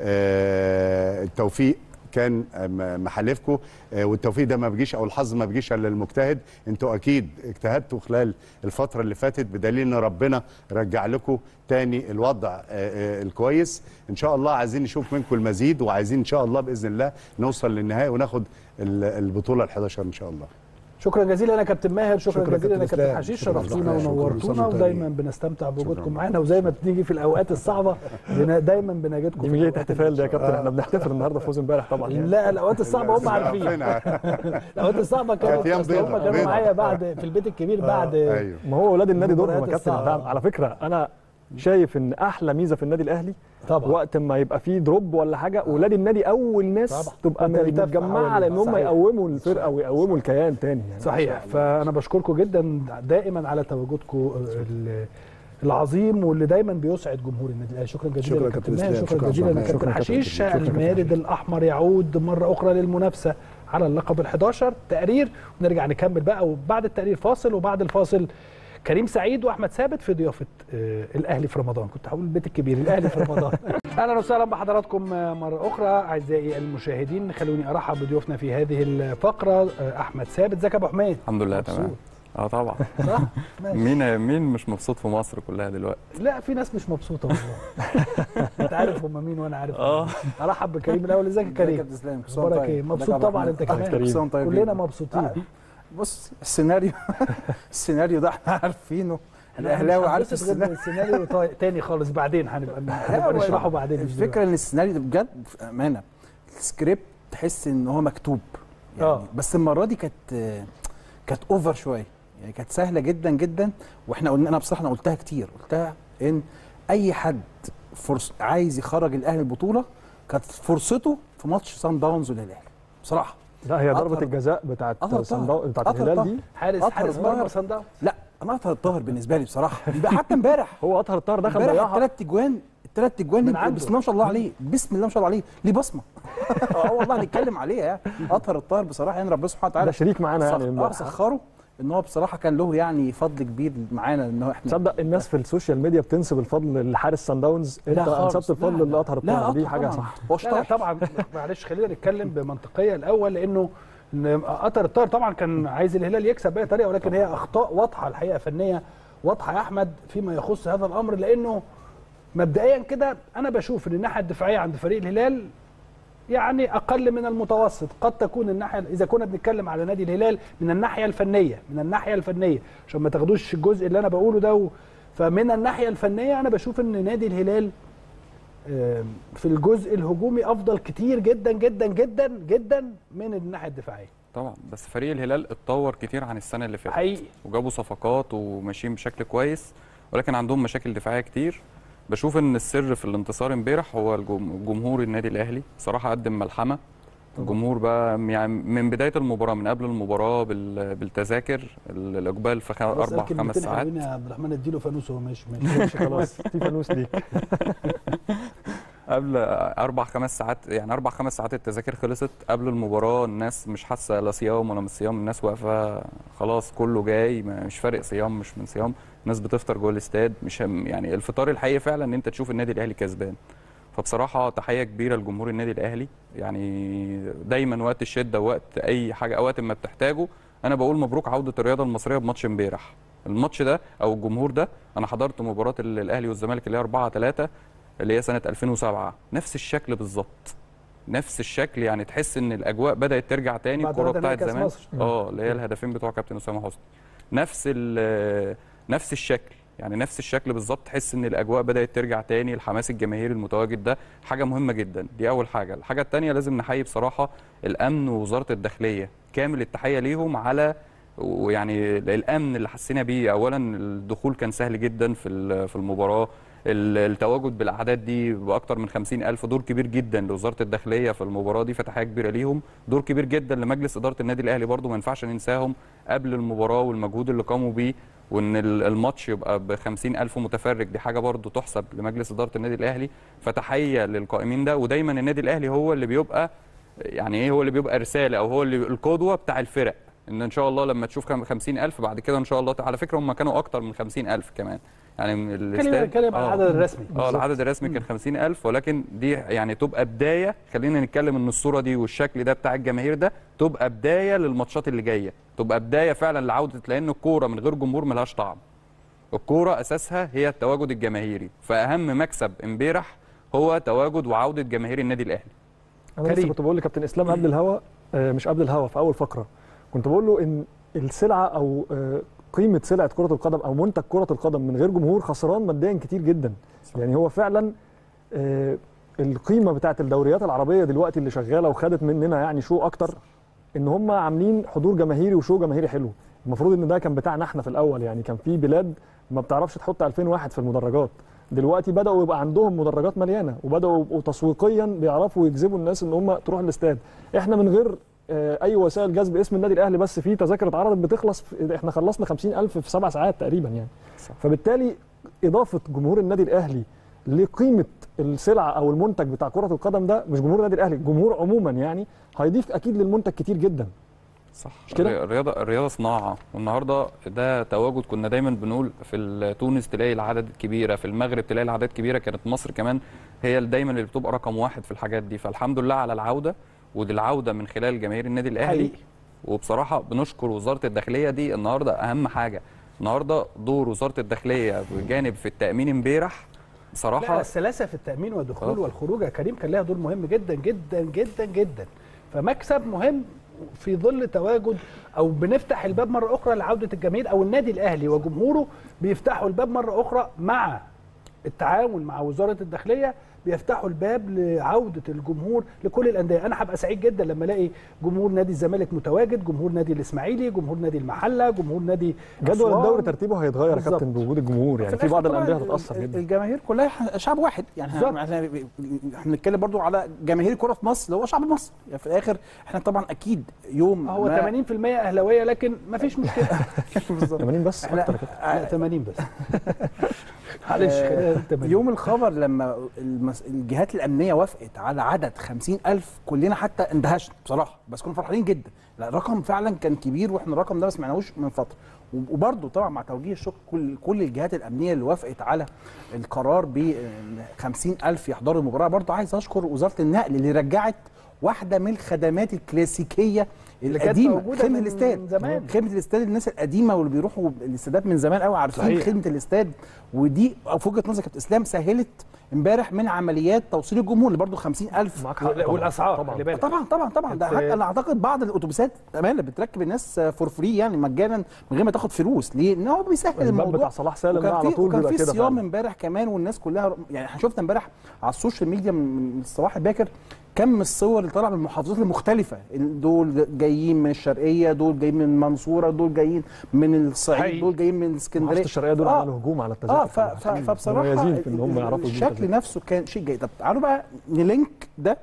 آه، التوفيق كان م- محلفكم آه، والتوفيق ده ما بيجيش او الحظ ما بيجيش الا للمجتهد انتوا اكيد اجتهدتوا خلال الفتره اللي فاتت بدليل ان ربنا رجع لكم تاني الوضع آه، آه، الكويس ان شاء الله عايزين نشوف منكم المزيد وعايزين ان شاء الله باذن الله نوصل للنهائي وناخد ال- البطوله ال11 ان شاء الله شكرا جزيلا يا كابتن ماهر شكرا, شكرا جزيلا يا كابتن كابتن إسلام. حشيش شكرا شرفتونا شكرا. شكرا. ونورتونا شكرا. ودايما بنستمتع بوجودكم شكرا. معانا وزي ما بتيجي في الاوقات الصعبه بن- دايما بنجدكم دي في مجيه الأوقات احتفال ده يا كابتن احنا بنحتفل النهارده فوز امبارح طبعا يعني. لا الاوقات الصعبه هم عارفين عارفين. الاوقات الصعبه كانت كانت أيام أصل هم بيضة. كانوا بيضة. معايا بعد في البيت الكبير بعد ايوه ما هو اولاد النادي دورهم يا المباريات كابتن الصعبة. ده على فكره انا شايف ان احلى ميزه في النادي الاهلي طبعا وقت ما يبقى فيه دروب ولا حاجه ولاد النادي اول ناس طبعا. تبقى تلتف متجمعه حوالين- على ان هم صحيح. يقوموا الفرقه ويقوموا الكيان تاني يعني صحيح فانا بشكركم جدا دائما على تواجدكم ال- العظيم واللي دايما بيسعد جمهور النادي الاهلي شكرا جزيلا شكرا يا كابتن كابتن ماهر إسلام. شكرا شكرا جزيلا شكرا. لكابتن شكرا كابتن حشيش إسلام. شكرا كابتن المارد الاحمر يعود مره اخرى للمنافسه على اللقب ال11 تقرير ونرجع نكمل بقى وبعد التقرير فاصل وبعد الفاصل كريم سعيد واحمد ثابت في ضيافه آه، الاهلي في رمضان كنت هقول البيت الكبير الاهلي في رمضان اهلا وسهلا بحضراتكم آه، مره اخرى اعزائي المشاهدين خلوني ارحب بضيوفنا في هذه الفقره آه، احمد ثابت ازيك يا ابو حميد الحمد لله مبسوط. تمام اه طبعا صح ماشي. مين مين مش مبسوط في مصر كلها دلوقتي لا في ناس مش مبسوطه والله انت عارف هم مين وانا عارف هم اه مين. ارحب بكريم الاول ازيك يا كريم كابتن اسلام كل سنة اخبارك طيب. ايه ازيك مبسوط يا عبد طبعا الرحمن؟ انت كمان كل سنة طيب كلنا جدا. مبسوطين آه، بص السيناريو السيناريو ده احنا عارفينه احنا الاهلاوي مش عارف هنبسط غير من السيناريو السيناريو طا- تاني خالص بعدين هنبقى هنبقى هو نشرحه بعدين مش الفكره دلوقتي. ان السيناريو ده بجد امانه السكريبت تحس ان هو مكتوب يعني آه. بس المره دي كانت كانت اوفر شويه يعني كانت سهله جدا جدا واحنا قلنا انا بصراحه انا قلتها كتير قلتها ان اي حد فرص عايز يخرج الاهلي البطوله كانت فرصته في ماتش سان داونز والاهلي بصراحه لا هي ضربه أطهر- الجزاء بتاعت أطهر صن طاهر. داون- بتاعت أطهر الهلال طاهر. دي حارس أطهر حارس طاهر. مرمى صن داونز لا انا اطهر الطاهر بالنسبه لي بصراحه امبارح- حتى امبارح هو اطهر الطاهر دخل امبارح ضيعها الثلاث اجوان الثلاث اجوان من دي عنده. بسم الله ما شاء الله عليه بسم الله ما شاء الله عليه ليه بصمه اه والله هنتكلم عليها يعني اطهر الطاهر بصراحه يعني ربنا سبحانه ده وتعالى شريك معانا يعني سخ- اه امبارح. سخره ان هو بصراحه كان له يعني فضل كبير معانا ان هو احنا تصدق الناس في السوشيال ميديا بتنسب الفضل لحارس سان داونز انت لا خالص. انسبت لا، الفضل لا. لاطهر لا الطاهر دي أطهر حاجه طبعاً. صح هو لا لا اشطر طبعا معلش خلينا نتكلم بمنطقيه الاول لانه ان قطر الطاهر طبعا كان عايز الهلال يكسب باي طريقه ولكن هي اخطاء واضحه الحقيقه فنيه واضحه يا احمد فيما يخص هذا الامر لانه مبدئيا كده انا بشوف ان الناحيه الدفاعيه عند فريق الهلال يعني اقل من المتوسط قد تكون الناحيه اذا كنا بنتكلم على نادي الهلال من الناحيه الفنيه من الناحيه الفنيه عشان ما تاخدوش الجزء اللي انا بقوله ده و... فمن الناحيه الفنيه انا بشوف ان نادي الهلال آم، في الجزء الهجومي افضل كتير جدا جدا جدا جدا من الناحيه الدفاعيه طبعا بس فريق الهلال اتطور كتير عن السنه اللي فاتت حقيقي وجابوا صفقات وماشيين بشكل كويس ولكن عندهم مشاكل دفاعيه كتير بشوف ان السر في الانتصار امبارح هو الجم- جمهور النادي الاهلي صراحه قدم ملحمه الجمهور بقى يعني من بدايه المباراه من قبل المباراه بال- بالتذاكر ال- الاقبال في خ- خلاص اربع كلمتين خمس ساعات حلوين يا عبد الرحمن اديله فانوس وهو ماشي ماشي ماشي خلاص في فانوس ليك قبل اربع خمس ساعات يعني اربع خمس ساعات التذاكر خلصت قبل المباراه الناس مش حاسه لا صيام ولا مش صيام الناس واقفه خلاص كله جاي ما- مش فارق صيام مش من صيام الناس بتفطر جوه الاستاد مش هم يعني الفطار الحقيقي فعلا ان انت تشوف النادي الاهلي كسبان فبصراحه تحيه كبيره لجمهور النادي الاهلي يعني دايما وقت الشده وقت اي حاجه وقت ما بتحتاجه انا بقول مبروك عوده الرياضه المصريه بماتش امبارح الماتش ده او الجمهور ده انا حضرت مباراه ال- الاهلي والزمالك اللي هي 4 3 اللي هي سنه 2007 نفس الشكل بالظبط نفس الشكل يعني تحس ان الاجواء بدات ترجع تاني بعد الكوره رد نهائي بتاعت كأس زمان مصر. اه اللي هي الهدفين بتوع كابتن اسامه حسني نفس ال- نفس الشكل يعني نفس الشكل بالظبط تحس ان الاجواء بدات ترجع تاني الحماس الجماهيري المتواجد ده حاجه مهمه جدا دي اول حاجه الحاجه الثانيه لازم نحيي بصراحه الامن ووزاره الداخليه كامل التحيه ليهم على ويعني الامن اللي حسينا بيه اولا الدخول كان سهل جدا في ال- في المباراه ال- التواجد بالاعداد دي باكثر من 50 الف دور كبير جدا لوزاره الداخليه في المباراه دي فتحيه كبيره ليهم دور كبير جدا لمجلس اداره النادي الاهلي برضو ما ينفعش ننساهم قبل المباراه والمجهود اللي قاموا بيه وان ال- الماتش يبقى ب 50 الف متفرج دي حاجه برضو تحسب لمجلس اداره النادي الاهلي فتحيه للقائمين ده ودايما النادي الاهلي هو اللي بيبقى يعني ايه هو اللي بيبقى رساله او هو اللي القدوه بتاع الفرق ان ان شاء الله لما تشوف كام 50000 بعد كده ان شاء الله على فكره هم كانوا اكتر من 50000 كمان يعني من كلمه الاستاد كلمه على آه. العدد الرسمي اه العدد الرسمي كان 50000 ولكن دي يعني تبقى بدايه خلينا نتكلم ان الصوره دي والشكل ده بتاع الجماهير ده تبقى بدايه للماتشات اللي جايه تبقى بدايه فعلا لعوده لان الكوره من غير جمهور ملهاش طعم الكوره اساسها هي التواجد الجماهيري فاهم مكسب امبارح هو تواجد وعوده جماهير النادي الاهلي انا لسه كريم. كنت بقول لكابتن اسلام قبل الهوا آه، مش قبل الهوا في اول فقره كنت بقول له ان السلعه او آه، قيمه سلعه كره القدم او منتج كره القدم من غير جمهور خسران ماديا كتير جدا صح. يعني هو فعلا آه، القيمه بتاعت الدوريات العربيه دلوقتي اللي شغاله وخدت مننا يعني شو اكتر ان هم عاملين حضور جماهيري وشو جماهيري حلو المفروض ان ده كان بتاعنا احنا في الاول يعني كان في بلاد ما بتعرفش تحط 2000 واحد في المدرجات دلوقتي بداوا يبقى عندهم مدرجات مليانه وبداوا يبقوا تسويقيا بيعرفوا يجذبوا الناس ان هم تروح الاستاد احنا من غير آه، اي وسائل جذب اسم النادي الاهلي بس في تذاكر اتعرضت بتخلص في احنا خلصنا 50000 في سبع ساعات تقريبا يعني صح. فبالتالي اضافه جمهور النادي الاهلي لقيمه السلعه او المنتج بتاع كره القدم ده مش جمهور النادي الاهلي الجمهور عموما يعني هيضيف اكيد للمنتج كتير جدا صح مش كده؟ الرياضه الرياضه صناعه والنهارده ده تواجد كنا دايما بنقول في ال- تونس تلاقي العدد كبيره في المغرب تلاقي العدد كبيره كانت مصر كمان هي اللي دايما اللي بتبقى رقم واحد في الحاجات دي فالحمد لله على العوده ودي العوده من خلال جماهير النادي الاهلي حقيقي. وبصراحه بنشكر وزاره الداخليه دي النهارده اهم حاجه النهارده دور وزاره الداخليه بجانب في التامين امبارح لا بصراحه السلاسه في التامين والدخول آه. والخروج يا كريم كان لها دور مهم جدا جدا جدا جدا فمكسب مهم في ظل تواجد او بنفتح الباب مره اخرى لعوده الجماهير او النادي الاهلي وجمهوره بيفتحوا الباب مره اخرى مع التعاون مع وزاره الداخليه بيفتحوا الباب لعوده الجمهور لكل الانديه انا هبقى سعيد جدا لما الاقي جمهور نادي الزمالك متواجد جمهور نادي الاسماعيلي جمهور نادي المحله جمهور نادي جدول أسوان. الدوري ترتيبه هيتغير يا بالظبط. كابتن بوجود الجمهور يعني في في بعض الآخر الانديه طبعاً هتتاثر جدا الجماهير كلها ح- شعب واحد يعني بالظبط. احنا احنا احنا بنتكلم برضو على جماهير الكره في مصر اللي هو شعب مصر يعني في الاخر احنا طبعا اكيد يوم هو ما 80% اهلاويه لكن ما فيش مشكله بالظبط 80 بس احنا اكتر كده لا 80 بس معلش خلينا نقول 80 يوم الخبر لما المس... الجهات الامنيه وافقت على عدد 50000 كلنا حتى اندهشنا بصراحه بس كنا فرحانين جدا لا الرقم فعلا كان كبير واحنا الرقم ده ما سمعناهوش من فتره وبرضه طبعا مع توجيه الشكر كل كل الجهات الامنيه اللي وافقت على القرار ب 50000 يحضروا المباراه برضه عايز اشكر وزاره النقل اللي رجعت واحده من الخدمات الكلاسيكيه اللي كانت القديمه موجودة خدمه من الاستاد زمان. خدمه الاستاد الناس القديمه واللي بيروحوا الاستادات من زمان قوي عارفين صحيح. خدمه الاستاد ودي في وجهه نظري كابتن اسلام سهلت امبارح من عمليات توصيل الجمهور اللي برضه 50000 معاك حق طبعاً. والاسعار طبعا خلي بالك طبعا طبعا طبعا ده كانت- حتى انا اعتقد بعض الاتوبيسات امانه بتركب الناس فور فري يعني مجانا من غير ما تاخد فلوس ليه؟ ان هو بيسهل الباب الموضوع بتاع صلاح سالم ده وكان على في طول وكان بيبقى في كده صيام فعلا. امبارح كمان والناس كلها يعني احنا شفنا امبارح على السوشيال ميديا من الصباح الباكر كم الصور اللي طالعه من المحافظات المختلفه دول جايين من الشرقيه دول جايين من المنصوره دول جايين من حقيقي. الصعيد دول جاين من اسكندريه محافظه الشرقيه دول آه. عملوا هجوم على التذاكر اه ف... ف... فبصراحه مميزين في ان هم يعرفوا يجيبوا الشكل التذاكر. نفسه كان شيء جيد طب تعالوا بقى نلينك ده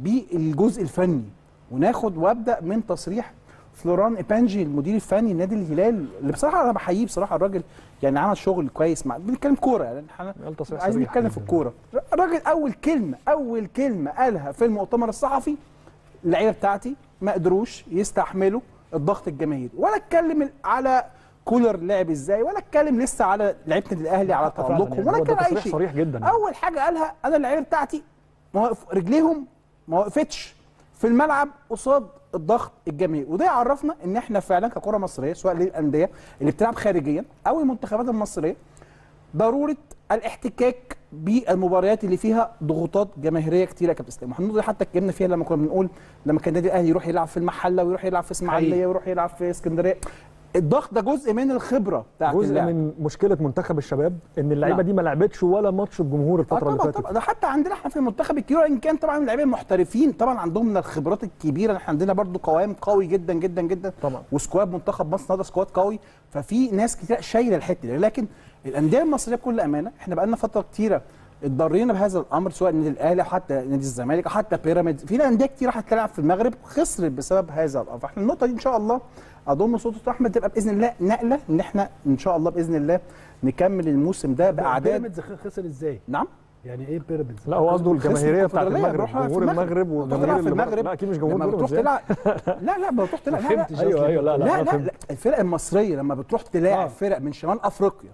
بالجزء الفني وناخد وابدا من تصريح فلوران ايبانجي المدير الفني لنادي الهلال اللي بصراحه انا بحييه بصراحه الراجل يعني عمل شغل كويس مع بنتكلم كوره يعني احنا قال تصريح عايزين صريح نتكلم في جداً. الكوره الراجل اول كلمه اول كلمه قالها في المؤتمر الصحفي اللعيبه بتاعتي ما قدروش يستحملوا الضغط الجماهيري ولا اتكلم على كولر لعب ازاي ولا اتكلم لسه على لعيبه النادي الاهلي على فعلاً تالقهم يعني ولا هو ده اتكلم اي تصريح شيء صريح جدا اول حاجه قالها انا اللعيبه بتاعتي ما وقف رجليهم ما وقفتش في الملعب قصاد الضغط الجماهيري وده يعرفنا ان احنا فعلا ككره مصريه سواء للانديه اللي بتلعب خارجيا او المنتخبات المصريه ضروره الاحتكاك بالمباريات اللي فيها ضغوطات جماهيريه كتيره يا كابتن اسلام النقطه دي حتى اتكلمنا فيها لما كنا بنقول لما كان النادي الاهلي يروح يلعب في المحله ويروح يلعب في اسماعيليه حقيقي. ويروح يلعب في اسكندريه الضغط ده جزء من الخبره بتاعت جزء اللاعب. من مشكله منتخب الشباب ان اللعيبه نعم. دي ما لعبتش ولا ماتش بجمهور اه الفتره اللي طبعا فاتت طبعا ده حتى عندنا احنا في المنتخب الكبير ان كان طبعا اللعيبه المحترفين طبعا عندهم من الخبرات الكبيره احنا عندنا برضو قوام قوي جدا جدا جدا طبعا. وسكواد منتخب مصر النهارده سكواد قوي ففي ناس كتير شايله الحته دي لكن الانديه المصريه بكل امانه احنا بقى لنا فتره كتيره اتضرينا بهذا الامر سواء النادي الاهلي أو حتى نادي الزمالك أو حتى بيراميدز في انديه كتير راحت تلعب في المغرب خسرت بسبب هذا الامر فاحنا النقطه دي ان شاء الله اضم صوت احمد تبقى باذن الله نقله ان احنا ان شاء الله باذن الله نكمل الموسم ده باعداد بيراميدز خسر ازاي؟ نعم يعني ايه بيراميدز؟ لا هو قصده خسر الجماهيريه بتاعت الكونفدرالية، المغرب بيروح يلعب في جمهور المغرب بتروح وجمهور تلعب في اللي- المغرب لا اكيد مش جمهور لما بيراميدز بتروح يعني. تلعب لا لا لما بتروح تلعب لا لا فهمتش ايوه ايوه لا لا, لا أنا لا, فهمت. لا الفرق المصريه لما بتروح تلاعب آه. فرق من شمال افريقيا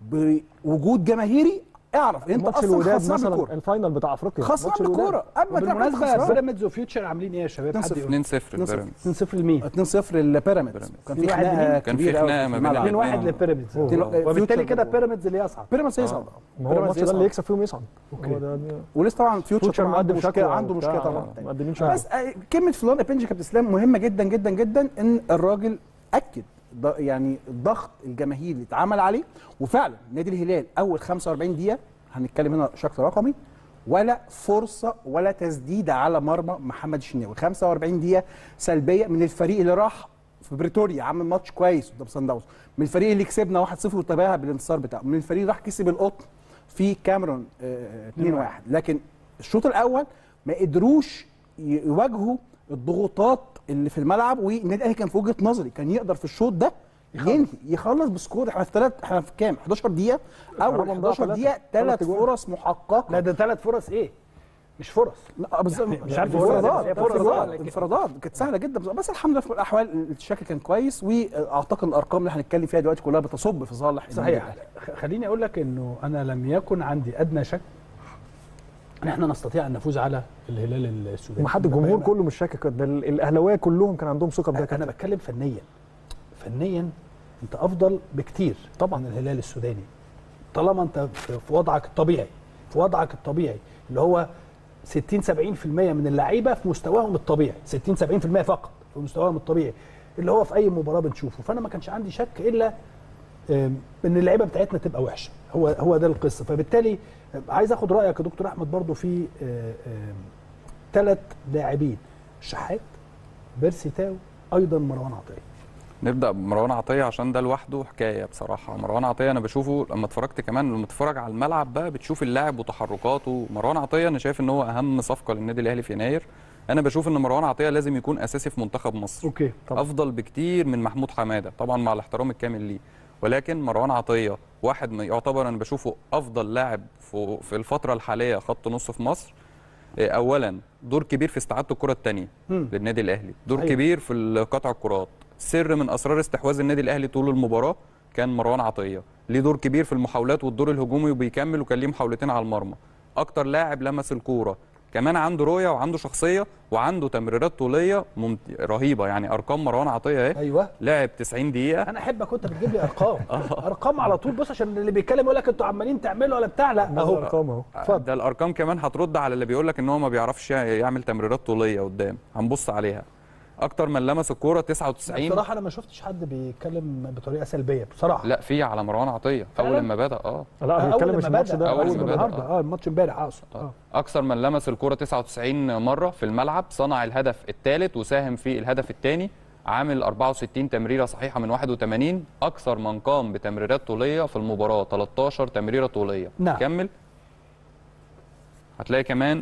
بوجود جماهيري اعرف انت ماتش اصلا الوداد خسران مثلا بالكوره الفاينل بتاع افريقيا خسران ماتش الوداد. بالكوره قبل ما تلعب أنت بالمناسبه خسران. بيراميدز وفيوتشر عاملين ايه يا شباب؟ حد 2-0. يقول 2-0 بيراميدز 2-0 لمين؟ 2-0 للبيراميدز كان في 2-1 خناقه لمين؟ كان في كبيره أوي خناقة ما بين الملعب. 2 1 آه. لبيراميدز آه. وبالتالي فيوتشر كده بيراميدز اللي يصعد بيراميدز هيصعد ما هو الماتش ده اللي يكسب فيهم يصعد أوكي. هو ده- ده- ولسه طبعا فيوتشر فيوتشر طبعا عنده مقدم مشكله شكوى عنده وبتاع، مشكله طبعا آه، تانية. مقدمين شكوى بس آه، كلمه فلان ابنجي كابتن اسلام مهمه جدا جدا جدا ان الراجل اكد ض- يعني الضغط الجماهيري اللي اتعمل عليه وفعلا نادي الهلال اول 45 دقيقه هنتكلم هنا بشكل رقمي ولا فرصه ولا تسديده على مرمى محمد الشناوي 45 دقيقه سلبيه من الفريق اللي راح في بريتوريا عمل ماتش كويس قدام سان داونز من الفريق اللي كسبنا 1-0 وتباهى بالانتصار بتاعه من الفريق اللي راح كسب القطن في كاميرون آه، 2-1 لكن الشوط الاول ما قدروش ي- يواجهوا الضغوطات اللي في الملعب والنادي الاهلي كان في وجهه نظري كان يقدر في الشوط ده ينهي يخلص بسكور احنا في ثلاث احنا في كام 11 دقيقه اول رقم ضاع 11 ثلاثة. دقيقه ثلاث ثلاث أجوان. فرص محققه لا ده ثلاث فرص ايه؟ مش فرص لا بس مش عارف انفرادات هي فرص انفرادات ولا كده. انفرادات كانت سهله جدا بس الحمد لله في كل الاحوال الشكل كان كويس واعتقد الارقام اللي هنتكلم فيها دلوقتي كلها بتصب في صالح النادي صحيح الأهلي. خ- خليني اقول لك انه انا لم يكن عندي ادنى شك ان احنا نستطيع ان نفوز على الهلال السوداني وما حد الجمهور كله مش شاكك ده ال- الاهلاويه كلهم كان عندهم ثقه بده انا بتكلم فنيا فنيا انت افضل بكتير طبعا من الهلال السوداني طالما انت في في وضعك الطبيعي في وضعك الطبيعي اللي هو 60 70% من اللعيبه في مستواهم الطبيعي 60 70% فقط في مستواهم الطبيعي اللي هو في اي مباراه بنشوفه فانا ما كانش عندي شك الا آم، ان اللعيبه بتاعتنا تبقى وحشه هو هو ده القصه فبالتالي آم، عايز اخد رايك يا دكتور احمد برضو في ثلاث لاعبين شحات بيرسي تاو ايضا مروان عطيه نبدا بمروان عطيه عشان ده لوحده حكايه بصراحه مروان عطيه انا بشوفه لما اتفرجت كمان لما تتفرج على الملعب بقى بتشوف اللاعب وتحركاته مروان عطيه انا شايف ان هو اهم صفقه للنادي الاهلي في يناير انا بشوف ان مروان عطيه لازم يكون اساسي في منتخب مصر اوكي طبعا. افضل بكتير من محمود حماده طبعا مع الاحترام الكامل ليه ولكن مروان عطيه واحد من يعتبر انا بشوفه افضل لاعب في في الفتره الحاليه خط نص في مصر إيه، اولا دور كبير في استعاده الكره الثانيه مم. للنادي الاهلي دور أيوة. كبير في قطع الكرات سر من اسرار استحواذ النادي الاهلي طول المباراه كان مروان عطيه ليه دور كبير في المحاولات والدور الهجومي وبيكمل وكان ليه محاولتين على المرمى اكتر لاعب لمس الكوره كمان عنده رؤيه وعنده شخصيه وعنده تمريرات طوليه ممت... رهيبه يعني ارقام مروان عطيه اهي ايوه لعب 90 دقيقه انا احبك وانت بتجيب لي ارقام ارقام على طول بص عشان اللي بيتكلم يقول لك انتوا عمالين تعملوا ولا بتاع لا اهو ارقام اهو اتفضل ده الارقام كمان هترد على اللي بيقول لك ان هو ما بيعرفش يعمل تمريرات طوليه قدام هنبص عليها اكتر من لمس الكوره 99 بصراحه انا ما شفتش حد بيتكلم بطريقه سلبيه بصراحه لا في على مروان عطيه فعلا؟ اول ما بدا اه لا أول بيتكلم ما مش الماتش بدأ، ده أول أول ما ما بدأ. النهارده اه الماتش امبارح اقصد اه اكثر من لمس الكره 99 مره في الملعب صنع الهدف الثالث وساهم في الهدف الثاني عامل 64 تمريره صحيحه من 81 اكثر من قام بتمريرات طوليه في المباراه 13 تمريره طوليه نعم. كمل هتلاقي كمان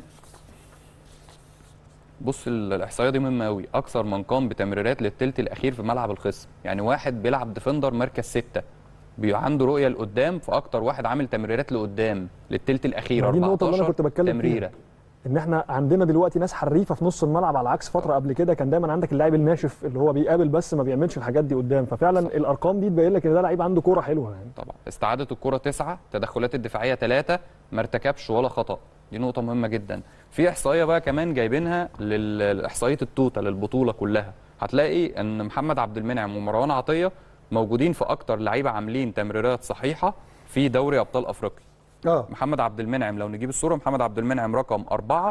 بص ال- الاحصائيه دي مهمه قوي اكثر من قام بتمريرات للثلث الاخير في ملعب الخصم يعني واحد بيلعب ديفندر مركز ستة بي عنده رؤيه لقدام فاكتر واحد عامل تمريرات لقدام للثلث الاخير دي النقطة اللي أنا 14 كنت بتكلم فيها. تمريره ان احنا عندنا دلوقتي ناس حريفه في نص الملعب على عكس فتره قبل كده كان دايما عندك اللاعب الناشف اللي هو بيقابل بس ما بيعملش الحاجات دي قدام ففعلا الارقام دي تبين لك ان ده لعيب عنده كوره حلوه يعني طبعا استعادة الكرة تسعة تدخلات الدفاعية ثلاثة ما ارتكبش ولا خطأ دي نقطة مهمة جدا في إحصائية بقى كمان جايبينها لل- لإحصائية التوتال البطولة كلها هتلاقي إن محمد عبد المنعم ومروان عطية موجودين في أكتر لعيبة عاملين تمريرات صحيحة في دوري أبطال أفريقيا اه محمد عبد المنعم لو نجيب الصورة محمد عبد المنعم رقم أربعة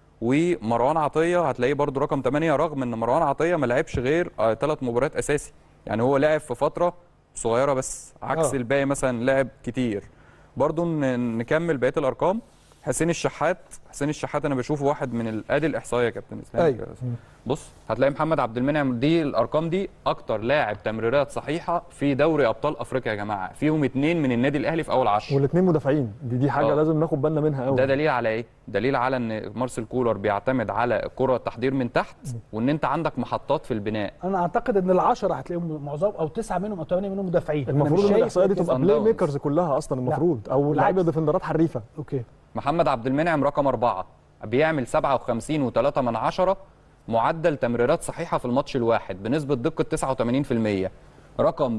ومروان عطية هتلاقيه برضو رقم 8 رغم إن مروان عطية ما لعبش غير ثلاث مباريات أساسي يعني هو لعب في فترة صغيرة بس عكس آه. الباقي مثلا لعب كتير برضو ن- نكمل بقية الأرقام حسين الشحات حسين الشحات انا بشوفه واحد من ال- ادي الاحصائيه يا كابتن اسلام أيوة. بص هتلاقي محمد عبد المنعم دي الارقام دي اكتر لاعب تمريرات صحيحه في دوري ابطال افريقيا يا جماعه فيهم اتنين من النادي الاهلي في اول عشر والاثنين مدافعين دي دي حاجه آه. لازم ناخد بالنا منها قوي ده دليل على ايه؟ دليل على ان مارسيل كولر بيعتمد على الكره التحضير من تحت وان انت عندك محطات في البناء انا اعتقد ان العشرة هتلاقيهم معظم او تسعه منهم او ثمانيه منهم مدافعين أنا المفروض مش ان شايف الاحصائيه دي كده. تبقى Sun بلاي Downs. ميكرز كلها اصلا المفروض او بالعكس. لعيبه ديفندرات حريفه اوكي محمد عبد المنعم رقم أربعة بيعمل 57 و3 من عشرة معدل تمريرات صحيحة في الماتش الواحد بنسبة دقة 89% رقم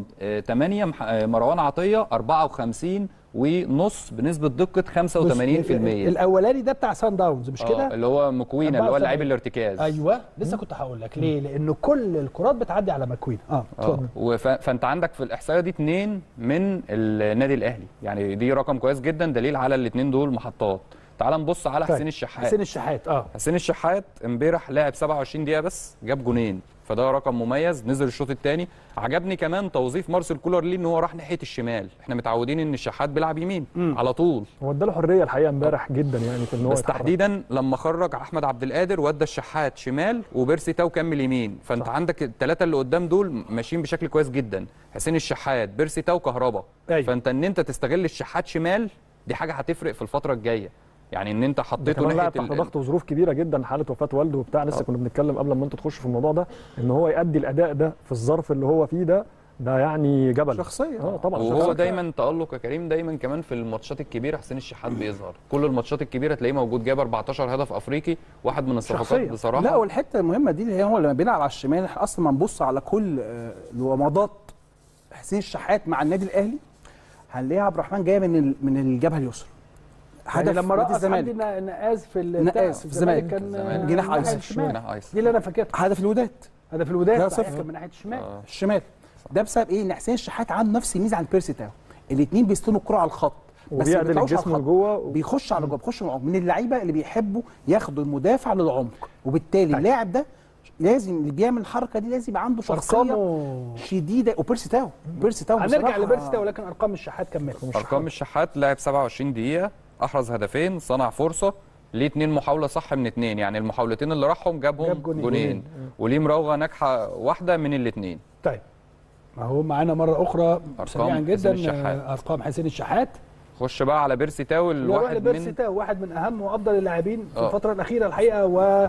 8 مروان عطية 54 ونص بنسبة دقة 85% الاولاني ده بتاع سان داونز مش آه، كده اللي هو مكوينة اللي هو 74. لعيب الارتكاز ايوه لسه كنت هقول لك ليه لان كل الكرات بتعدي على مكوين اه اه اتفضل وف... فانت عندك في الاحصائيه دي اتنين من النادي الاهلي يعني دي رقم كويس جدا دليل على الاتنين دول محطات تعال نبص على طيب، حسين الشحات حسين الشحات اه حسين الشحات امبارح لعب 27 دقيقه بس جاب جونين فده رقم مميز نزل الشوط الثاني عجبني كمان توظيف مارسيل كولر ليه ان هو راح ناحيه الشمال احنا متعودين ان الشحات بيلعب يمين مم. على طول هو اداله حريه الحقيقه امبارح جدا يعني في ان هو بس يتحرك. تحديدا لما خرج احمد عبد القادر ودى الشحات شمال وبيرسي تاو كمل يمين فانت صح. عندك الثلاثه اللي قدام دول ماشيين بشكل كويس جدا حسين الشحات بيرسي تاو كهربا أيوة. فانت ان انت تستغل الشحات شمال دي حاجه هتفرق في الفتره الجايه يعني ان انت ده حطيته كمان ناحيه لاعب تحت ال- ضغط وظروف كبيره جدا حاله وفاه والده وبتاع لسه كنا بنتكلم قبل ما انتوا تخشوا في الموضوع ده ان هو يؤدي الاداء ده في الظرف اللي هو فيه ده ده يعني جبل شخصيه اه طبعا وهو شخصية. دايما تألق يا كريم دايما كمان في الماتشات الكبيره حسين الشحات بيظهر كل الماتشات الكبيره تلاقيه موجود جاب 14 هدف افريقي واحد من الصفقات شخصية. بصراحه لا والحته المهمه دي اللي هي هو لما بيلعب على الشمال احنا اصلا ما نبص على كل آه، الومضات حسين الشحات مع النادي الاهلي هنلاقي عبد الرحمن جايه من ال- من الجبهه اليسرى يعني هدف لما نادي رقص عندي الزمالك نا- نقاز في ال- نقاز بتاع- في الزمالك. كان الزمالك. آه، جناح ناحية أيسر. الشمال. جناح أيسر. دي اللي انا فاكرها هدف الوداد هدف الوداد لا صحيح صفر. كان من ناحيه الشمال آه. الشمال ده بسبب ايه ان حسين الشحات عنده نفس الميزه عن بيرسي تاو الاثنين بيستلموا الكره على الخط بس ما وبيعدل بيطلعوش على الجسم الخط. لجوه و- بيخش على جوه بيخش من العمق من اللعيبه اللي بيحبوا ياخدوا المدافع للعمق وبالتالي طيب. اللاعب ده لازم اللي بيعمل الحركه دي لازم يبقى عنده شخصيه ارقامه شديده وبيرسي تاو بيرسي تاو هنرجع بصراحة لبيرسي تاو ولكن ارقام الشحات كمل ارقام الشحات لعب 27 دقيقه احرز هدفين صنع فرصه ليه اتنين محاوله صح من اتنين يعني المحاولتين اللي راحهم جابهم جاب جونين. جونين وليه مراوغه ناجحه واحده من الاتنين طيب ما هو معانا مره اخرى أرقام سريعا حسين جدا الشحات. آه، ارقام حسين الشحات خش بقى على بيرسي تاو نروح الواحد لبيرسي من تاو واحد من اهم وافضل اللاعبين في آه. الفتره الاخيره الحقيقه و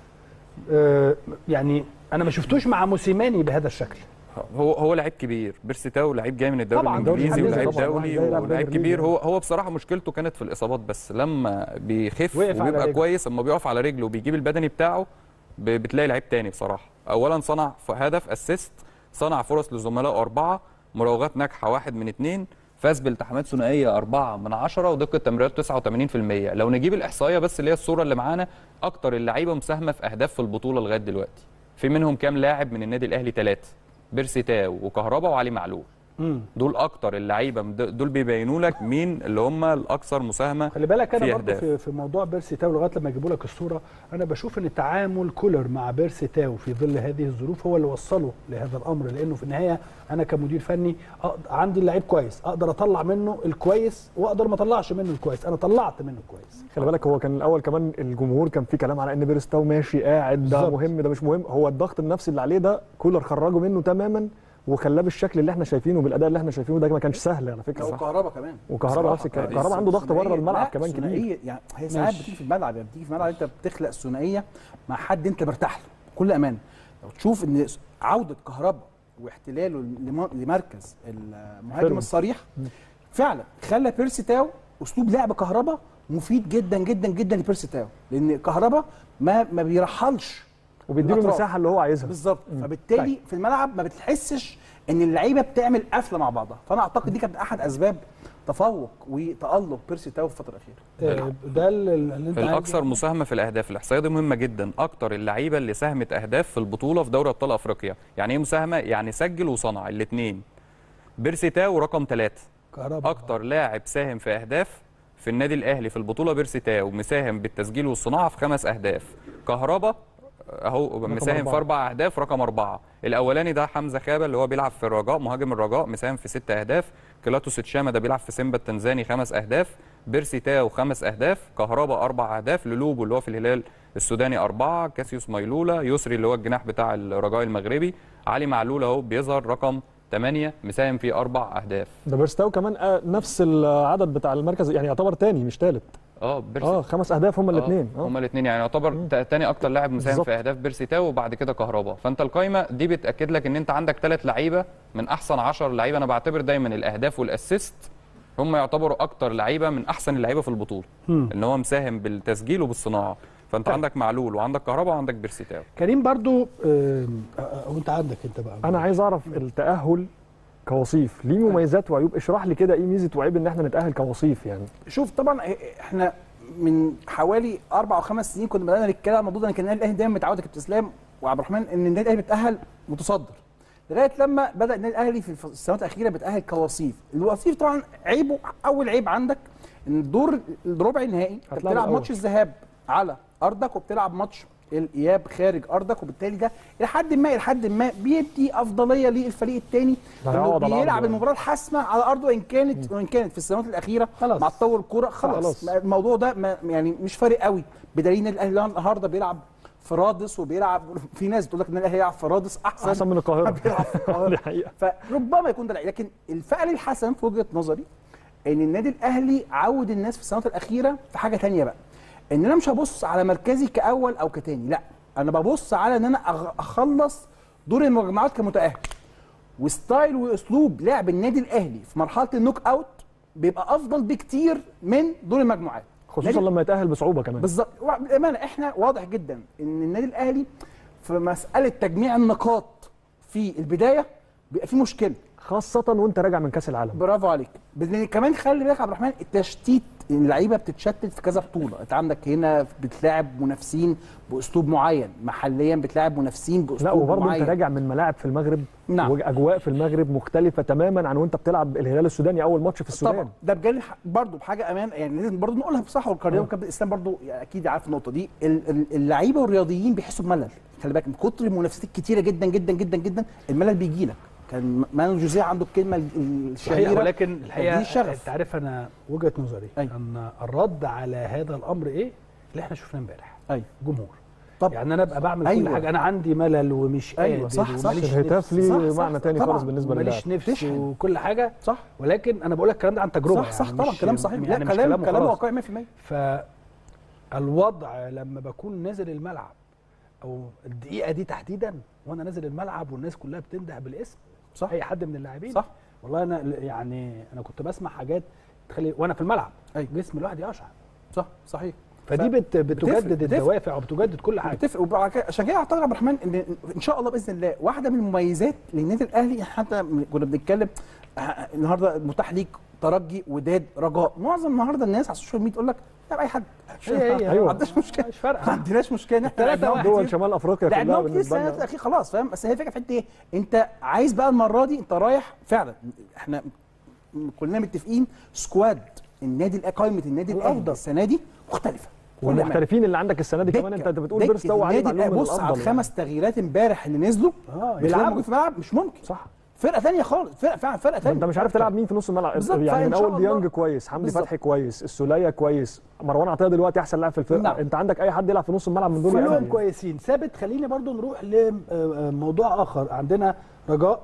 آه، يعني انا ما شفتوش مع موسيماني بهذا الشكل هو هو لعيب كبير بيرسي تاو لعيب جاي من الدوري طبعاً، الانجليزي دوري ولاعيب إنجليزي طبعاً، دولي واحد جاي يلعب ولاعيب دوري كبير ليج. هو هو بصراحه مشكلته كانت في الاصابات بس لما بيخف وقف على وبيبقى رجله. كويس اما بيقف على رجله وبيجيب البدني بتاعه ب- بتلاقي لعيب تاني بصراحه اولا صنع ف- هدف اسيست صنع فرص لزملائه اربعه مراوغات ناجحه واحد من اتنين فاز بالتحامات ثنائيه أربعة من عشرة ودقة تمريرات 89% لو نجيب الإحصائية بس اللي هي الصورة اللي معانا أكتر اللعيبة مساهمة في أهداف في البطولة لغاية دلوقتي في منهم كام لاعب من النادي الأهلي ثلاثة بيرسي تاو وكهربا وعلي معلول دول اكتر اللعيبه دول بيبينوا لك مين اللي هم الاكثر مساهمه خلي بالك انا في برضه أهداف. في, في موضوع بيرسي تاو لغايه لما يجيبوا لك الصوره انا بشوف ان تعامل كولر مع بيرسي تاو في ظل هذه الظروف هو اللي وصله لهذا الامر لانه في النهايه انا كمدير فني أقدر عندي اللعيب كويس اقدر اطلع منه الكويس واقدر ما اطلعش منه الكويس انا طلعت منه الكويس خلي بالك هو كان الاول كمان الجمهور كان في كلام على ان بيرس تاو ماشي قاعد ده بالظبط. مهم ده مش مهم هو الضغط النفسي اللي عليه ده كولر خرجه منه تماما وخلاه بالشكل اللي احنا شايفينه بالاداء اللي احنا شايفينه ده ما كانش سهل على فكره وكهربا كمان وكهربا نفس الكلام بصراحة. كهربا عنده ضغط بره الملعب لا، كمان كبير ثنائية يعني هي ساعات ماشي. بتيجي في الملعب يعني بتيجي في الملعب انت بتخلق ثنائيه مع حد انت مرتاح له بكل امان لو تشوف ان عوده كهربا واحتلاله لم- لمركز المهاجم فيرمين. الصريح فعلا خلى بيرسي تاو اسلوب لعب كهربا مفيد جدا جدا جدا لبيرسي تاو لان كهربا ما ما بيرحلش وبيديله الأطراف. المساحه اللي هو عايزها بالظبط فبالتالي في الملعب ما بتحسش ان اللعيبه بتعمل قفله مع بعضها فانا اعتقد دي كانت احد اسباب تفوق وتالق بيرسي تاو في الفتره الاخيره آه، ده اللي اللي انت عايز- الاكثر مساهمه في الاهداف الاحصائيه دي مهمه جدا اكتر اللعيبه اللي ساهمت اهداف في البطوله في دوري ابطال افريقيا يعني ايه مساهمه يعني سجل وصنع الاثنين بيرسي تاو رقم ثلاثة كهربا اكتر لاعب ساهم في اهداف في النادي الاهلي في البطوله بيرسي تاو مساهم بالتسجيل والصناعه في خمس اهداف كهربا اهو مساهم أربعة. في اربع اهداف رقم اربعه الاولاني ده حمزه خابه اللي هو بيلعب في الرجاء مهاجم الرجاء مساهم في ست اهداف كيلاتوس تشاما ده بيلعب في سيمبا التنزاني خمس اهداف بيرسي تاو خمس اهداف كهربا اربع اهداف لولوبو اللي هو في الهلال السوداني اربعه كاسيوس مايلولا يسري اللي هو الجناح بتاع الرجاء المغربي علي معلول اهو بيظهر رقم 8 مساهم في اربع اهداف ده بيرس تاو كمان آه، نفس العدد بتاع المركز يعني يعتبر تاني مش تالت اه بيرسي اه خمس اهداف هما الاثنين اه هما الاثنين يعني يعتبر تا- تاني اكتر لاعب مساهم بالظبط. في اهداف بيرسي تاو وبعد كده كهربا فانت القايمه دي بتاكد لك ان انت عندك ثلاث لعيبه من احسن 10 لعيبه انا بعتبر دايما الاهداف والاسيست هم يعتبروا اكتر لعيبه من احسن اللعيبه في البطوله ان هو مساهم بالتسجيل وبالصناعه فانت عندك معلول وعندك كهربا وعندك بيرسي تاو كريم برضو آم، آه، آه، وانت عندك انت بقى انا عايز اعرف التاهل كوصيف ليه مميزات وعيوب اشرح لي كده ايه ميزه وعيب ان احنا نتاهل كوصيف يعني شوف طبعا احنا من حوالي اربع او خمس سنين كنا بدانا نتكلم عن الموضوع ده ان كان النادي الاهلي دايما متعود يا كابتن اسلام وعبد الرحمن ان النادي الاهلي بيتاهل متصدر لغايه لما بدا النادي الاهلي في السنوات الاخيره بيتاهل كوصيف الوصيف طبعا عيبه اول عيب عندك ان الدور الربع النهائي انت هتلعب بتلعب الأول. ماتش الذهاب على ارضك وبتلعب ماتش الاياب خارج ارضك وبالتالي ده الى حد ما الى حد ما بيدي افضليه للفريق الثاني ده انه هيعوض على بيلعب أرضه. المباراه الحاسمه على ارضه وان كانت وان كانت في السنوات الاخيره خلاص. مع تطور الكوره خلاص, خلاص. الموضوع ده ما يعني مش فارق قوي بدليل ان الاهلي النهارده بيلعب في رادس وبيلعب في ناس بتقول لك ان الاهلي يلعب في رادس احسن احسن من القاهره بيلعب في القاهره دي حقيقه فربما يكون ده العيب. لكن الفعل الحسن في وجهه نظري ان النادي الاهلي عود الناس في السنوات الاخيره في حاجه تانية بقى ان انا مش هبص على مركزي كاول او كتاني لا انا ببص على ان انا أغ- اخلص دور المجموعات كمتاهل وستايل واسلوب لعب النادي الاهلي في مرحله النوك اوت بيبقى افضل بكتير من دور المجموعات خصوصا نادي- لما يتاهل بصعوبه كمان بالظبط بالامانه احنا واضح جدا ان النادي الاهلي في مساله تجميع النقاط في البدايه بيبقى في مشكله خاصه وانت راجع من كاس العالم برافو عليك لان كمان خلي بالك يا عبد الرحمن التشتيت اللعيبه بتتشتت في كذا بطوله انت عندك هنا بتلاعب منافسين باسلوب معين محليا بتلاعب منافسين لا باسلوب وبرضه معين انت راجع من ملاعب في المغرب نعم. واجواء في المغرب مختلفه تماما عن وانت بتلعب الهلال السوداني اول ماتش في السودان طبعا ده بجانب برضه بحاجه امان يعني لازم برضه نقولها بصراحه والقريه وكابتن الاسلام برضه يعني اكيد عارف النقطه دي ال- ال- اللعيبه والرياضيين بيحسوا بملل خلي بالك من كتر المنافسات الكتيره جدا جدا جدا جدا الملل بيجي لك كان مانو جوزيه عنده الكلمه ال- الشهيره صحيح ولكن دي الحقيقه الشغف. انت عارف انا وجهه نظري أيوة. ان الرد على هذا الامر ايه اللي احنا شفناه امبارح ايوه جمهور طب يعني انا ابقى بعمل كل أيوة. حاجه انا عندي ملل ومش أيوة، قادر صح، صح. وماليش الهتاف نفس. ليه صح، صح، معنى تاني طبعاً. خالص بالنسبه للاعب ماليش نفس تشحن. وكل حاجه صح ولكن انا بقول لك الكلام ده عن تجربه صح صح يعني طبعا مش- كلام صحيح يعني لا مش كلام كلام كلام وخلاص. واقعي 100% فالوضع لما بكون نازل الملعب او الدقيقه دي تحديدا وانا نازل الملعب والناس كلها بتنده بالاسم صح اي حد من اللاعبين صح والله انا يعني انا كنت بسمع حاجات تخلي وانا في الملعب أيوة. جسم الواحد يقشعر صح صحيح فدي بت بتجدد بتفرق. الدوافع وبتجدد كل حاجه بتفرق وبعد كده- عشان كده اعتقد يا عبد الرحمن ان ان شاء الله باذن الله واحده من المميزات للنادي الاهلي حتى من- كنا بنتكلم آه، النهارده متاح ليك ترجي وداد رجاء معظم النهارده الناس على السوشيال ميديا تقول لك لا اي حد هي هي أيوة. ما عندناش مشكله مش ما فارقه عندناش مشكله ان احنا ثلاثة لعبناهم واحد. دول كتير. شمال افريقيا كلها لعبناهم كتير بالنسبه السنه لنا الاخير خلاص فاهم بس هي الفكره في حته ايه انت عايز بقى المره دي انت رايح فعلا احنا م- كلنا متفقين سكواد النادي الأ- قائمه النادي الاهلي الأفضل. السنه دي مختلفه كل أمانة. والمحترفين اللي عندك السنه دي كمان دكة- انت انت بتقول دكة بيرستو وعلي النادي معلول من بص على الافضل الخمس تغييرات امبارح اللي نزلوا اه بيلعبوا يلعبوا في الملعب مش ممكن صح فرقه ثانيه خالص فرقه فعلا فرقه ده ثانيه انت مش عارف تلعب مين في نص الملعب بالظبط، يعني فإن من شاء اول ديانج الله- كويس حمدي بالظبط. فتحي كويس السوليه كويس مروان عطيه دلوقتي احسن لاعب في الفرقه نعم. انت عندك اي حد يلعب في نص الملعب من دول كلهم يعني كويسين ثابت خليني برضو نروح لموضوع اخر عندنا رجاء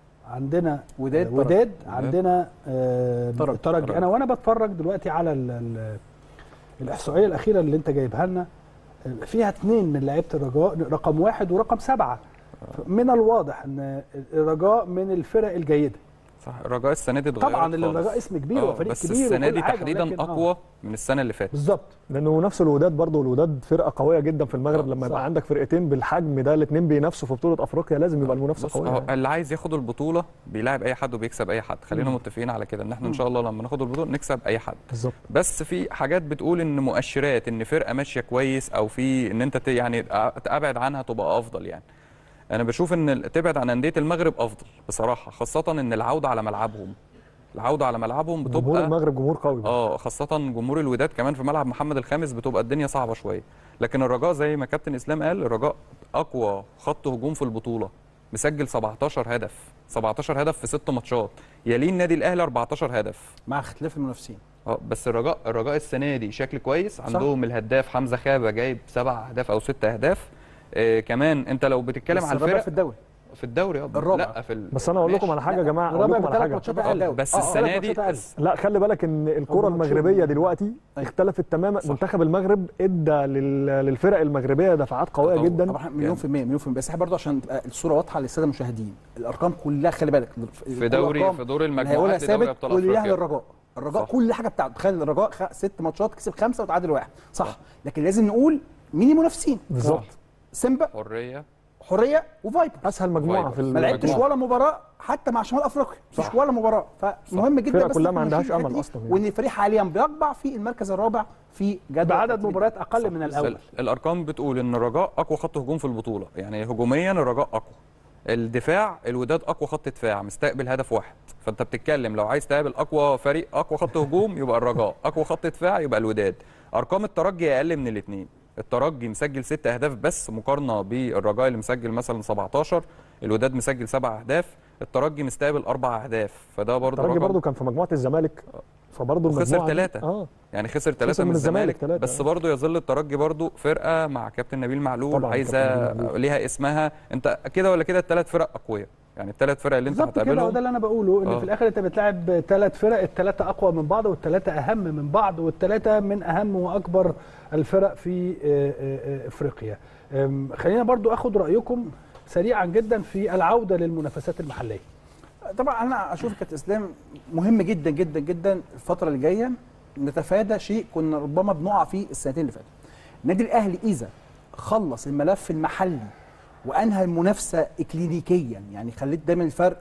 عندنا وداد، آه، ترجي. وداد عندنا آه، ترجي. ترجي انا وانا بتفرج دلوقتي على ال ال الاحصائيه الاخيره اللي انت جايبها لنا آه، فيها اثنين من لعيبه الرجاء رقم واحد ورقم سبعه من الواضح ان الرجاء من الفرق الجيده صح الرجاء السنه دي اتغيرت طبعا خالص. الرجاء اسم كبير آه، وفريق بس كبير السنه وكل دي حاجة، تحديدا ولكن- آه، اقوى من السنه اللي فاتت بالظبط لانه نفس الوداد برضه الوداد فرقه قويه جدا في المغرب لما صح. يبقى عندك فرقتين بالحجم ده الاثنين بينافسوا في بطوله افريقيا لازم يبقى المنافسه بص قويه هو يعني. اللي عايز ياخد البطوله بيلاعب اي حد وبيكسب اي حد خلينا متفقين على كده ان احنا ان شاء الله لما ناخد البطوله نكسب اي حد بالظبط بس في حاجات بتقول ان مؤشرات ان فرقه ماشيه كويس او في ان انت ت- يعني تبعد عنها تبقى افضل يعني انا بشوف ان ال- تبعد عن انديه المغرب افضل بصراحه خاصه ان العوده على ملعبهم العوده على ملعبهم جمهور بتبقى المغرب جمهور قوي برضه. اه خاصة جمهور الوداد كمان في ملعب محمد الخامس بتبقى الدنيا صعبة شوية لكن الرجاء زي ما كابتن اسلام قال الرجاء اقوى خط هجوم في البطولة مسجل 17 هدف 17 هدف في ست ماتشات يليه النادي الاهلي 14 هدف مع اختلاف المنافسين اه بس الرجاء الرجاء السنة دي شكل كويس عندهم الهداف حمزة خابة جايب سبع اهداف او ست اهداف آه كمان انت لو بتتكلم بس على الرابع الفرق في الدوري في الدوري اه الرابع. لا في ال... بس انا اقول لكم ماشي. على حاجه يا جماعه اقول الرابع لكم على بثلاث حاجه ماتشات آه، اقل بس آه، السنة ثلاث دي- ماتشات أقل. لا خلي بالك ان الكره أربع المغربيه ماتشات. دلوقتي أيوة. اختلفت تماما منتخب المغرب ادى لل- للفرق المغربيه دفعات قويه طبعاً. جدا طبعا مليون في المية مليون في المية بس احنا برضه عشان تبقى الصورة واضحة للسادة المشاهدين الأرقام كلها خلي بالك في دوري في دور اللي هيقولها المجموعات لدوري ثابت ابطال واللي افريقيا للرجاء الرجاء صح. كل حاجة بتاعته تخيل الرجاء خ... ست ماتشات كسب خمسة وتعادل واحد صح لكن لازم نقول مين المنافسين بالظبط سيمبا حرية حرية وفايبر اسهل مجموعه فايبر. في ما لعبتش المجموعة. ولا مباراة حتى مع شمال افريقيا مفيش ولا مباراة فمهم جدا الفرق بس كلها نكون ما عندهاش ماشيين في أمل الحتة دي، أصلاً يعني. وان الفريق حاليا بيقبع في المركز الرابع في جدول بعدد الترتيب. مباريات اقل من الاول ال- الارقام بتقول ان الرجاء اقوى خط هجوم في البطوله يعني هجوميا الرجاء اقوى الدفاع الوداد اقوى خط دفاع مستقبل هدف واحد فانت بتتكلم لو عايز تقابل اقوى فريق اقوى خط هجوم يبقى الرجاء اقوى خط دفاع يبقى الوداد ارقام الترجي اقل من الاثنين الترجي مسجل ست اهداف بس مقارنه بالرجاء اللي مسجل مثلا 17 الوداد مسجل سبع اهداف الترجي مستقبل اربع اهداف فده برضه الترجي رقم برضه كان في مجموعه الزمالك فبرضه وخسر المجموعه دي- ثلاثة. اه يعني خسر ثلاثة خسر من من الزمالك الزمالك تلاتة، بس آه. برضه يظل الترجي برضه فرقة مع كابتن نبيل معلول طبعاً عايزة كابتن نبيل معلول. ليها اسمها انت كده ولا كده الثلاث فرق أقوياء يعني الثلاث فرق اللي انت بالظبط كده هتقابلهم وده اللي انا بقوله ان آه. في الاخر انت بتلعب ثلاث فرق الثلاثه اقوى من بعض والثلاثه اهم من بعض والثلاثه من اهم واكبر الفرق في آه، آه، آه، افريقيا أم، خلينا برضو اخد رايكم سريعا جدا في العوده للمنافسات المحليه طبعا انا اشوف كابتن اسلام مهم جدا جدا جدا الفتره اللي جايه نتفادى شيء كنا ربما بنقع فيه السنتين اللي فاتوا النادي الاهلي اذا خلص الملف المحلي وانهى المنافسه اكلينيكيا يعني خليت دايما الفرق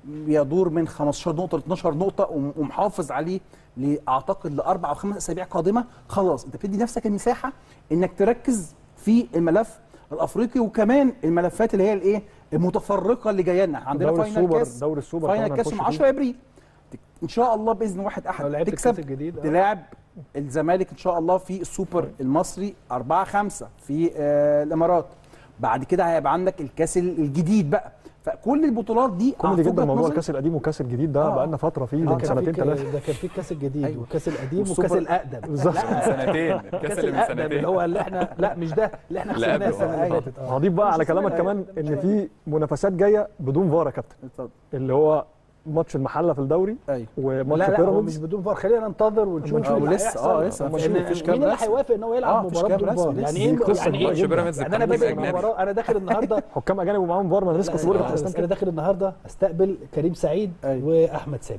يدور من 15 نقطه ل 12 نقطه وم- ومحافظ عليه لاعتقد لاربع او خمس اسابيع قادمه خلاص انت بتدي نفسك المساحه انك تركز في الملف الافريقي وكمان الملفات اللي هي الايه المتفرقه اللي جايه لنا عندنا دوري فاينل السوبر كاس دوري السوبر فاينل كمان كاس هنخش يوم فيه. 10 ابريل ان شاء الله باذن واحد لو احد لعبت الكاس تكسب الجديد آه. تلاعب الزمالك ان شاء الله في السوبر المصري 4 5 في آه الامارات بعد كده هيبقى عندك الكاس الجديد بقى فكل البطولات دي كوميدي في جدا وجهة موضوع نظري الكاس القديم والكاس الجديد ده آه. بقى لنا فتره فيه آه، من كان في سنتين ك- ثلاثه ده كان في الكاس الجديد أيوة. والكاس القديم والسوبر- والكاس الاقدم بالظبط. لا، سنتين الكاس الكاس اللي من الاقدم اللي سنتين هو اللي احنا لا مش ده اللي احنا اللي خسرناه قبله. السنه اللي أيوة. فاتت اه هضيف بقى مش على كلامك شوية. كمان ده مش ان في منافسات جايه بدون فار يا كابتن اتفضل. اللي هو ماتش المحله في الدوري ايوه وماتش لا لا هو مش بيراميدز بدون فار خلينا ننتظر ونشوف آه، اللي ولسه- هيحصل. آه، لسه مفيش- لأن مفيش كام مين اللي رسمي. هيوافق ان هو يلعب آه، مفيش مباراه كام بدون رسمي. فار لسه. يعني دي ايه قصة يعني كبيرة ايه جدا. بيراميدز يعني انا التحكيم بادئ أجنبي. المباراه انا داخل النهارده حكام اجانب ومعاهم فار ما انا لسه كنت بقول لك آه، أصلاً انا كده. داخل النهارده استقبل كريم سعيد أيوة. واحمد ثابت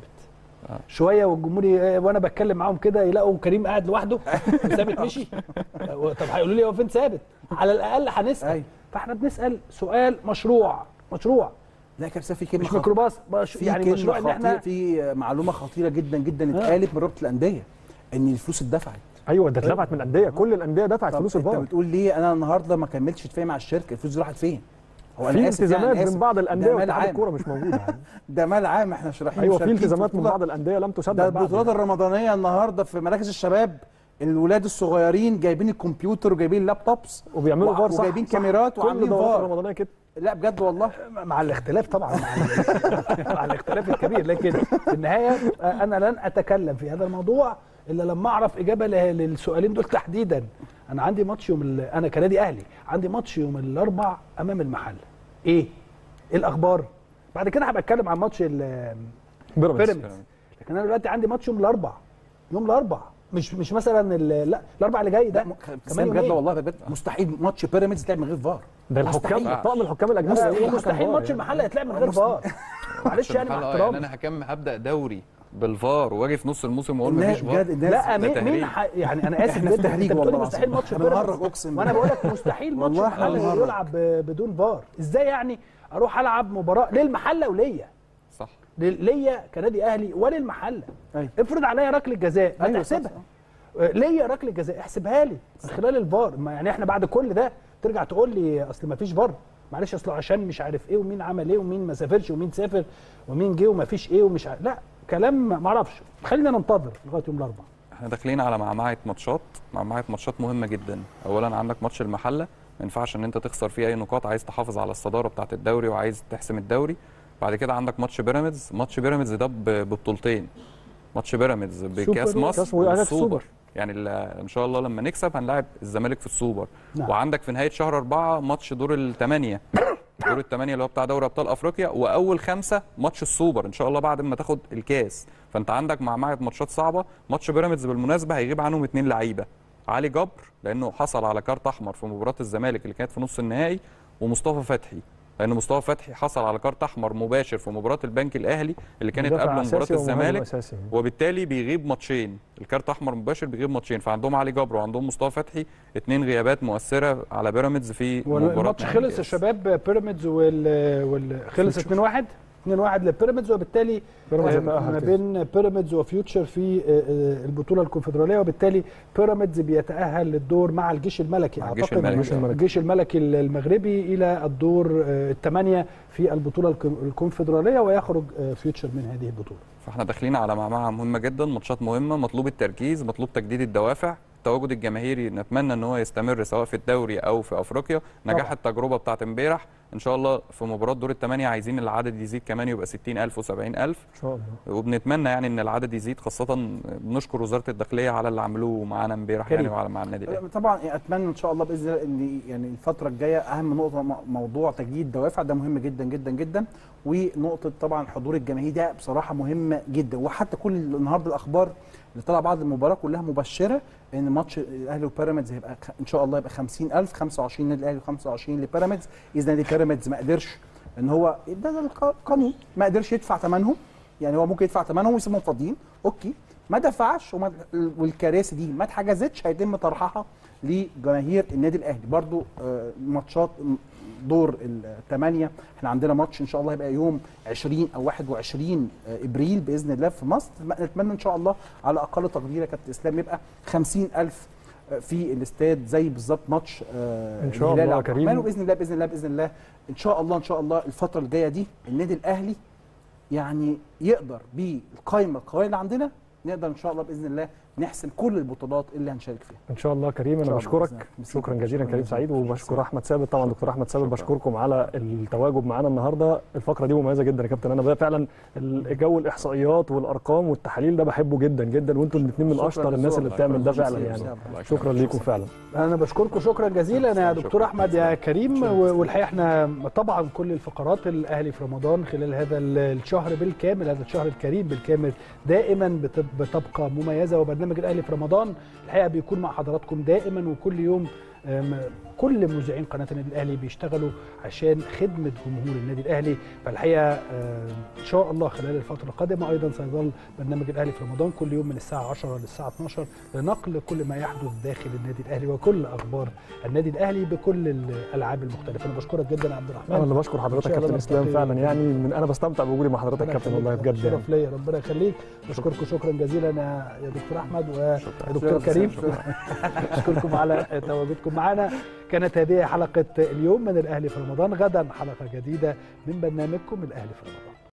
شويه والجمهور ي- وانا بتكلم معاهم كده يلاقوا كريم قاعد لوحده وثابت مشي طب هيقولوا لي هو فين ثابت على الاقل هنسال أيوة. فاحنا بنسال سؤال مشروع مشروع لا كابتن في كلمه مش خطيرة. ميكروباص مش في يعني كلمة مشروع ان خطيرة احنا في معلومه خطيره جدا جدا اتقالت من رابطه الانديه ان الفلوس اتدفعت ايوه ده اتدفعت من الانديه كل الانديه دفعت طب فلوس انت الفار بتقول ليه انا النهارده ما كملتش اتفاقي مع الشركه الفلوس دي راحت فين هو في أنا آسف يعني، التزامات آسف. من بعض الانديه ده مال واتحاد عام. الكوره مش موجوده يعني. ده مال عام احنا شارحين ايوه في مشاركين التزامات من البطولة. بعض الانديه لم تسدد ده بعد البطولات يعني. الرمضانيه النهارده في مراكز الشباب الولاد الصغيرين جايبين الكمبيوتر وجايبين اللابتوبس وبيعملوا وع- فار صح وجايبين صح. كاميرات كل وعاملين الدورات فار الرمضانيه كده لا بجد والله مع الاختلاف طبعا مع, ال- مع الاختلاف الكبير لكن في النهايه انا لن اتكلم في هذا الموضوع الا لما اعرف اجابه ل- للسؤالين دول تحديدا انا عندي ماتش يوم ال- انا كنادي اهلي عندي ماتش يوم الاربع امام المحل ايه ايه الاخبار بعد كده هبقى اتكلم عن ماتش ال- بيراميدز بيراميدز لكن انا دلوقتي عندي ماتش يوم الاربع يوم الاربع مش مش مثلا ال- لا الاربع اللي جاي ده لا كمان كمان بجد يومين. والله بجد مستحيل ماتش بيراميدز يتلعب من غير فار ده مستحيل. الحكام طقم الحكام الاجنبي مستحيل يقولوا مستحيل كان ماتش فار المحل هيتلعب من غير فار معلش يعني مع الحلقة، احترامي يعني انا هكمل هبدا دوري بالفار واجي في نص الموسم واقول الناس مفيش فار بجد الناس لا ده مين مين تهريج. ح... يعني انا اسف احنا في جدا تهريج انت بتقولي والله مستحيل العظيم. ماتش احنا بيراميدز بنهرج اقسم وانا بالله. بقول لك مستحيل ماتش والله احنا المحله بنهرج. يلعب ب- بدون فار ازاي يعني اروح العب مباراه للمحله وليا صح لل- ليا كنادي اهلي وللمحله أيوة. افرض عليا ركله جزاء ما أيوة، صح، تحسبها آه، ليا ركله جزاء احسبها لي من خلال الفار ما يعني احنا بعد كل ده ترجع تقول لي اصل ما فيش فار معلش اصل عشان مش عارف ايه ومين عمل ايه ومين ما سافرش ومين سافر ومين جه وما فيش ايه ومش عارف لا كلام ما اعرفش خلينا ننتظر لغايه يوم الاربعاء احنا داخلين على معمعة ماتشات معمعة ماتشات مهمة جدا اولا عندك ماتش المحلة ما ينفعش ان انت تخسر فيه اي نقاط عايز تحافظ على الصدارة بتاعة الدوري وعايز تحسم الدوري بعد كده عندك ماتش بيراميدز ماتش بيراميدز ده ب- ببطولتين ماتش بيراميدز بكاس سوبر مصر كاس وأهلي في والسوبر السوبر. يعني ال- ان شاء الله لما نكسب هنلاعب الزمالك في السوبر نعم. وعندك في نهاية شهر أربعة ماتش دور الثمانية دور الثمانية اللي هو بتاع دوري أبطال أفريقيا وأول خمسة ماتش السوبر إن شاء الله بعد ما تاخد الكاس فأنت عندك معمعة ماتشات صعبة ماتش بيراميدز بالمناسبة هيغيب عنهم اتنين لعيبة علي جبر لأنه حصل على كارت أحمر في مباراة الزمالك اللي كانت في نص النهائي ومصطفى فتحي لأن مصطفى فتحي حصل على كارت أحمر مباشر في مباراة البنك الأهلي اللي كانت مدافع قبل مباراة أساسي ومهاجم الزمالك أساسي. وبالتالي بيغيب ماتشين الكارت احمر مباشر بيغيب ماتشين فعندهم علي جبر وعندهم مصطفى فتحي اثنين غيابات مؤثره على بيراميدز في مباراه والماتش نهائي خلص يا الكاس. شباب بيراميدز وال, وال... خلص 2-1 2-1 لبيراميدز وبالتالي بيراميدز آه، يتأهل ما كده. بين بيراميدز وفيوتشر في آه، آه، البطوله الكونفدراليه وبالتالي بيراميدز بيتاهل للدور مع الجيش الملكي مع الجيش اعتقد الملكي. الجيش الملكي. الجيش الملكي المغربي الى الدور آه، الثمانيه في البطوله الك- الكونفدراليه ويخرج آه، فيوتشر من هذه البطوله فاحنا داخلين على معمعه مهمه جدا ماتشات مهمه مطلوب التركيز مطلوب تجديد الدوافع التواجد الجماهيري نتمنى ان هو يستمر سواء في الدوري او في افريقيا نجاح طبعا. التجربه بتاعت امبارح ان شاء الله في مباراه دور الثمانيه عايزين العدد يزيد كمان يبقى 60000 و70000 ان شاء الله وبنتمنى يعني ان العدد يزيد خاصه بنشكر وزاره الداخليه على اللي عملوه معانا امبارح كريم. يعني وعلى مع النادي الاهلي طبعا اتمنى ان شاء الله باذن الله ان يعني الفتره الجايه اهم نقطه م- موضوع تجديد الدوافع ده مهم جدا جدا جدا ونقطه طبعا حضور الجماهير ده بصراحه مهمه جدا وحتى كل النهارده الاخبار اللي طالعه بعد المباراه كلها مبشره ان ماتش الاهلي وبيراميدز هيبقى خ- ان شاء الله يبقى 50000 25 نادي الاهلي و25 لبيراميدز اذا نادي بيراميدز ما قدرش ان هو ده, ده القانون ما قدرش يدفع ثمنهم يعني هو ممكن يدفع ثمنهم ويسيبهم فاضيين اوكي ما دفعش وما والكراسي دي ما اتحجزتش هيتم طرحها لجماهير النادي الاهلي برضو آه، ماتشات م- دور الثمانيه احنا عندنا ماتش ان شاء الله هيبقى يوم 20 او 21 ابريل باذن الله في مصر نتمنى ان شاء الله على اقل تقدير يا كابتن اسلام يبقى 50000 في الاستاد زي بالظبط ماتش آه، إن شاء الهلال الله يا عبد الرحمن كريم. وباذن الله باذن الله باذن الله ان شاء الله ان شاء الله الفتره الجايه دي النادي الاهلي يعني يقدر بالقائمه القويه اللي عندنا نقدر ان شاء الله باذن الله نحسم كل البطولات اللي هنشارك فيها ان شاء الله كريم إن انا شاء الله بإذن بشكرك الله. شكرا شكراً جزيلا كريم جزيلاً. سعيد وبشكر احمد ثابت طبعا دكتور احمد ثابت شكراً. بشكركم على التواجد معانا النهارده الفقره دي مميزه جدا يا كابتن انا بقى فعلا الجو الاحصائيات والارقام والتحاليل ده بحبه جدا جدا وانتم الاثنين من شكراً اشطر الناس اللي للذوق. بتعمل ده شكراً فعلا جزيلاً. يعني الله يخليك. شكرا ليكم فعلا انا بشكركم شكرا جزيلا يا دكتور احمد يا كريم و- والحقيقه احنا طبعا كل الفقرات الاهلي في رمضان خلال هذا ال- الشهر بالكامل هذا الشهر الكريم بالكامل دائما بت- بتبقى مميزه وبرنامج الاهلي في رمضان الحقيقه بيكون مع حضراتكم دائما وكل يوم أم، كل مذيعين قناه النادي الاهلي بيشتغلوا عشان خدمه جمهور النادي الاهلي فالحقيقه أم، ان شاء الله خلال الفتره القادمه ايضا سيظل برنامج الاهلي في رمضان كل يوم من الساعه 10 للساعه 12 لنقل كل ما يحدث داخل النادي الاهلي وكل اخبار النادي الاهلي بكل الالعاب المختلفه انا بشكرك جدا يا عبد الرحمن انا اللي بشكر حضرتك إن شاء الله كابتن اسلام نلتقي- فعلا يعني من انا بستمتع بوجودي مع حضرتك ربنا كابتن يخليك. والله بجد يعني شرف ليا ربنا يخليك بشكركم شكرا جزيلا يا يا دكتور احمد ويا دكتور شكراً. كريم شكراً. اشكركم على تواجدكم معنا كانت هذه حلقه اليوم من الاهلي في رمضان غدا حلقه جديده من برنامجكم الاهلي في رمضان